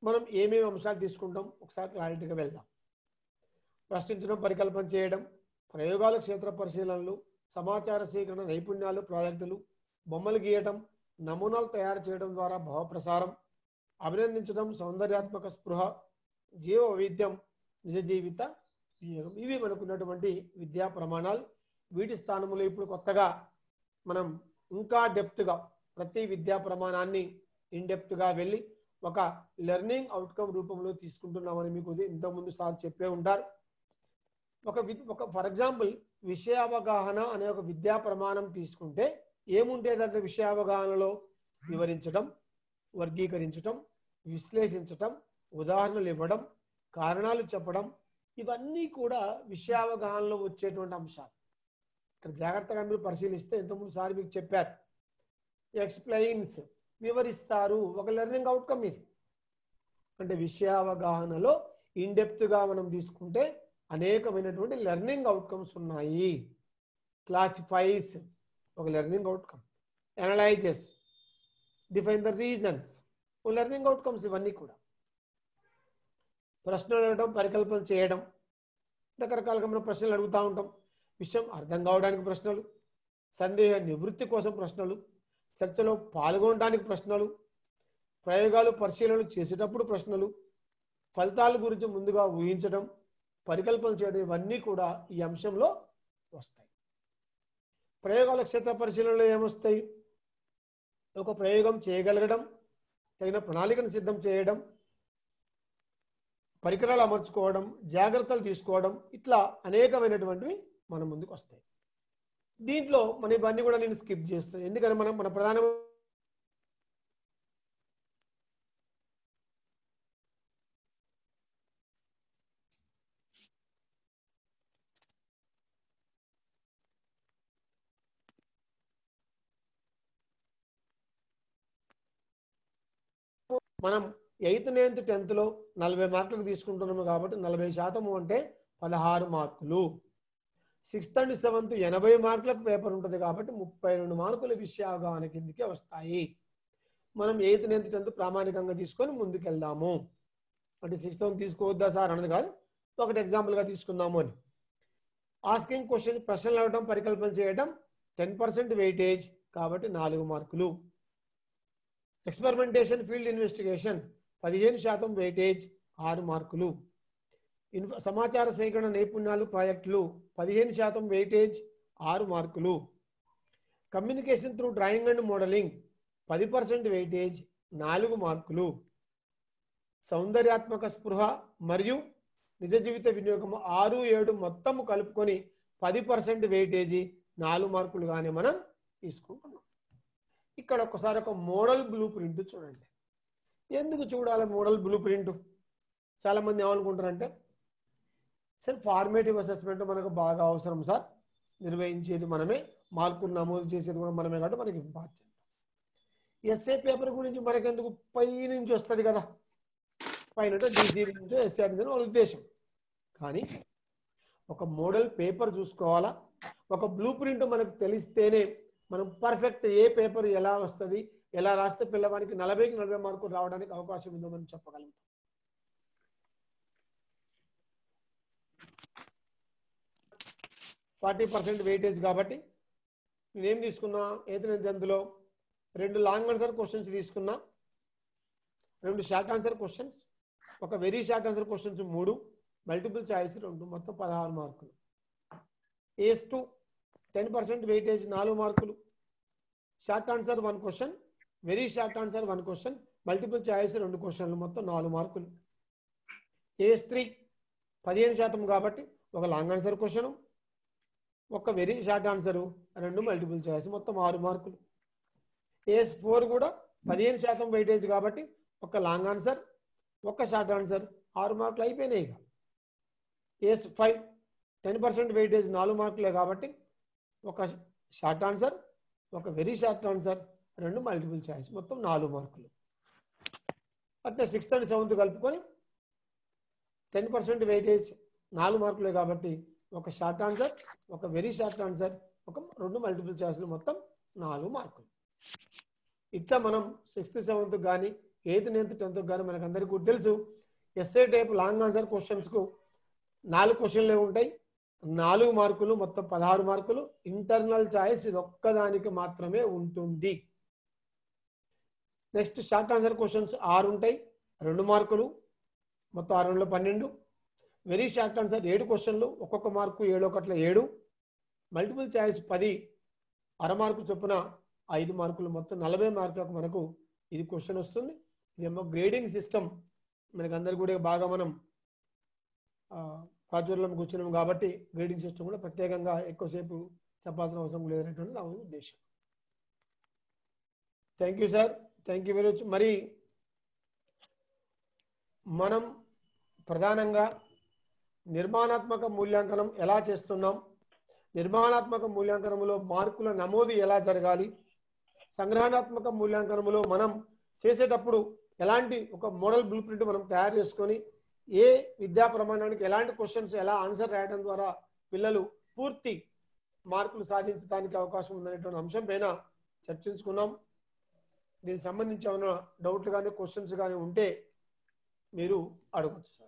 మనం ఏమేమి అంశాలు తీసుకుంటాం ఒకసారి క్లారిటీగా వెళ్దాం ప్రశ్నించడం పరికల్పన చేయడం ప్రయోగాలు క్షేత్ర పరిశీలనలు సమాచార సేకరణ నైపుణ్యాలు ప్రాజెక్టులు బొమ్మలు గీయటం నమూనాలు తయారు చేయడం ద్వారా భావప్రసారం అభినందించడం సౌందర్యాత్మక స్పృహ జీవ వైవిధ్యం నిజ జీవిత వినియోగం ఇవి మనకున్నటువంటి విద్యా ప్రమాణాలు వీటి స్థానంలో ఇప్పుడు కొత్తగా మనం ఇంకా డెప్త్గా ప్రతి విద్యా ప్రమాణాన్ని ఇన్ డెప్త్గా వెళ్ళి ఒక లెర్నింగ్ అవుట్కమ్ రూపంలో తీసుకుంటున్నామని మీకు ఇది ఇంతకుముందు సార్ చెప్పే ఉంటారు ఒక వి- ఒక ఫర్ ఎగ్జాంపుల్ విషయావగాహన అనే ఒక విద్యా ప్రమాణం తీసుకుంటే ఏముంటేదంటే విషయావగాహనలో వివరించడం వర్గీకరించటం విశ్లేషించటం ఉదాహరణలు ఇవ్వడం కారణాలు చెప్పడం ఇవన్నీ కూడా విషయావగాహనలో వచ్చేటువంటి అంశాలు ఇక్కడ జాగ్రత్తగా మీరు పరిశీలిస్తే ఇంతకుముందు సార్ మీకు చెప్పారు ఎక్స్ప్లెయిన్స్ వివరిస్తారు ఒక లెర్నింగ్ అవుట్కమ్ ఇది అంటే విషయావగాహనలో ఇన్ గా మనం తీసుకుంటే అనేకమైనటువంటి లెర్నింగ్ అవుట్కమ్స్ ఉన్నాయి క్లాసిఫైస్ ఒక learning outcome analyses define the reasons ఓ లెర్నింగ్ అవుట్కమ్స్ ఇవన్నీ కూడా ప్రశ్నలు అడగడం పరికల్పన చేయడం రకరకాలుగా మనం ప్రశ్నలు అడుగుతూ ఉంటాం విషయం అర్థం కావడానికి ప్రశ్నలు సందేహ నివృత్తి కోసం ప్రశ్నలు చర్చలో పాల్గొనడానికి ప్రశ్నలు ప్రయోగాలు పరిశీలనలు చేసేటప్పుడు ప్రశ్నలు ఫలితాల గురించి ముందుగా ఊహించడం పరికల్పన చేయడం ఇవన్నీ కూడా ఈ అంశంలో వస్తాయి ప్రయోగాల క్షేత్ర పరిశీలనలో ఏమొస్తాయి ఒక ప్రయోగం చేయగలగడం తగిన ప్రణాళికను సిద్ధం చేయడం పరికరాలు అమర్చుకోవడం జాగ్రత్తలు తీసుకోవడం ఇట్లా అనేకమైనటువంటివి మన ముందుకు వస్తాయి దీంట్లో మన ఇవన్నీ కూడా నేను స్కిప్ చేస్తాను ఎందుకంటే మనం మన ప్రధాన మనం ఎయిత్ నైన్త్ టెన్త్లో నలభై మార్కులకు తీసుకుంటున్నాము కాబట్టి నలభై శాతము అంటే పదహారు మార్కులు సిక్స్త్ అండ్ సెవెంత్ ఎనభై మార్కులకు పేపర్ ఉంటుంది కాబట్టి ముప్పై రెండు మార్కుల విషయావగాహన కిందికి వస్తాయి మనం ఎయిత్ నైన్త్ టెన్త్ ప్రామాణికంగా తీసుకొని ముందుకెళ్దాము అంటే సిక్స్త్ తీసుకోవద్దా సార్ అన్నది కాదు ఒకటి ఎగ్జాంపుల్గా తీసుకుందాము అని ఆస్కింగ్ క్వశ్చన్ ప్రశ్నలు అడగడం పరికల్పన చేయడం టెన్ పర్సెంట్ వెయిటేజ్ కాబట్టి నాలుగు మార్కులు ఎక్స్పెరిమెంటేషన్ ఫీల్డ్ ఇన్వెస్టిగేషన్ పదిహేను శాతం వెయిటేజ్ ఆరు మార్కులు ఇన్ఫ సమాచార సేకరణ నైపుణ్యాలు ప్రాజెక్టులు పదిహేను శాతం వెయిటేజ్ ఆరు మార్కులు communication through drawing and modelling పది పర్సెంట్ వెయిటేజ్ నాలుగు మార్కులు సౌందర్యాత్మక స్పృహ మరియు నిజ జీవిత వినియోగం ఆరు ఏడు మొత్తం కలుపుకొని పది పర్సెంట్ వెయిటేజీ నాలుగు మార్కులుగానే మనం తీసుకుంటున్నాం ఇక్కడ ఒకసారి ఒక మోడల్ బ్లూ ప్రింట్ చూడండి ఎందుకు చూడాలి మోడల్ బ్లూ ప్రింట్ చాలా మంది ఏమనుకుంటారంటే సార్ ఫార్మేటివ్ అసెస్మెంట్ మనకు బాగా అవసరం సార్ నిర్వహించేది మనమే మార్కులు నమోదు చేసేది కూడా మనమే కాబట్టి మనకి ఇంపార్టెంట్ ఎస్ఏ పేపర్ గురించి మనకెందుకు పై నుంచి వస్తుంది కదా పైన డీసీ నుంచి ఎస్ఏ నుంచి వాళ్ళ ఉద్దేశం కానీ ఒక మోడల్ పేపర్ చూసుకోవాలా ఒక బ్లూ ప్రింట్ మనకు తెలిస్తేనే మనం పర్ఫెక్ట్ ఏ పేపర్ ఎలా వస్తుంది ఎలా రాస్తే పిల్లవానికి నలభైకి నలభై మార్కులు రావడానికి అవకాశం ఉందో మనం చెప్పగలుగుతాం ఫార్టీ పర్సెంట్ వెయిటేజ్ కాబట్టి నేనేం తీసుకున్నా ఏదైనా అందులో రెండు లాంగ్ ఆన్సర్ క్వశ్చన్స్ తీసుకున్నా రెండు షార్ట్ ఆన్సర్ క్వశ్చన్స్ ఒక వెరీ షార్ట్ ఆన్సర్ క్వశ్చన్స్ మూడు మల్టిపుల్ చాయిస్ రెండు మొత్తం పదహారు మార్కులు AS two ten percent weightage నాలుగు మార్కులు short answer one question very short answer one question multiple choice రెండు క్వశ్చన్లు మొత్తం నాలుగు మార్కులు ఏస్ త్రీ పదిహేను శాతం కాబట్టి ఒక లాంగ్ ఆన్సర్ క్వశ్చన్ ఒక వెరీ షార్ట్ ఆన్సరు రెండు మల్టిపుల్ చాయిస్ మొత్తం ఆరు మార్కులు ఏస్ ఫోర్ కూడా పదిహేను శాతం వెయిటేజ్ కాబట్టి ఒక లాంగ్ ఆన్సర్ ఒక షార్ట్ ఆన్సర్ ఆరు మార్కులు అయిపోయినాయి ఇక AS five ten percent weightage నాలుగు మార్కులే కాబట్టి ఒక షార్ట్ ఆన్సర్ ఒక వెరీ షార్ట్ ఆన్సర్ రెండు మల్టిపుల్ చాయిస్ మొత్తం నాలుగు మార్కులు అట్లా సిక్స్త్ అండ్ సెవెంత్ కలుపుకొని టెన్ పర్సెంట్ వెయిటేజ్ నాలుగు మార్కులే కాబట్టి ఒక షార్ట్ ఆన్సర్ ఒక వెరీ షార్ట్ ఆన్సర్ ఒక రెండు మల్టిపుల్ చాయిస్లు మొత్తం నాలుగు మార్కులు ఇట్లా మనం సిక్స్త్ సెవెంత్ కానీ ఎయిత్ నైన్త్ టెన్త్ కానీ మనకు అందరికీ కూడా తెలుసు ఎస్ఏ టైప్ లాంగ్ ఆన్సర్ క్వశ్చన్స్కు నాలుగు క్వశ్చన్లే ఉంటాయి నాలుగు మార్కులు మొత్తం పదహారు మార్కులు ఇంటర్నల్ చాయిస్ ఇది ఒక్కదానికి మాత్రమే ఉంటుంది నెక్స్ట్ షార్ట్ ఆన్సర్ క్వశ్చన్స్ ఆరు ఉంటాయి రెండు మార్కులు మొత్తం ఆరు రెండులో పన్నెండు వెరీ షార్ట్ ఆన్సర్ ఏడు క్వశ్చన్లు ఒక్కొక్క మార్కు ఏడు ఒకట్ల ఏడు మల్టిపుల్ చాయిస్ పది అర మార్కు చొప్పున ఐదు మార్కులు మొత్తం నలభై మార్కులకు మనకు ఇది క్వశ్చన్ వస్తుంది ఇదేమో గ్రేడింగ్ సిస్టమ్ మనకి అందరు కూడా బాగా మనం ప్రాచుర్యం కూర్చున్నాం కాబట్టి గ్రేడింగ్ సిస్టమ్ కూడా ప్రత్యేకంగా ఎక్కువసేపు చెప్పాల్సిన అవసరం లేదనేటువంటి నా ఉద్దేశం thank you sir thank you very much మరి మనం ప్రధానంగా నిర్మాణాత్మక మూల్యాంకనం ఎలా చేస్తున్నాం నిర్మాణాత్మక మూల్యాంకనంలో మార్కుల నమోదు ఎలా జరగాలి సంగ్రహణాత్మక మూల్యాంకనంలో మనం చేసేటప్పుడు ఎలాంటి ఒక మోడల్ బ్లూ ప్రింట్ మనం తయారు చేసుకొని ఏ విద్యా ప్రమాణానికి ఎలాంటి క్వశ్చన్స్ ఎలా ఆన్సర్ రాయడం ద్వారా పిల్లలు పూర్తి మార్కులు సాధించడానికి అవకాశం ఉందనేటువంటి అంశం పైన చర్చించుకున్నాం దీనికి సంబంధించి ఏమైనా డౌట్లు కానీ క్వశ్చన్స్ కానీ ఉంటే మీరు అడగచ్చు సార్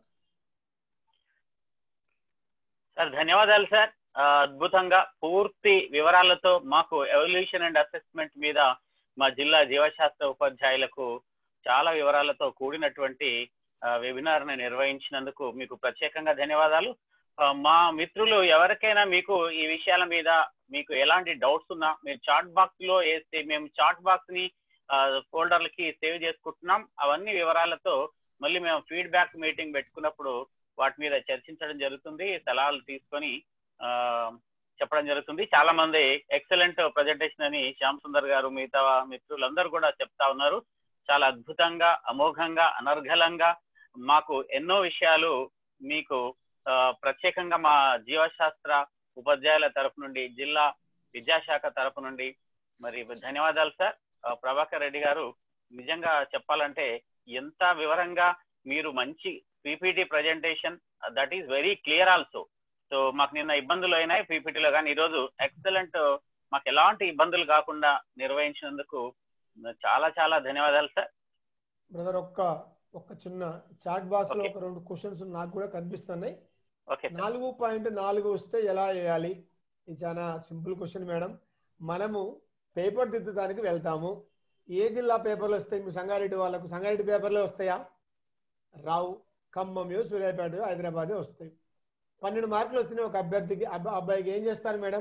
సార్ ధన్యవాదాలు సార్ ఆ, అద్భుతంగా పూర్తి వివరాలతో మాకు ఎవల్యూషన్ అండ్ అసెస్మెంట్ మీద మా జిల్లా జీవశాస్త్ర ఉపాధ్యాయులకు చాలా వివరాలతో కూడినటువంటి వెబినార్ ని నిర్వహించినందుకు మీకు ప్రత్యేకంగా ధన్యవాదాలు ఆ, మా మిత్రులు ఎవరికైనా మీకు ఈ విషయాల మీద మీకు ఎలాంటి డౌట్స్ ఉన్నా మీరు చాట్ బాక్స్ లో వేస్తే మేము చాట్ బాక్స్ ని ఫోల్డర్లకి సేవ్ చేసుకుంటున్నాం అవన్నీ వివరాలతో మళ్ళీ మేము ఫీడ్బ్యాక్ మీటింగ్ పెట్టుకున్నప్పుడు వాటి మీద చర్చించడం జరుగుతుంది సలహాలు తీసుకొని ఆ, చెప్పడం జరుగుతుంది చాలా మంది ఎక్సలెంట్ ప్రజెంటేషన్ అని శ్యామ్ సుందర్ గారు మిగతా మిత్రులందరూ కూడా చెప్తా ఉన్నారు చాలా అద్భుతంగా అమోఘంగా అనర్ఘలంగా మాకు ఎన్నో విషయాలు మీకు ఆ, ప్రత్యేకంగా మా జీవశాస్త్ర ఉపాధ్యాయుల తరపు నుండి జిల్లా విద్యాశాఖ తరపు నుండి మరి ధన్యవాదాలు సార్ ఆ, ప్రభాకర్ రెడ్డి గారు నిజంగా చెప్పాలంటే ఎంత వివరంగా మీరు మంచి PPT presentation that is very clear also so మాకు నిన్న ఇబ్బందులు అయినాయి పీపీటీలో కానీ ఈరోజు ఎక్సలెంట్ మాకు ఎలాంటి ఇబ్బందులు కాకుండా నిర్వహించినందుకు చాలా చాలా ధన్యవాదాలు సార్ బ్రదర్ ఒక్క ఒక్క చిన్న చాట్ బాక్స్ లో Okay. ఒక రెండు క్వశ్చన్స్ నాకు కూడా కనిపిస్తున్నాయి ఓకే సార్ నాలుగు పాయింట్ నాలుగు వస్తే ఎలా వేయాలి ఇది చాలా సింపుల్ క్వశ్చన్ మేడం మనము పేపర్ దిద్దడానికి వెళ్తాము ఏ జిల్లా పేపర్లు వస్తాయి మీ సంగారెడ్డి వాళ్ళకు సంగారెడ్డి పేపర్లే వస్తాయా రావు ఖమ్మం సూర్యాపేట హైదరాబాద్ వస్తాయి పన్నెండు మార్కులు వచ్చినాయి ఒక అభ్యర్థికి అబ్బా అబ్బాయికి ఏం చేస్తారు మేడం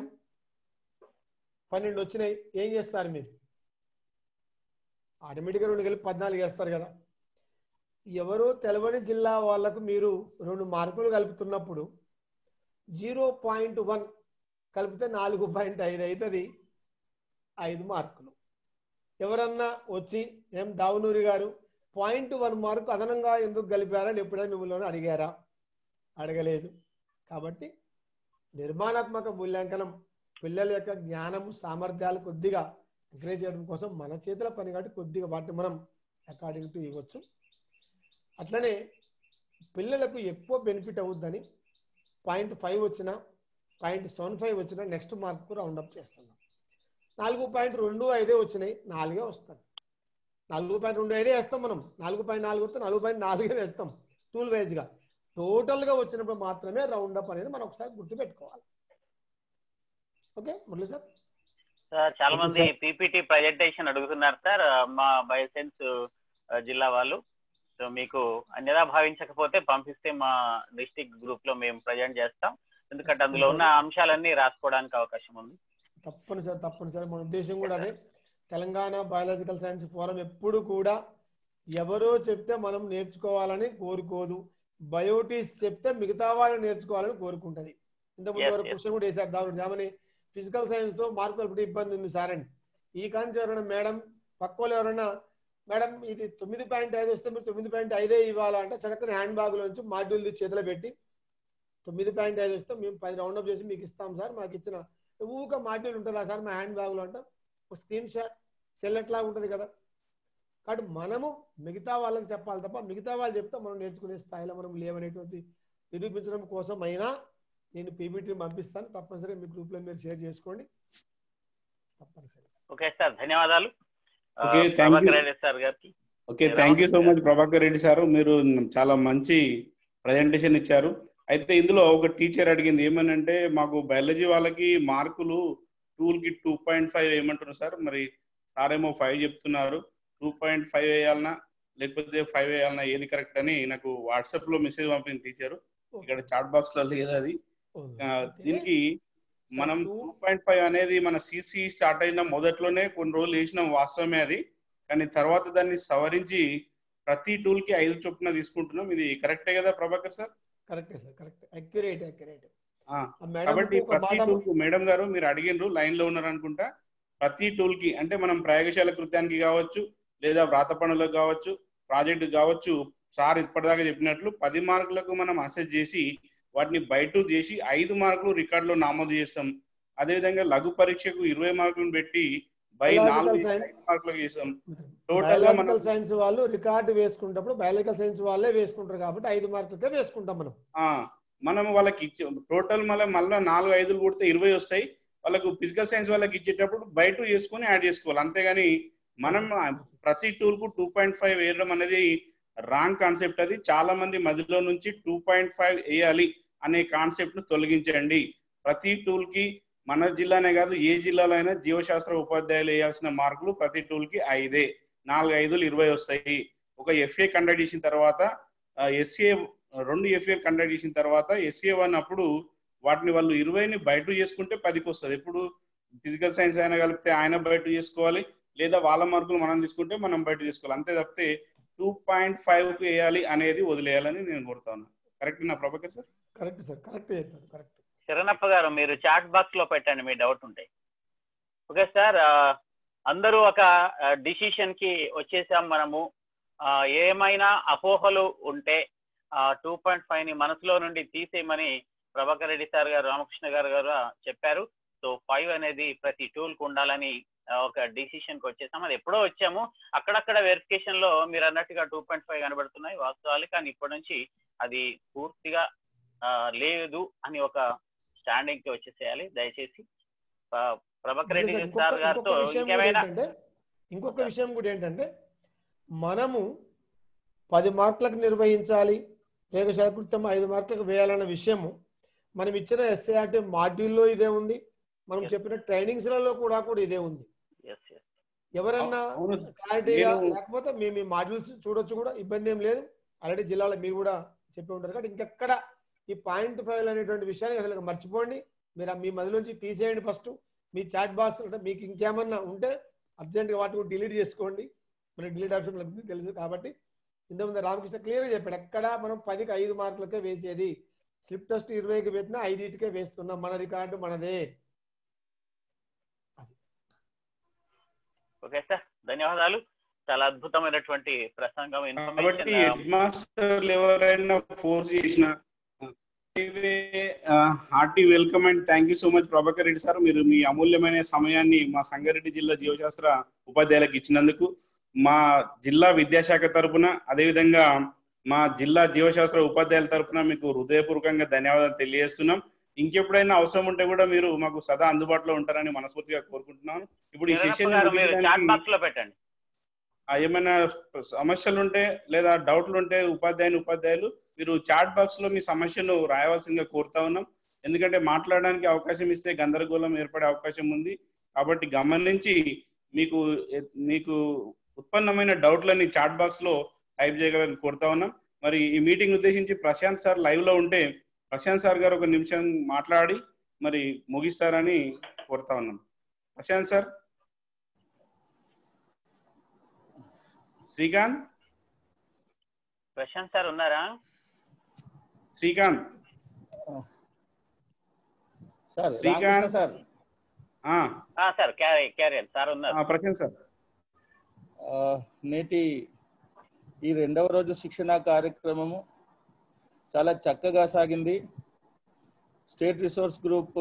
పన్నెండు వచ్చినాయి ఏం చేస్తారు మీరు ఆటోమేటిక్గా రెండు కలిపి పద్నాలుగు వేస్తారు కదా ఎవరో తెలవని జిల్లా వాళ్ళకు మీరు రెండు మార్కులు కలుపుతున్నప్పుడు జీరో పాయింట్ వన్ కలిపితే నాలుగు పాయింట్ ఐదు అవుతుంది ఐదు మార్కులు ఎవరన్నా వచ్చి ఏం దావనూరి గారు పాయింట్ వన్ మార్కు అదనంగా ఎందుకు కలిపారని ఎప్పుడైనా మిమ్మల్ని అడిగారా అడగలేదు కాబట్టి నిర్మాణాత్మక మూల్యాంకనం పిల్లల యొక్క జ్ఞానము సామర్థ్యాలు కొద్దిగా ఎంకరేజ్ చేయడం కోసం మన చేతుల పని కాబట్టి కొద్దిగా వాటిని మనం అకార్డింగ్ టు ఇవ్వచ్చు అట్లనే పిల్లలకు ఎక్కువ బెనిఫిట్ అవుద్దని పాయింట్ ఫైవ్ వచ్చిన పాయింట్ సెవెన్ ఫైవ్ వచ్చిన నెక్స్ట్ మార్క్ రౌండ్ అప్ చేస్తున్నాం నాలుగు పాయింట్ రెండు ఐదే వచ్చినాయి నాలుగే వస్తాయి నాలుగు పాయింట్ రెండు ఐదే వేస్తాం మనం నాలుగు పాయింట్ నాలుగు వస్తే నాలుగు పాయింట్ నాలుగే వేస్తాం టూల్ వైజ్గా టోటల్గా వచ్చినప్పుడు మాత్రమే రౌండ్ అప్ అనేది మనం ఒకసారి గుర్తుపెట్టుకోవాలి ఓకే మురళి సార్ సార్ చాలా మంది పీపీటీ ప్రజెంటేషన్ అడుగుతున్నారు సార్ మా బయోసెన్స్ జిల్లా వాళ్ళు సో మీకు అన్యదా భావించకపోతే పంపిస్తే మా డిస్టిక్ గ్రూప్ లో మేము ప్రజెంట్ చేస్తాం ఎందుకంటే అందులో ఉన్న అంశాలన్నీ రాసుకోవడానికి అవకాశం ఉంది తప్పనిసరి తప్పనిసరి మన ఉద్దేశం కూడా అదే తెలంగాణ బయాలజికల్ సైన్స్ ఫోరం ఎప్పుడు కూడా ఎవరో చెప్తే మనం నేర్చుకోవాలని కోరుకోదు బయోటిక్స్ చెప్తే మిగతా వాళ్ళు నేర్చుకోవాలని కోరుకుంటది ఇంతకుముందు Yes, వరకు yes. క్వశ్చన్ కూడా వేశారు దాని జామని ఫిజికల్ సైన్స్ తో మార్కులు ఒకటి ఇబ్బంది ఉంది సార్ అండి ఈ కాంచి ఎవరైనా మేడం పక్క వాళ్ళు ఎవరైనా మేడం ఇది తొమ్మిది పాయింట్ ఐదు వస్తే మీరు తొమ్మిది పాయింట్ ఐదే ఇవ్వాలంటే చక్కని హ్యాండ్ బ్యాగ్ లోంచి మాడ్యూల్ చేతిలో పెట్టి తొమ్మిది పాయింట్ ఐదు వస్తే మేము పది రౌండ్ అప్ చేసి మీకు ఇస్తాం సార్ మాకు ఇచ్చిన ఊక మాడ్యూల్ ఉంటుందా సార్ మా హ్యాండ్ బ్యాగ్లో అంటే ఒక స్క్రీన్ షాట్ సెల్ ఎట్లా ఉంటుంది కదా కాబట్టి మనము మిగతా వాళ్ళకి చెప్పాలి తప్ప మిగతా వాళ్ళు చెప్తే మనం నేర్చుకునే స్థాయిలో మనం లేవనేటువంటి నిరూపించడం కోసం అయినా నేను పీపీటీని పంపిస్తాను తప్పనిసరిగా మీ గ్రూప్లో మీరు షేర్ చేసుకోండి తప్పనిసరి ఓకే సార్ ధన్యవాదాలు ఆ, Okay, thank you. Prabhakar Reddy sir గారికి okay thank you so much Prabhakar Reddy sir మీరు చాలా మంచి ప్రజెంటేషన్ ఇచ్చారు అయితే ఇందులో ఒక టీచర్ అడిగింది ఏమనంటే మాకు బయాలజీ వాళ్ళకి మార్కులు టూల్ కి టూ పాయింట్ ఫైవ్ వేయమంటున్నారు సార్ మరి సార్ ఏమో ఫైవ్ చెప్తున్నారు టూ పాయింట్ ఫైవ్ వేయాలనా లేకపోతే ఫైవ్ వేయాలనా ఏది కరెక్ట్ అని నాకు వాట్సాప్ లో మెసేజ్ పంపింది టీచర్ ఇక్కడ చాట్ బాక్స్ లో లేదు అది ఆ, దీనికి మనం టూ పాయింట్ ఫైవ్ అనేది మన సిసి స్టార్ట్ అయిన మొదట్లోనే కొన్ని రోజులు వేసినాం వాస్తవమే అది కానీ తర్వాత దాన్ని సవరించి ప్రతి టూల్ కి ఐదు చొప్పున తీసుకుంటున్నాం ఇది కరెక్టే కదా ప్రభాకర్ సార్ కరెక్టే సార్ కరెక్ట్ అక్యురేట్ అక్యురేట్ ఆ, మేడం కాబట్టి ఒక ప్రతి మాట టూల్ కు మేడం గారు మీరు అడిగినరు లైన్ లో ఉన్నారు అనుకుంటా ప్రతి టూల్ కి అంటే మనం ప్రయోగశాల కృత్యానికి కావచ్చు లేదా వ్రాత పనులకు కావచ్చు ప్రాజెక్ట్ కావచ్చు సార్ ఇప్పటిదాకా చెప్పినట్లు పది మార్కులకు మనం అసెస్ చేసి వాటిని బయట చేసి ఐదు మార్కులు రికార్డ్ లో నమోదు చేస్తాం అదేవిధంగా లఘు పరీక్షకు ఇరవై మార్కులను పెట్టి బై Biological నాలుగు science. ఐదు మార్కులకు చేస్తాం టోటల్ గా మనం బయాలజికల్ సైన్స్ వాళ్ళు రికార్డు వేసుకున్నప్పుడు బయాలజికల్ సైన్స్ వాళ్ళే వేసుకుంటారు కాబట్టి ఐదు మార్కులకే వేసుకుంటాం మనం ఆ మనం వాళ్ళకి ఇచ్చే టోటల్ మళ్ళీ మళ్ళీ నాలుగు ఐదులు కొడితే ఇరవై వస్తాయి వాళ్ళకు ఫిజికల్ సైన్స్ వాళ్ళకి ఇచ్చేటప్పుడు బయట చేసుకొని యాడ్ చేసుకోవాలి అంతేగాని మనం ప్రతి టూల్ కు టూ పాయింట్ ఫైవ్ వేయడం అనేది రాంగ్ కాన్సెప్ట్ అది చాలా మంది మధ్యలో నుంచి టూ పాయింట్ ఫైవ్ వేయాలి అనే కాన్సెప్ట్ ను తొలగించండి ప్రతి టూల్ కి మన జిల్లానే కాదు ఏ జిల్లాలో అయినా జీవశాస్త్ర ఉపాధ్యాయులు వేయాల్సిన మార్కులు ప్రతి టూల్ కి ఐదే నాలుగు ఐదులు ఇరవై వస్తాయి ఒక ఎఫ్ఏ కండక్ట్ చేసిన తర్వాత ఎస్ఏ రెండు ఎఫ్ఏ కండక్ట్ చేసిన తర్వాత ఎస్ఏ వన్ అప్పుడు వాటిని వాళ్ళు ఇరవైని బయట చేసుకుంటే పదికి వస్తుంది ఇప్పుడు ఫిజికల్ సైన్స్ అయినా కలిపితే ఆయన బయట చేసుకోవాలి లేదా వాళ్ళ మార్కులు మనం తీసుకుంటే మనం బయట చేసుకోవాలి అంతే తప్పితే టూ పాయింట్ ఫైవ్ కు వేయాలి అనేది వదిలేయాలని నేను కోరుతాను కరెక్ట్ నా Prabhakar sir correct sir correct చెప్పారు కరెక్ట్ శరణప్ప గారు మీరు చాట్ బాక్స్ లో పెట్టండి మీ డౌట్ ఉంటే ఓకే సార్ ఆ, అందరూ ఒక డిసిషన్ కి వచ్చేసాం మనము ఆ, ఏమైనా అపోహలు ఉంటే టూ పాయింట్ ఫైవ్ ని మనసులో నుండి తీసేయమని ప్రభాకర్ రెడ్డి సార్ గారు రామకృష్ణ గారు గారు చెప్పారు సో ఫైవ్ అనేది ప్రతి టూల్ కు ఉండాలని ఆ, ఒక డిసిషన్ కి వచ్చేసాం అది ఎప్పుడో వచ్చాము అక్కడక్కడ వెరిఫికేషన్ లో మీరు అన్నట్టుగా టూ పాయింట్ ఫైవ్ కనబడుతున్నాయి వాస్తవాలు కానీ ఇప్పటి నుంచి అది పూర్తిగా ఆ, లేదు అని ఒక స్టాండింగ్ కి వచ్చేసేయాలి దయచేసి ఆ, ప్రభాకర్ రెడ్డి ఇంకొక- సార్ గారితో ఇంకొక విషయం కూడా ఇంకేమైనా ఏంటంటే ఇంకొక విషయం కూడా ఏంటంటే మనము పది మార్కులకు నిర్వహించాలి ప్రయోగశాల కృత్యం ఐదు మార్కులకు వేయాలన్న విషయము మనం ఇచ్చిన ఎస్ఏఆర్టీ మాడ్యూల్లో ఇదే ఉంది మనం Yes. చెప్పిన ట్రైనింగ్స్లలో కూడా కూడా ఇదే ఉంది ఎస్ ఎస్ ఎవరన్నా అవును క్లారిటీగా నేను- లేకపోతే మేము ఈ మాడ్యూల్స్ చూడొచ్చు కూడా ఇబ్బంది ఏం లేదు ఆల్రెడీ జిల్లాలో మీరు కూడా చెప్పి ఉంటారు కాబట్టి ఇంకెక్కడ ఈ పాయింట్ ఫైవ్ అనేటువంటి విషయాన్ని అసలు మర్చిపోండి మీరు ఆ మీ మదిలోంచి తీసేయండి ఫస్ట్ మీ చాట్ బాక్స్ అంటే మీకు ఇంకేమన్నా ఉంటే అర్జెంట్గా వాటిని కూడా డిలీట్ చేసుకోండి మనకి డిలీట్ ఆప్షన్ లభించింది తెలుసు కాబట్టి ఇంతకుముందు రామకృష్ణ క్లియర్గా చెప్పాడు ఎక్కడ మనం పదికి ఐదు మార్కులకే వేసేది స్లిప్ టెస్ట్ ఇరవైకి పెట్టినా ఐదింటికే వేస్తున్నాం మన రికార్డు మనదే ఓకే సార్ ధన్యవాదాలు చాలా అద్భుతమైనటువంటి ప్రసంగం కాబట్టి ఇన్ఫర్మేషన్ హెడ్ మాస్టర్లు ఎవరైనా ఫోర్స్ చేసిన hearty welcome and thank you so much Prabhakar Reddy sir మీరు మీ అమూల్యమైన సమయాన్ని మా సంగారెడ్డి జిల్లా జీవశాస్త్ర ఉపాధ్యాయులకు ఇచ్చినందుకు మా జిల్లా విద్యాశాఖ తరపున అదేవిధంగా మా జిల్లా జీవశాస్త్ర ఉపాధ్యాయుల తరపున మీకు హృదయపూర్వకంగా ధన్యవాదాలు తెలియజేస్తున్నాం ఇంకెప్పుడైనా అవసరం ఉంటే కూడా మీరు మాకు సదా అందుబాటులో ఉంటారని మనస్ఫూర్తిగా కోరుకుంటున్నాను ఇప్పుడు ఈ సెషన్ గారు మీరు చాట్ బాక్స్ లో పెట్టండి ఆ ఏమైనా సమస్యలు ఉంటే లేదా డౌట్లు ఉంటే ఉపాధ్యాయుని ఉపాధ్యాయులు మీరు చాట్ బాక్స్ లో మీ సమస్యను రాయవలసిందిగా కోరుతా ఉన్నాం ఎందుకంటే మాట్లాడడానికి అవకాశం ఇస్తే గందరగోళం ఏర్పడే అవకాశం ఉంది కాబట్టి గమనించి మీకు మీకు ఉత్పన్నమైన డౌట్లని చాట్ బాక్స్ లో టైప్ చేయగలని కోరుతా ఉన్నాం మరి ఈ మీటింగ్ ఉద్దేశించి ప్రశాంత్ సార్ లైవ్ లో ఉంటే ప్రశాంత్ సార్ గారు ఒక నిమిషం మాట్లాడి మరి ముగిస్తారని కోరుతా ఉన్నాం ప్రశాంత్ సార్ శ్రీకాంత్ ప్రశాంత్ సార్ ఉన్నారా శ్రీకాంత్ సార్ శ్రీకాంత్. రామకృష్ణ సార్ ఆ, ఆ, సార్ క్యారీ క్యారియర్ సార్ ఉన్నారు ఆ, ప్రశాంత్ సార్ ఆ, నేటి ఈ రెండవ రోజు శిక్షణ కార్యక్రమము చాలా చక్కగా సాగింది స్టేట్ రిసోర్స్ గ్రూప్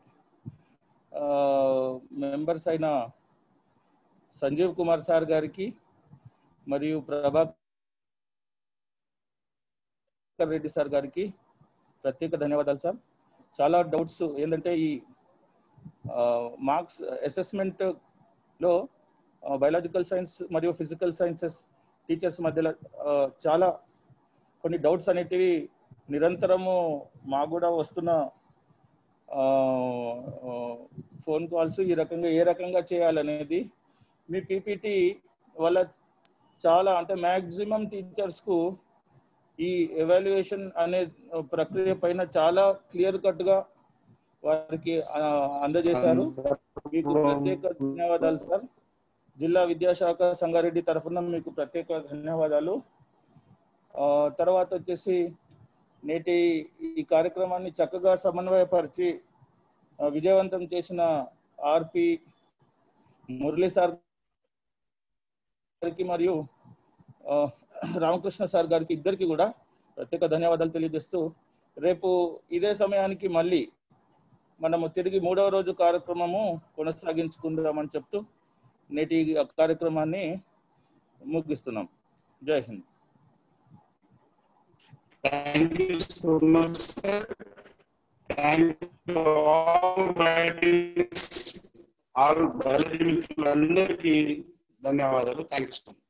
మెంబర్స్ అయిన సంజీవ్ కుమార్ సార్ గారికి మరియు ప్రభాకర్ రెడ్డి సార్ గారికి ప్రత్యేక ధన్యవాదాలు సార్ చాలా డౌట్స్ ఏంటంటే ఈ మార్క్స్ అసెస్మెంట్ లో బయాలజికల్ సైన్స్ మరియు ఫిజికల్ సైన్సెస్ టీచర్స్ మధ్యలో ఆ, చాలా కొన్ని డౌట్స్ అనేటివి నిరంతరము మాకు కూడా వస్తున్న ఫోన్ కాల్స్ ఈ రకంగా ఏ రకంగా చేయాలనేది మీ పీపీటీ వల్ల చాలా అంటే మ్యాక్సిమం టీచర్స్ కు ఈ ఎవాల్యుయేషన్ అనే ప్రక్రియ పైన చాలా క్లియర్ కట్ గా వారికి ఆ, అందజేశారు మీకు ప్రత్యేక ధన్యవాదాలు సార్ జిల్లా విద్యాశాఖ సంగారెడ్డి తరఫున మీకు ప్రత్యేక ధన్యవాదాలు ఆ, తర్వాత వచ్చేసి నేటి ఈ కార్యక్రమాన్ని చక్కగా సమన్వయపరిచి ఆ, విజయవంతం చేసిన ఆర్పి మురళీ సార్ గారికి మరియు ఆ, రామకృష్ణ సార్ గారికి ఇద్దరికి కూడా ప్రత్యేక ధన్యవాదాలు తెలియజేస్తూ రేపు ఇదే సమయానికి మళ్ళీ మనము తిరిగి మూడవ రోజు కార్యక్రమము కొనసాగించుకుందామని చెప్తూ నేటి కార్యక్రమాన్ని ముగిస్తున్నాం జై Hind Thank you so much, sir. Thank you all biologists, all biology మిత్రులందరికీ ధన్యవాదాలు థ్యాంక్ యూ సో మచ్